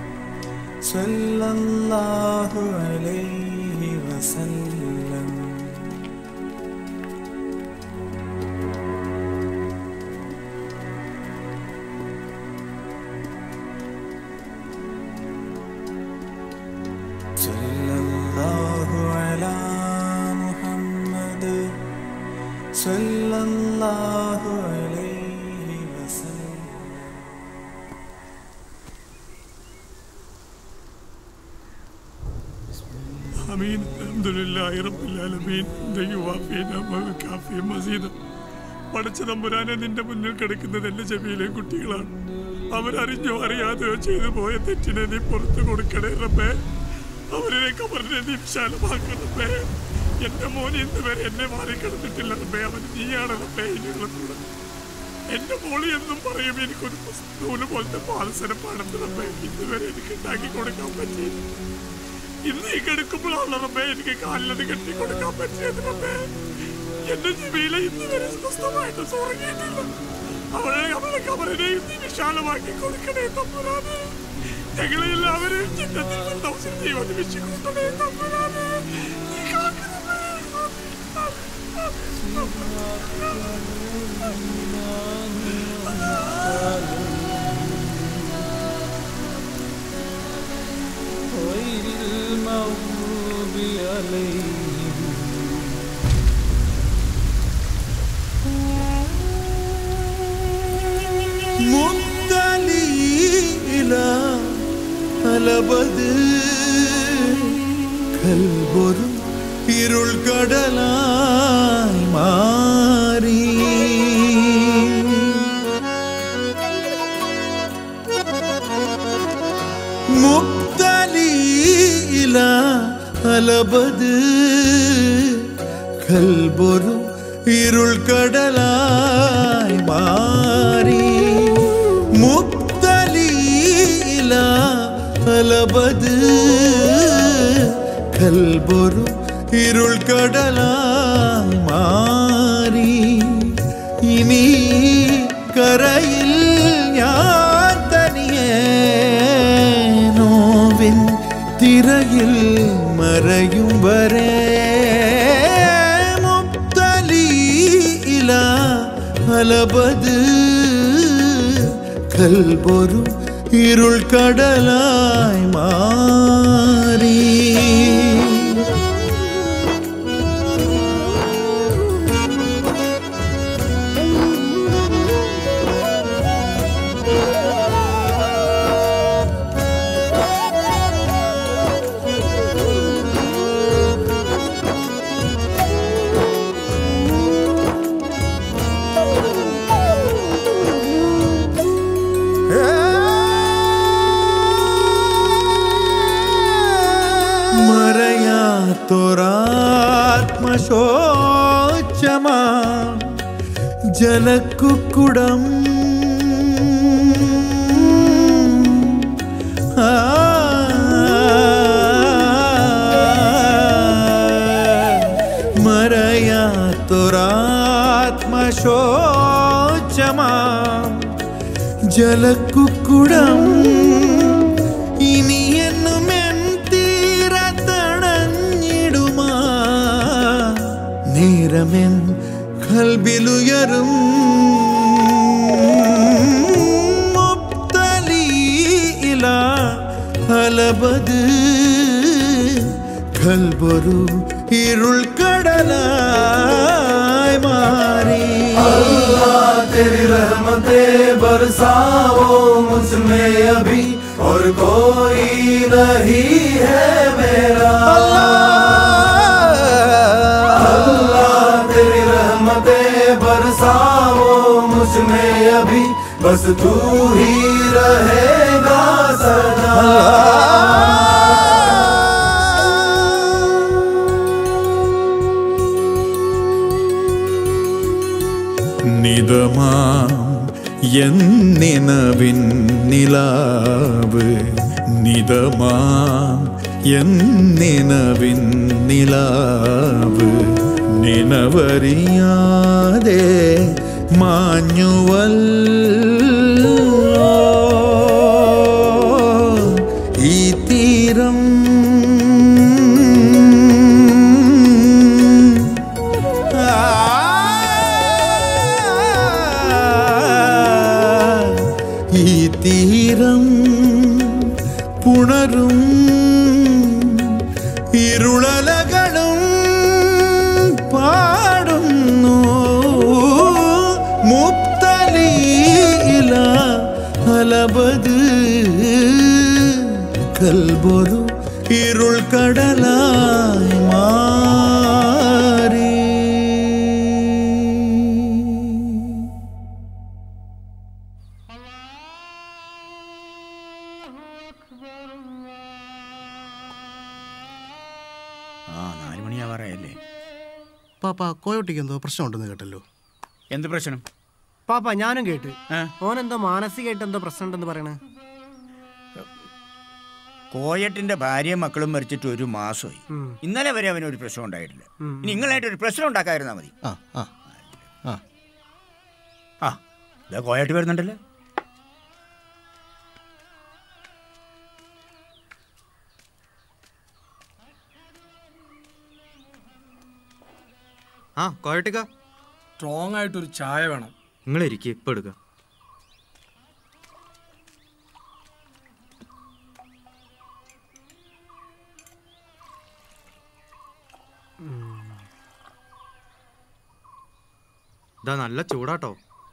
സല്ലല്ലാഹു അലൈഹി വസല്ലം സല്ലല്ലാഹു അലാ മുഹമ്മദ് സല്ലല്ലാഹു അലൈഹി വസല്ലം امين الحمد لله رب العالمين ദൈവവാഫീന കാഫി മസീദ് പടച്ച തമ്പുരാനെ നിന്റെ മുന്നിൽ കിടക്കുന്നത് എന്റെ ചെവിയിലെ കുട്ടികളാണ് അവരറിഞ്ഞോ അറിയാതെയോ ചെയ്തു പോയ തെറ്റിനെ നീ പുറത്തു കൊടുക്കണേ റബ്ബേ അവരെ കബറിനെ നീ വിശാലമാക്കണമേ എന്റെ മോൻ ഇന്ന് വരെ എന്നെ മാറിക്കിടന്നിട്ടില്ല റബ്ബേ അവൻ നീയാണ് റബ്ബേ ഇനിയുള്ള കൂടെ എന്റെ മോളി എന്നും പറയും എനിക്കൊരു നൂല് പോലത്തെ പാൽസരം പാടുന്ന റബ്ബേ ഇന്നുവരെ എനിക്ക് ഉണ്ടാക്കി കൊടുക്കാൻ പറ്റിയില്ല ഇന്ന് ഈ കിടക്കുമ്പോഴാണ് റബ്ബേ എനിക്ക് കാലിലത് കെട്ടി കൊടുക്കാൻ പറ്റിയത് റബ്ബേ എന്റെ ജീവിയിലെ ഇന്ന് വരെ സ്വസ്ഥമായിട്ട് ഉറങ്ങിയിട്ടില്ല അവളെ അവളെ കബറിനെ ഇന്ന് വിശാലമാക്കി കൊടുക്കണേ തമ്പുരാനെ ഞങ്ങളെ എല്ലാവരെയും ചിന്തത്തിൽ സന്തോഷം നീ ഒരുമിച്ച് കൊണ്ടേ തമ്പുരാനെ നീ കാക്കണമേ. غير المغضوب عليهم മുത്തലീല അലബത് കൽബൊരു ഇരുൾ കടലായി മാറി മുക്തലീല അലബത് കൽബൊരു ഇരുൾ കടലായി മാറി മുക്തലീല അലബത് കൽബൊരു ഇരുൾ കടലായി മാറി ഇനി കരയിൽ ഞാൻ തനിയേ നോവിൻ തിരയിൽ മറയും വരെ മുക്തലീല അലബത് കൽബൊരു ഇരുൾ കടലായി മാറി മറയാത്മശോച്ചമാ ജലക്കുക്കുടം ആ മറയാത്തൊരാത്മശോച്ചമാ ജലക്കുക്കുടം ഇനി എന്നും എൻ തീരത്തണഞ്ഞിടുമാ നേരമെൻ കൽബിലുയരും മുബ്തലീല അലബത് കൽബൊരു ഇരുൾ കടലായി മാറി अल्लाह तेरी रहमतें बरसाओ मुझ में अभी और कोई नहीं है मेरा अल्लाह बस तू ही रहेगा सदा നിതമാം എന്നിനവിൻ നിലാവ് നിതമാം എന്നിനവിൻ നിലാവ് നിനവറിയാതെ മാഞ്ഞുവല്ലോ ഈ തീരം ഈ തീരം പുണരും ഇരുളലകളും പാടുന്നു മുത്തലീല അലബത് കൽബൊരു ഇരുൾ കടലായി മാറി ആ നാല് മണിയാവാറായല്ലേ പാപ്പ കോയോട്ടിക്ക് എന്തോ പ്രശ്നമുണ്ടെന്ന് കേട്ടല്ലോ എന്ത് പ്രശ്നം പാപ്പ ഞാനും കേട്ട് ഓനെന്തോ മാനസികമായിട്ട് എന്തോ പ്രശ്നമുണ്ടെന്ന് പറയണേ കോയട്ടിന്റെ ഭാര്യയും മക്കളും മരിച്ചിട്ട് ഒരു മാസമായി ഇന്നലെ വരെ അവന് ഒരു പ്രശ്നം ഉണ്ടായിട്ടില്ല ഇനി നിങ്ങളായിട്ട് ഒരു പ്രശ്നം ഉണ്ടാക്കാതിരുന്നാ മതി ആ ആ ആ ആ ഇതാ കോയട്ട് വരുന്നുണ്ടല്ലോ ആ കോയോട്ടിക്ക സ്ട്രോങ് ആയിട്ടൊരു ചായ വേണം നിങ്ങൾ ഇരിക്കുക ഇപ്പം എടുക്കാം ഇതാ നല്ല ചൂടാട്ടോ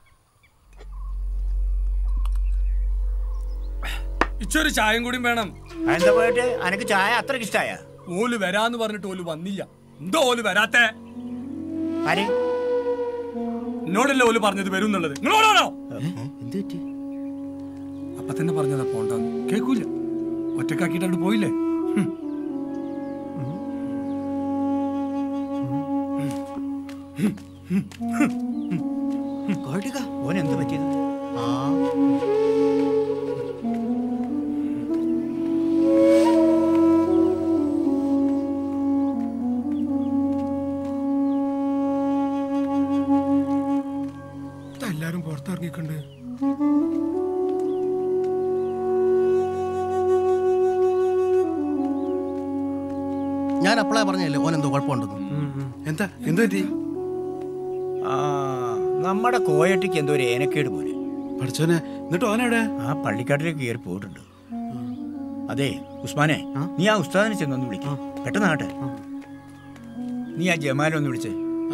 ഇച്ചൊരു ചായയും കൂടി വേണം എന്താ പോയിട്ട് അനക്ക് ചായ അത്രയ്ക്ക് ഇഷ്ടായ ഓല് വരാന്ന് പറഞ്ഞിട്ട് ഓല് വന്നില്ല എന്തോ ഓല് വരാത്തെ ആരെ എന്നോടല്ലേ ഓല് പറഞ്ഞത് വരും എന്നുള്ളത് നിങ്ങളോടാണോ അപ്പൊ തന്നെ പറഞ്ഞതാ പോണ്ടെന്ന് കേക്കൂല ഒറ്റക്കാക്കിയിട്ട് പോയില്ലേ ഹും. ഓൻ എന്ത് പറ്റിയത് എല്ലാരും പുറത്തിറങ്ങിക്കണ്ട് ഞാൻ അപ്പളേ പറഞ്ഞല്ലേ ഓൻ എന്തോ കുഴപ്പമുണ്ടെന്ന് എന്താ എന്ത് പറ്റി ആ നമ്മുടെ കോയട്ടിക്ക് എന്തോ ഒരു ഏനക്കേട് പോലെ പഠിച്ചോനെ എന്നിട്ട് ഓനെവിടെ ആ പള്ളിക്കാട്ടിലേക്ക് കയറി പോയിട്ടുണ്ട് അതെ ഉസ്മാനെ നീ ആ ഉസ്താദിനെ ചെന്നൊന്ന് വിളിക്കും പെട്ടെന്ന് ആട്ടെ നീ ആ ജമാലെ ഒന്ന് വിളിച്ചേ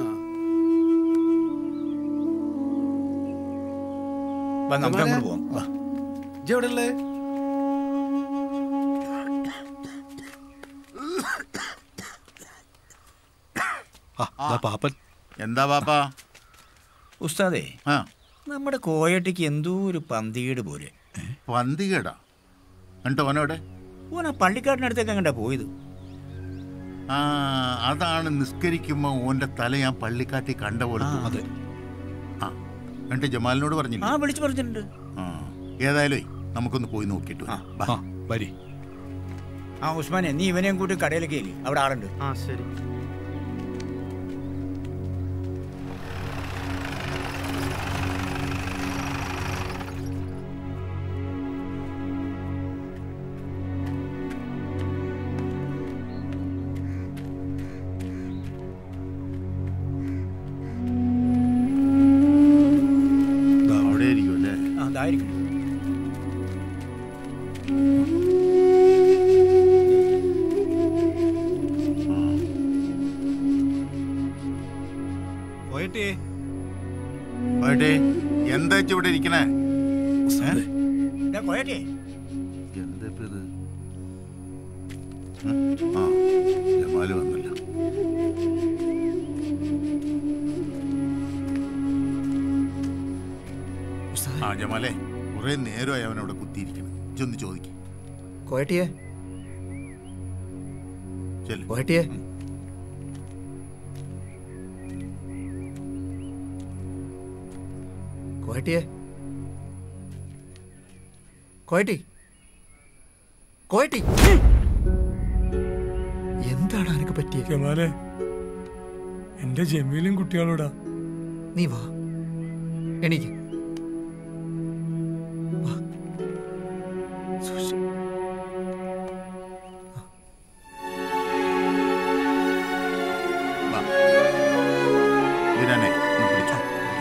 വാ, നമുക്ക് അങ്ങോട്ട് പോവാം വാ. ഇജ്ജ് എവിടെ ഉള്ളേ പാപ്പൻ എന്താ പാപ്പാ ഉസ്താദേ ആ നമ്മുടെ കോയട്ടിക്ക് എന്തോ ഒരു പന്തികേട് പോലെ പന്തികേടാ എന്നിട്ട് ഓനോടെ ഓൻ ആ പള്ളിക്കാട്ടിനടുത്തേക്ക് അങ്ങോട്ടാ പോയത് ആ അതാണ് നിസ്കരിക്കുമ്പോ ഓന്റെ തല ഞാൻ പള്ളിക്കാട്ടി കണ്ട പോലെ തോന്നി. ആ എന്നിട്ട് ജമാലിനോട് പറഞ്ഞില്ല ആ വിളിച്ചു പറഞ്ഞിട്ടുണ്ട് ആ ഏതായാലും നമുക്കൊന്ന് പോയി നോക്കിയിട്ട് വരാം. വാ. വരി ആ ഉസ്മാനെ നീ ഇവനെയും കൂട്ടി കടയിലേക്ക് ഇല്ലേ അവിടെ ആളുണ്ട് ആ ശരി ദാ അവിടെ ആയിരിക്കും അല്ലേ ആ അതായിരിക്കും പോയിട്ടേ പോയിട്ടേ എന്താ ഇജ്ജ് ഇവിടെ ഇരിക്കണേ ഡാ, കോയട്ടി എന്താ ഇപ്പൊ ഇത് ഉം? ആ ജമാല് വന്നില്ല ആ ജമാലെ കുറെ നേരമായി അവൻ അവിടെ കുത്തിയിരിക്കണം ഇതൊന്ന് ചോദിക്കും കോയട്ടിയെ ചെല്ല്. കോയട്ടിയെ കോയട്ടിയെ കോയട്ടി കോയട്ടി എന്താണ് അനക്ക് പറ്റിയത് ജമാലെ എന്റെ ജമീലും കുട്ടികളോടാ നീ വാ എണീക്ക് വാ. സൂക്ഷിച്ച്. വാ. വീരാനെ ഒന്ന് പിടിച്ചോ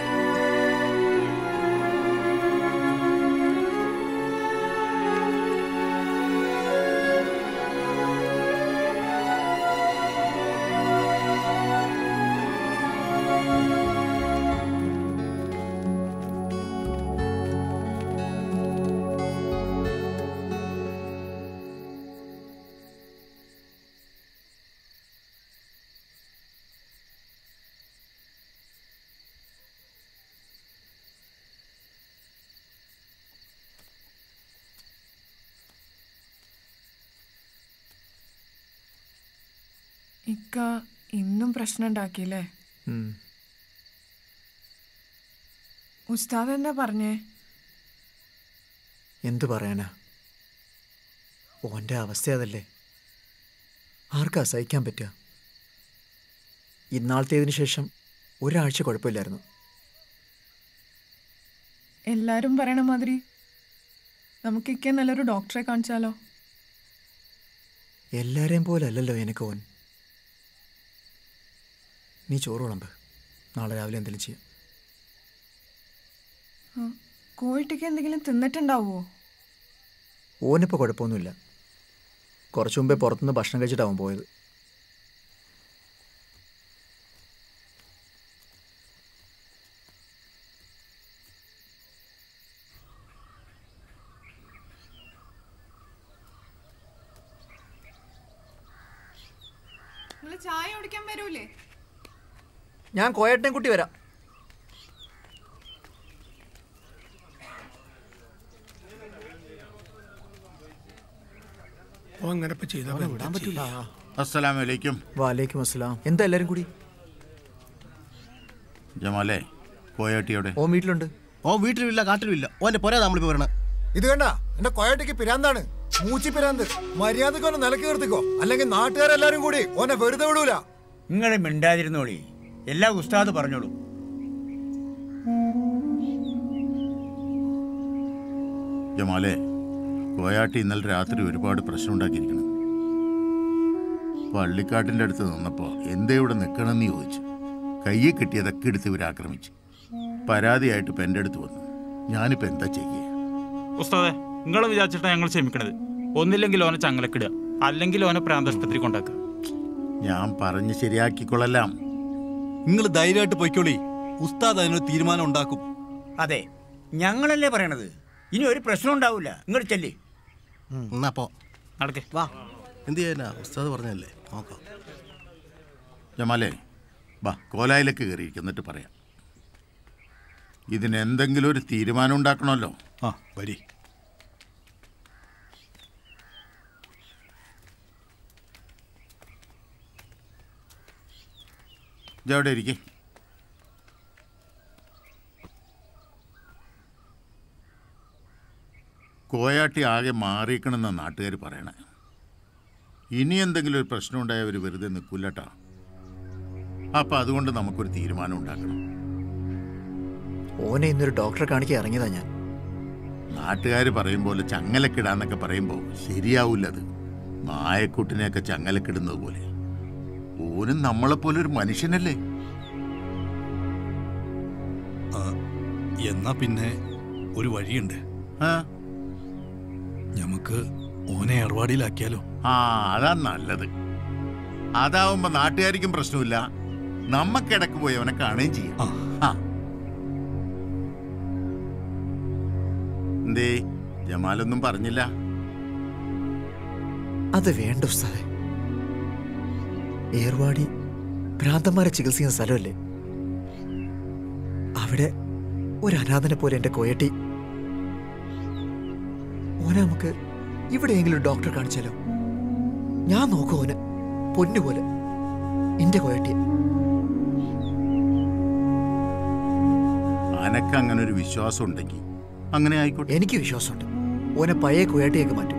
ഇക്ക ഇന്നും പ്രശ്നം ഉണ്ടാക്കിയില്ലേ ഉം. ഉസ്താദ് എന്താ പറഞ്ഞേ എന്തു പറയാനാ ഓൻ്റെ അവസ്ഥ അതല്ലേ ആർക്കാ സഹിക്കാൻ പറ്റുക ഇന്നാളത്തേതിന് ശേഷം ഒരാഴ്ച കുഴപ്പമില്ലായിരുന്നു എല്ലാരും പറയണ മാതിരി നമുക്ക് ഇക്ക നല്ലൊരു ഡോക്ടറെ കാണിച്ചാലോ എല്ലാരെയും പോലെ അല്ലല്ലോ എനിക്ക് ഓൻ നീ ചോറ് വിളമ്പ് നാളെ രാവിലെ എന്തെങ്കിലും ചെയ്യാം ആ, കോയിട്ടിക്ക് എന്തെങ്കിലും തിന്നിട്ടുണ്ടാവുമോ ഓനിപ്പോൾ കുഴപ്പമൊന്നുമില്ല കുറച്ചു മുമ്പേ പുറത്തുനിന്ന് ഭക്ഷണം കഴിച്ചിട്ടാവും പോയത് നിങ്ങൾ ചായ കുടിക്കാൻ വരൂലേ ഞാൻ കോയട്ടനെ കുട്ടി വരാം ഓ അങ്ങനെ ഇപ്പൊ ചെയ്താൽ വിടാൻ പറ്റില്ല അസ്സലാമലൈക്കും വാലേക്കും അസ്സലാം എന്താ എല്ലാവരും കൂടി ജമാലെ കോയാട്ടിയോടെ ഓ വീട്ടിലുണ്ട് ഓ വീട്ടിലുമില്ല കാട്ടിലുമില്ല ഓന്റെ പൊരാ നമ്മളിപ്പോ വരണേ ഇത് കണ്ട എന്റെ കൊയട്ടയ്ക്ക് പിരാന്താണ് മൂച്ചി പിരാന്ത് മര്യാദക്ക് ഓനെ നിലക്ക് നിർത്തിക്കോ അല്ലെങ്കിൽ നാട്ടുകാരെല്ലാരും കൂടി ഓനെ വെറുതെ വിടൂല നിങ്ങൾ മിണ്ടാതിരുന്നോളി എല്ലാ ഉസ്താദ് പറഞ്ഞോളൂ ജമാലെ കോയാട്ടി ഇന്നലെ രാത്രി ഒരുപാട് പ്രശ്നം ഉണ്ടാക്കിയിരിക്കണം പള്ളിക്കാട്ടിന്റെ അടുത്ത് നിന്നപ്പോ എന്തേ ഇവിടെ നിൽക്കണമെന്ന് ചോദിച്ചു കയ്യിൽ കിട്ടിയതൊക്കെ എടുത്ത് ഇവർ ആക്രമിച്ചു പരാതിയായിട്ട് ഇപ്പം എൻ്റെ അടുത്ത് വന്നു ഞാനിപ്പോൾ എന്താ ചെയ്യുക ഉസ്താദെ നിങ്ങൾ വിചാരിച്ചിട്ടാണ് ഞങ്ങൾ ക്ഷമിക്കണത് ഒന്നില്ലെങ്കിൽ ഓനെ ചങ്ങലക്കിടുക അല്ലെങ്കിൽ ഓനെ പ്രാന്താശുപത്രി കൊണ്ടാക്കുക ഞാൻ പറഞ്ഞ് ശരിയാക്കിക്കൊള്ളലാം നിങ്ങൾ ധൈര്യമായിട്ട് പൊയ്ക്കോളി ഉസ്താദ് അതിനൊരു തീരുമാനം ഉണ്ടാക്കും അതെ ഞങ്ങളല്ലേ പറയണത് ഇനി ഒരു പ്രശ്നം ഉണ്ടാവില്ല ഇങ്ങോട്ട് ചെല്ലി എന്നാ പോ നടക്കേ വാ എന്ത് ചെയ്യാനാ ഉസ്താദ് പറഞ്ഞല്ലേ നോക്കാം ജമാലെ ബാ കോലായിലേക്ക് കയറിയിരിക്കും എന്നിട്ട് പറയാം ഇതിന് എന്തെങ്കിലും ഒരു തീരുമാനം ഉണ്ടാക്കണമല്ലോ ആ വരി ഇതെവിടെ ഇരിക്കേ കോയാട്ടി ആകെ മാറിയിക്കണമെന്ന നാട്ടുകാർ പറയണേ ഇനി എന്തെങ്കിലും ഒരു പ്രശ്നം ഉണ്ടായാൽ അവർ വെറുതെ നിൽക്കൂലട്ടാ അപ്പം അതുകൊണ്ട് നമുക്കൊരു തീരുമാനം ഉണ്ടാക്കണം ഓനെ ഇന്നൊരു ഡോക്ടറെ കാണിക്കാൻ ഇറങ്ങിയതാ ഞാൻ നാട്ടുകാർ പറയും പോലെ ചങ്ങലക്കിടാന്നൊക്കെ പറയുമ്പോൾ ശരിയാവില്ല അത് നായക്കുട്ടിനെയൊക്കെ ചങ്ങലക്കിടുന്നത് പോലെ ഓനും നമ്മളെപ്പോലെ ഒരു മനുഷ്യനല്ലേ ആ, എന്നാ പിന്നെ ഒരു വഴിയുണ്ട് നമുക്ക് ഓനെ ഏർവാടിയിലാക്കിയാലോ ആ അതാ നല്ലത് അതാവുമ്പോ നാട്ടുകാർക്കും പ്രശ്നമില്ല നമ്മക്കിടക്ക് പോയി അവനെ കാണുകയും ചെയ്യാം ആ എന്തേ ജമാലൊന്നും പറഞ്ഞില്ല അത് വേണ്ട ഉസ്താദെ ഏർവാടി ഭ്രാന്തന്മാരെ ചികിത്സിക്കുന്ന സ്ഥലമല്ലേ അവിടെ ഒരു അനാഥനെ പോലെ എൻ്റെ കോയട്ടി ഓനെ നമുക്ക് ഇവിടെയെങ്കിലും ഒരു ഡോക്ടറെ കാണിച്ചാലോ ഞാൻ നോക്കും ഓനെ പൊന്നുപോലെ എന്റെ കോയട്ടിയെ അനക്ക് അങ്ങനെ ഒരു വിശ്വാസം ഉണ്ടെങ്കിൽ അങ്ങനെ ആയിക്കോട്ടെ എനിക്ക് വിശ്വാസമുണ്ട് ഓനെ പഴയ കോയട്ടിയൊക്കെ മാറ്റും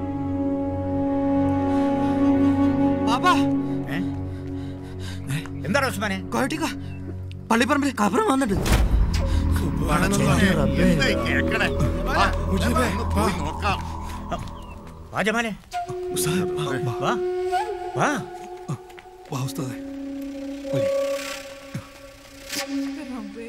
എന്താണ് ഉസ്മാനെ കോയട്ടിക്ക പള്ളിപ്പറമ്പിൽ കബറം വന്നിട്ട് എന്തായി കേക്കണേ വാ, ഒന്ന് പോയി നോക്കാം വാ ജമാലെ വാ വാ വാ ഉസ്താദേ റബ്ബേ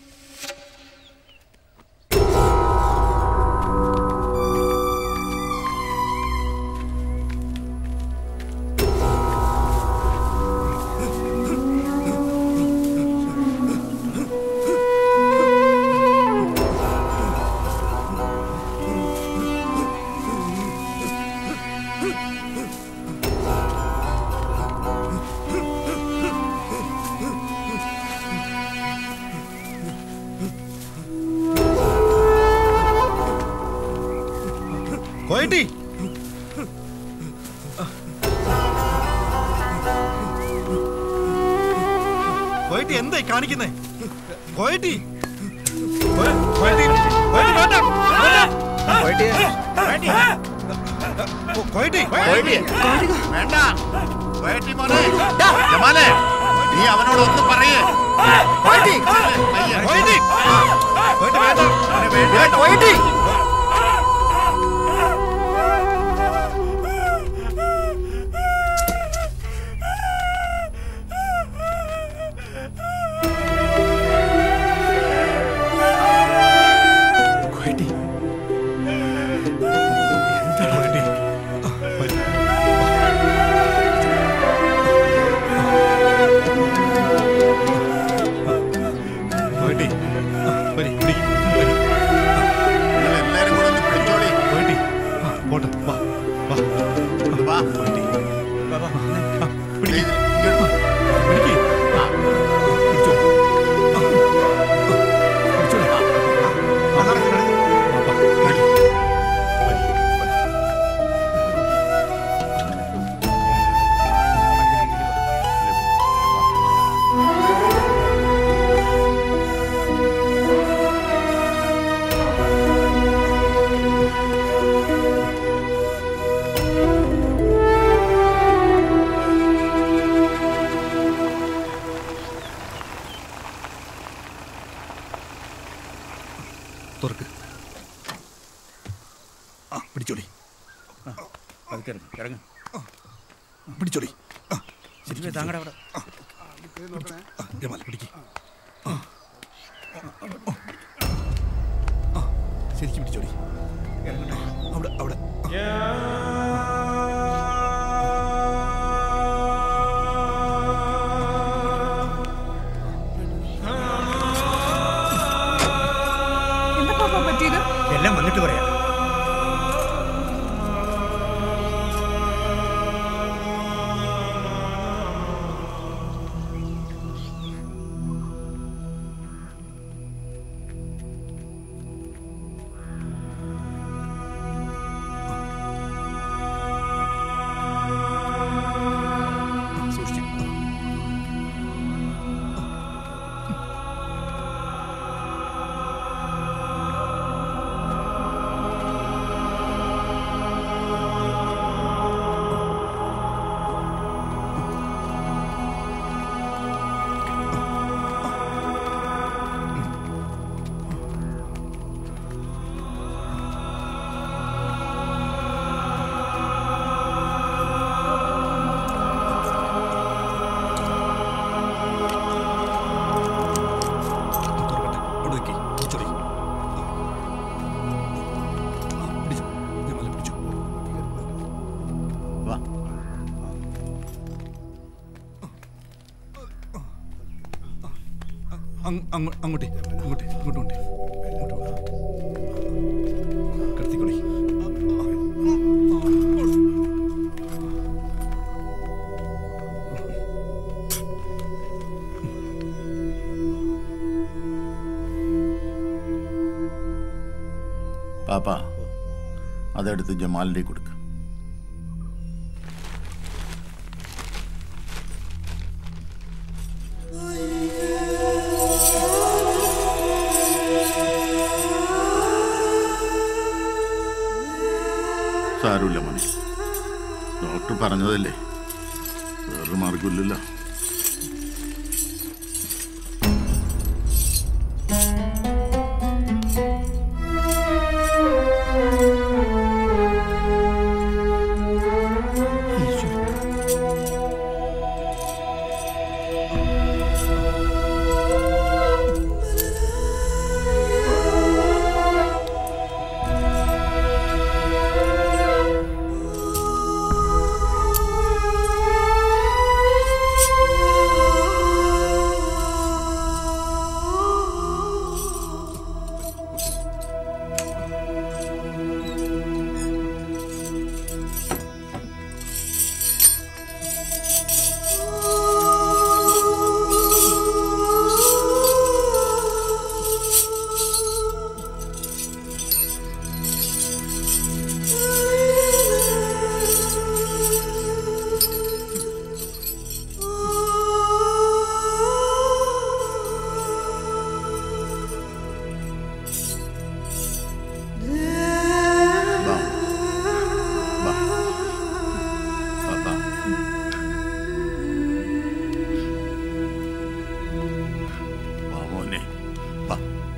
കോയട്ടി കോയട്ടി എന്തായി കാണിക്കുന്നേ കോയട്ടി കോയ- കോയട്ടി കോയട്ടി വേണ്ട വേണ്ട. ഓ, കോയട്ടി കോയട്ടി. വേണ്ട കോയട്ടി മോനെ ജമാലെ നീ അവനോട് ഒന്ന് പറയേ കോയട്ടി പയ്യെ. കോയട്ടി കോയട്ടി വേണ്ട അവന് വേണ്ട. കോയട്ടി കോയട്ടി എന്താ കോയട്ടി കോയട്ടി വരി പിടിക്ക് വരി നിങ്ങൾ എല്ലാരും കൂടെ ഒന്ന് പിടിച്ചോളി കോയട്ടി പോട്ടെ വാ വാ ഒന്ന് വാ കോയട്ടി വാ, വാ. ആ, പിടിക്ക് ഇങ്ങോട്ട് വാ. പിടിക്ക് പിടിച്ചോ ആ, ആ, പിടിച്ചോളെ. ആ, നടക്ക്, നടക്ക്. വാ, വാ, വരി. വരി, വരി. തുറക്ക് ആ പിടിച്ചോളി പതുക്കെ ഇറങ്ങ്, ഇറങ്ങ്. പിടിച്ചോളി ആ, ശരിക്കും താങ്കടെ അവിടെ ആ, ജമാൽ പിടിക്ക് ആ. ആ, ശരിക്കും പിടിച്ചോളി അവിടെ അവിടെ എന്താ പാപ്പ പറ്റിയത് എല്ലാം വന്നിട്ട് പറയാം സൂക്ഷിച്ചു തുറക്കട്ടെ അവിടെ നിൽക്കി പിടിച്ചോളി ആ, പിടിച്ചോ ജമാലെ പിടിച്ചോ വാ അങ്ങ്- അങ്ങ്- അങ്ങോട്ടേ അങ്ങോട്ടേ ഇങ്ങോട്ട് കൊണ്ടേ ഇങ്ങോട്ട് കൊണ്ടേ. കിടത്തിക്കോളി പാപ്പ അതെടുത്ത് ജമാലിൻ്റെ കൊടുക്കുക സാരമില്ല മോനെ ഡോക്ടർ പറഞ്ഞതല്ലേ വേറൊരു മാർഗമില്ലല്ലോ വാ മോനെ വാ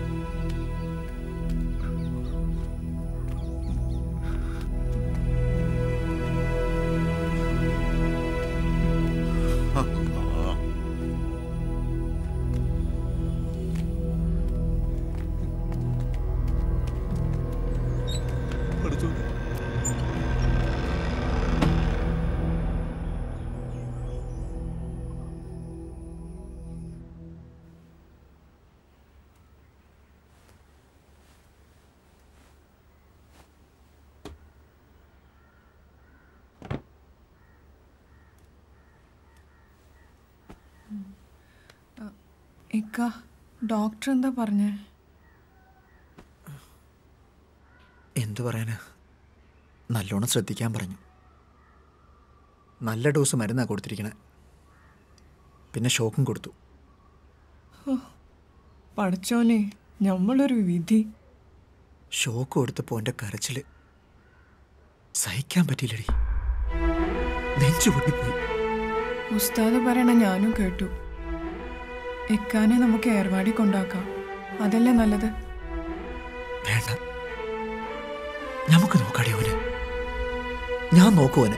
അല്ലാ. ഇക്ക ഡോക്ടർ എന്താ പറഞ്ഞേ എന്തു പറയാനാ നല്ലോണം ശ്രദ്ധിക്കാൻ പറഞ്ഞു നല്ല ഡോസ് മരുന്നാണ് കൊടുത്തിരിക്കണേ പിന്നെ ഷോക്കും കൊടുത്തു ഹോ, പഠിച്ചോനെ നമ്മളൊരു വിധി ഷോക്ക് കൊടുത്തപ്പോൾ എൻ്റെ കരച്ചിൽ സഹിക്കാൻ പറ്റിയില്ലടി നെഞ്ചു പൊട്ടിപ്പോയി ഉസ്താദ് പറയണ ഞാനും കേട്ടു ഇക്കാനെ നമുക്ക് ഏർവാടി കൊണ്ടാക്കാം അതല്ലേ നല്ലത് വേണ്ട നമുക്ക് നോക്കാടി ഓന് ഞാൻ നോക്കുവന്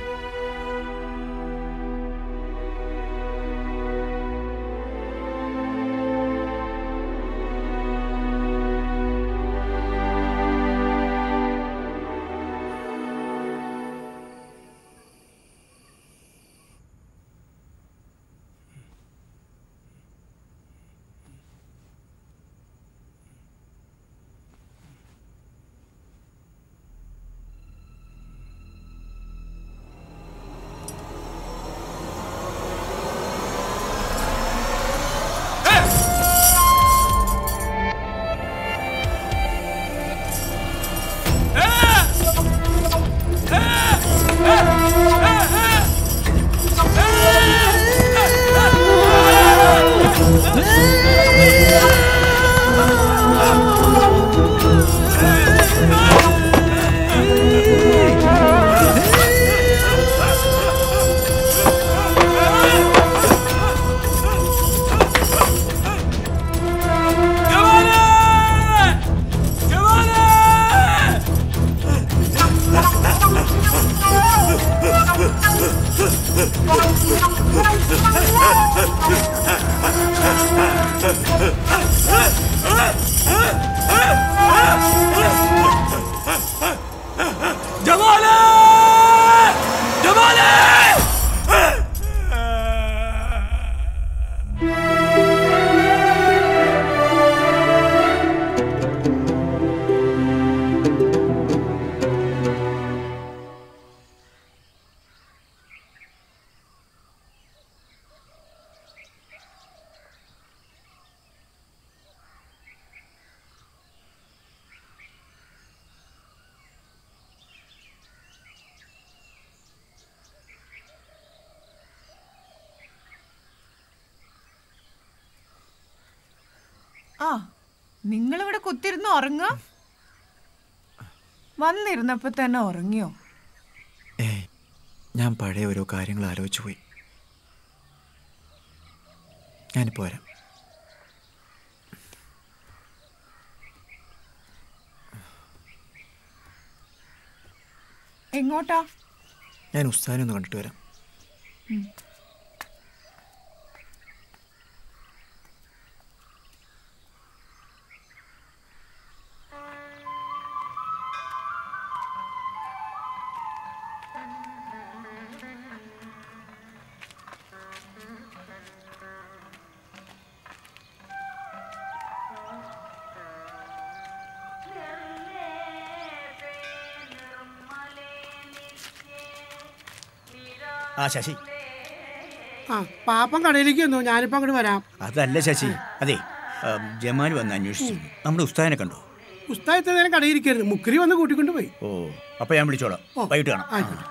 ജമാലേ ജമാലേ ആ നിങ്ങളിവിടെ കുത്തിരുന്ന് ഉറങ്ങുക വന്നിരുന്നപ്പോ തന്നെ ഉറങ്ങിയോ ഏയ് ഞാൻ പഴയ ഓരോ കാര്യങ്ങൾ ആലോചിച്ചു പോയി ഞാനിപ്പോൾ വരാം എങ്ങോട്ടാ ഞാൻ ഉസ്താദിനെ ഒന്ന് കണ്ടിട്ട് വരാം ഉം. ആ ശശി ആ പാപ്പൻ കടയിലേക്ക് വന്നു ഞാനിപ്പോ അങ്ങോട്ട് വരാം അതല്ല ശശി അതെ ഉം, ജമാൽ വന്ന് അന്വേഷിച്ചു നമ്മുടെ ഉസ്താദിനെ കണ്ടോ ഉസ്താദത്തെ നേരം കടയിൽ ഇരിക്കരുത് മുക്കരി വന്ന് കൂട്ടിക്കൊണ്ട് പോയി ഓ അപ്പൊ ഞാൻ വിളിച്ചോളാം വൈകിട്ട് കാണാം ആയിക്കോട്ടെ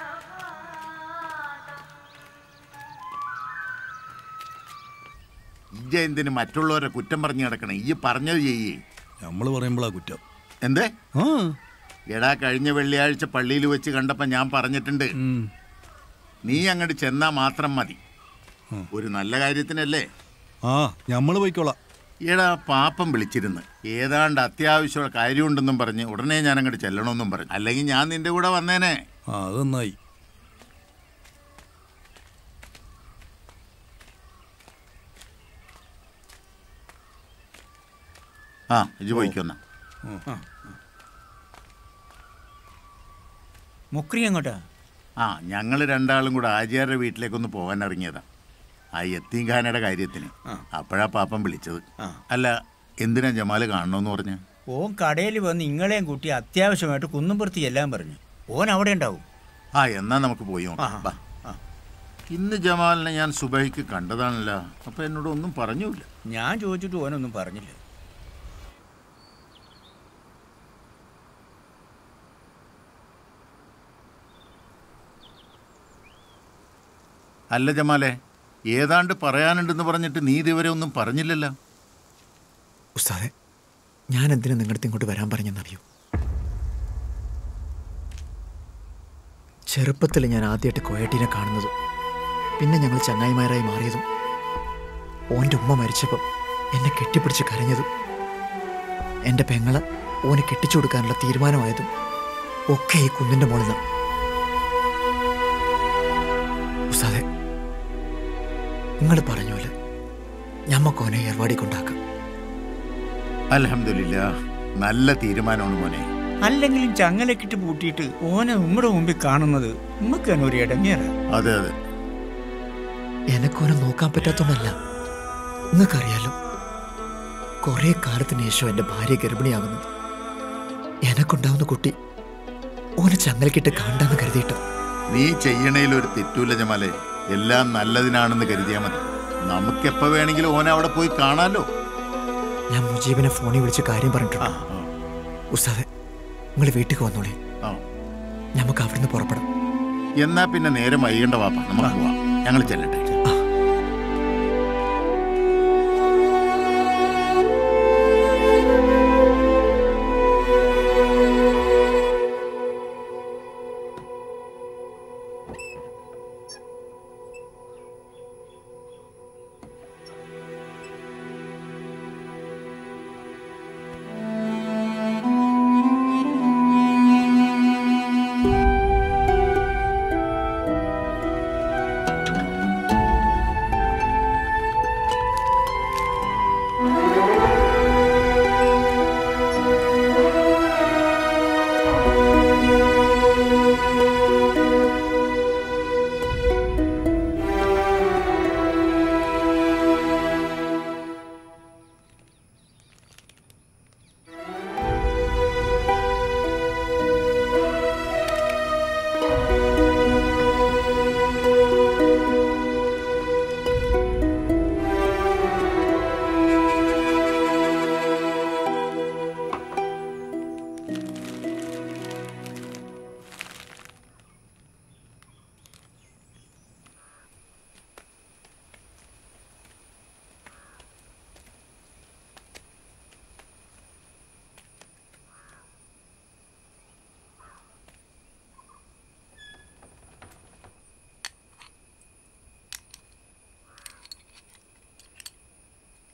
ഇജ്ജ എന്തിന് മറ്റുള്ളവരെ കുറ്റം പറഞ്ഞു കിടക്കണേ ഈ പറഞ്ഞത് ചെയ്യേ നമ്മൾ പറയുമ്പോഴാ കുറ്റം എന്തേ എടാ കഴിഞ്ഞ വെള്ളിയാഴ്ച പള്ളിയിൽ വെച്ച് കണ്ടപ്പോ ഞാൻ പറഞ്ഞിട്ടുണ്ട് നീ അങ്ങോട്ട് ചെന്നാ മാത്രം മതി ഒരു നല്ല കാര്യത്തിനല്ലേ ആ നമ്മൾ പോയിക്കോളാം എടാ പാപ്പം വിളിച്ചിരുന്ന് ഏതാണ്ട് അത്യാവശ്യമുള്ള കാര്യമുണ്ടെന്നും പറഞ്ഞ് ഉടനെ ഞാൻ അങ്ങോട്ട് ചെല്ലണമെന്നും പറഞ്ഞു അല്ലെങ്കിൽ ഞാൻ നിന്റെ കൂടെ വന്നേനെ ആ അത് നന്നായി ആ ഇജ് പോയിക്കൊന്ന മുക്രി എങ്ങോട്ടാ ആ ഞങ്ങൾ രണ്ടാളും കൂടെ ആചാര്യ വീട്ടിലേക്കൊന്ന് പോകാൻ ഇറങ്ങിയതാ ആ യത്തീംഖാനയുടെ കാര്യത്തിന് അപ്പോഴാ പാപ്പം വിളിച്ചത് അല്ല എന്തിനാ ജമാല് കാണണമെന്ന് പറഞ്ഞ് ഓൻ കടയിൽ വന്ന് ഇങ്ങളെയും കൂട്ടി അത്യാവശ്യമായിട്ട് കുന്നുംപുറത്ത് ചെല്ലാൻ പറഞ്ഞു ഓൻ അവിടെ ഉണ്ടാവും ആ എന്നാ നമുക്ക് പോയി നോക്കാം ബാ. ഇന്ന് ജമാലിനെ ഞാൻ സുബൈക്ക് കണ്ടതാണല്ലോ അപ്പൊ എന്നോട് ഒന്നും പറഞ്ഞൂല ഞാൻ ചോദിച്ചിട്ട് ഓനൊന്നും പറഞ്ഞില്ല അല്ല ജമാലെ ഏതാണ്ട് പറയാനുണ്ടെന്ന് പറഞ്ഞിട്ട് നീ ഇതുവരെ ഒന്നും പറഞ്ഞില്ലല്ലോ ഉസ്താദെ ഞാൻ എന്തിനാ നിങ്ങളുടെ അടുത്ത് ഇങ്ങോട്ട് വരാൻ പറഞ്ഞെന്നറിയോ ചെറുപ്പത്തിൽ ഞാൻ ആദ്യമായിട്ട് കോയട്ടീനെ കാണുന്നതും പിന്നെ ഞങ്ങൾ ചങ്ങായിമാരായി മാറിയതും ഓൻ്റെ ഉമ്മ മരിച്ചപ്പം എന്നെ കെട്ടിപ്പിടിച്ച് കരഞ്ഞതും എൻ്റെ പെങ്ങളെ ഓന് കെട്ടിച്ചു കൊടുക്കാനുള്ള തീരുമാനമായതും ഒക്കെ ഈ കുന്നിൻ്റെ മുകളിൽ നിന്നാണ് ഉസ്താദെ നിങ്ങൾ പറഞ്ഞോലെ ഞമ്മക്കോനെ ഏർവാടി കൊണ്ടാക്കാം അലഹമില്ല നല്ല തീരുമാനമാണ് മോനെ അല്ലെങ്കിലും ചങ്ങലക്കിട്ട് പൂട്ടിയിട്ട് ഓനെ ഉമ്മയുടെ മുമ്പിൽ കാണുന്നത് ഉമ്മക്ക് തന്നെ ഒരു ഇടങ്ങേറ അതെ അതെ എനക്കോനെ നോക്കാൻ പറ്റാത്തോണ്ടല്ല നിങ്ങൾക്കറിയാലോ കുറെ കാലത്തിന് ശേഷം എൻ്റെ ഭാര്യ ഗർഭിണിയാകുന്നത് എനക്കുണ്ടാവുന്ന കുട്ടി ഓനെ ചങ്ങലക്കിട്ട് കാണണ്ടെന്ന് കരുതിയിട്ട് നീ ചെയ്യണേൽ ഒരു തെറ്റൂല ജമാലെ എല്ലാം നല്ലതിനാണെന്ന് കരുതിയാൽ മതി നമുക്കെപ്പോ വേണമെങ്കിലും ഓനെ അവിടെ പോയി കാണാലോ ഞാൻ മുജീബിനെ ഫോണിൽ വിളിച്ച് കാര്യം പറഞ്ഞിട്ടുണ്ട് ഉസ്താദെ നിങ്ങൾ വീട്ടിൽ വന്നോളേ നമുക്ക് അവിടുന്ന് പുറപ്പെടാം എന്നാ പിന്നെ നേരെ വൈകണ്ട വാപ്പ നമുക്ക് പോവാം ഞങ്ങൾ ചെല്ലട്ടെ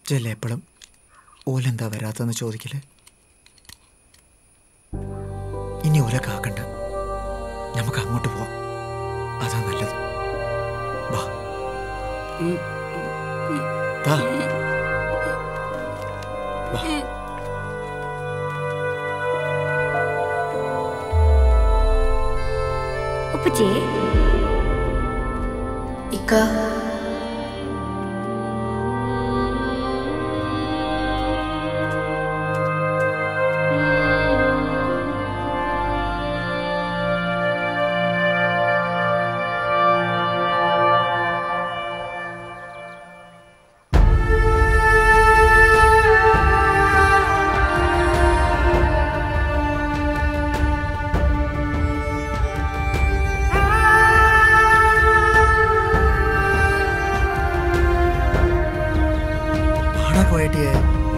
ഇജല്ലേ എപ്പോഴും ഓലെന്താ വരാത്തെന്ന് ചോദിക്കല് ഇനി ഓല കാക്കണ്ട നമുക്ക് അങ്ങോട്ട് പോവാം അതാ നല്ലത് വാ ദാ. വാ ഉപ്പച്ചേ ഇക്ക പാടാ പോയേട്ടിയേ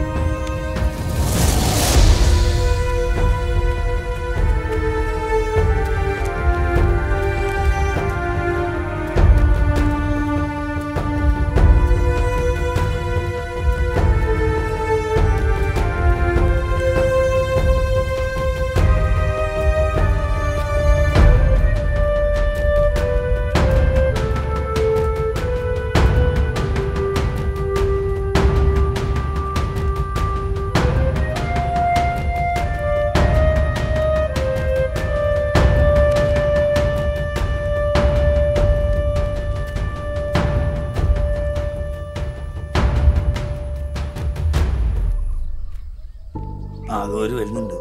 ആ അതോര് വരുന്നുണ്ട്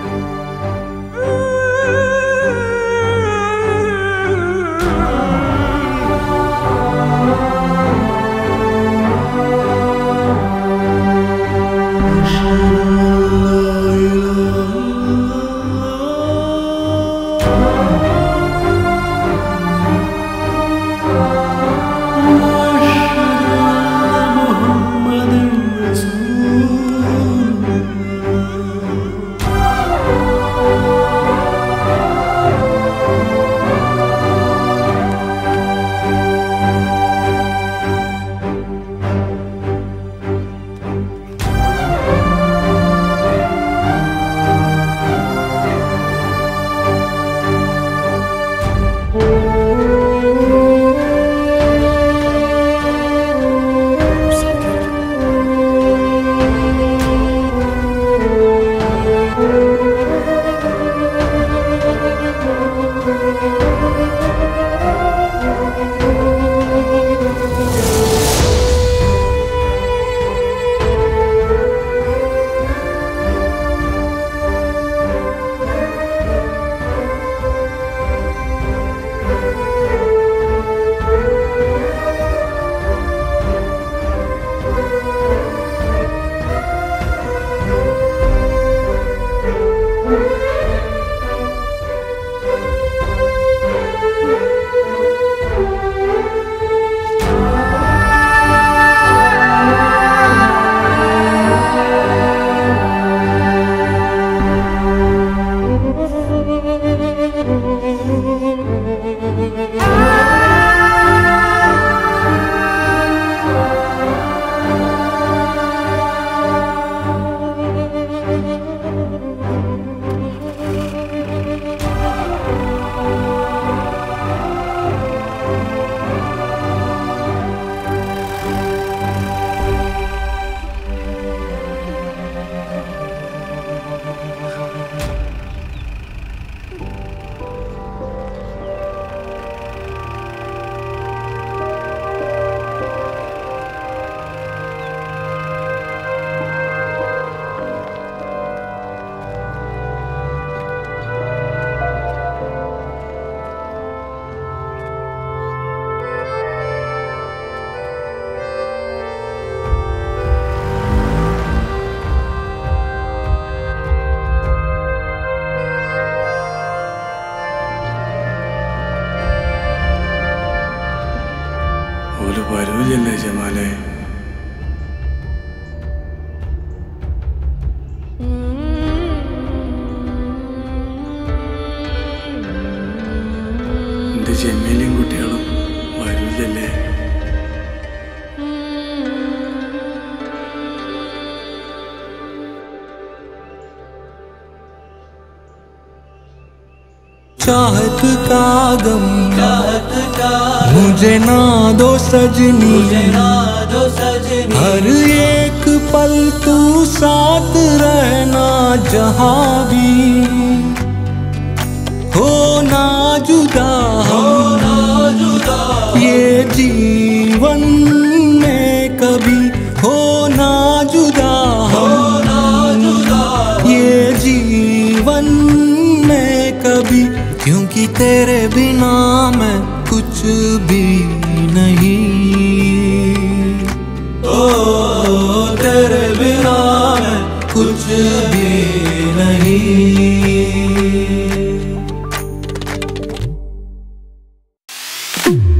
ആ चाहत का गम मुझे ना दो सजनी हर एक पल तू साथ रहना जहाँ भी हो ना जुदा हो जुदा ये जीवन में कभी हो ना जुदा हो ना जुदा ये जीवन में कभी क्योंकि तेरे बिना मैं कुछ भी नहीं ओ तेरे बिना मैं कुछ भी नहीं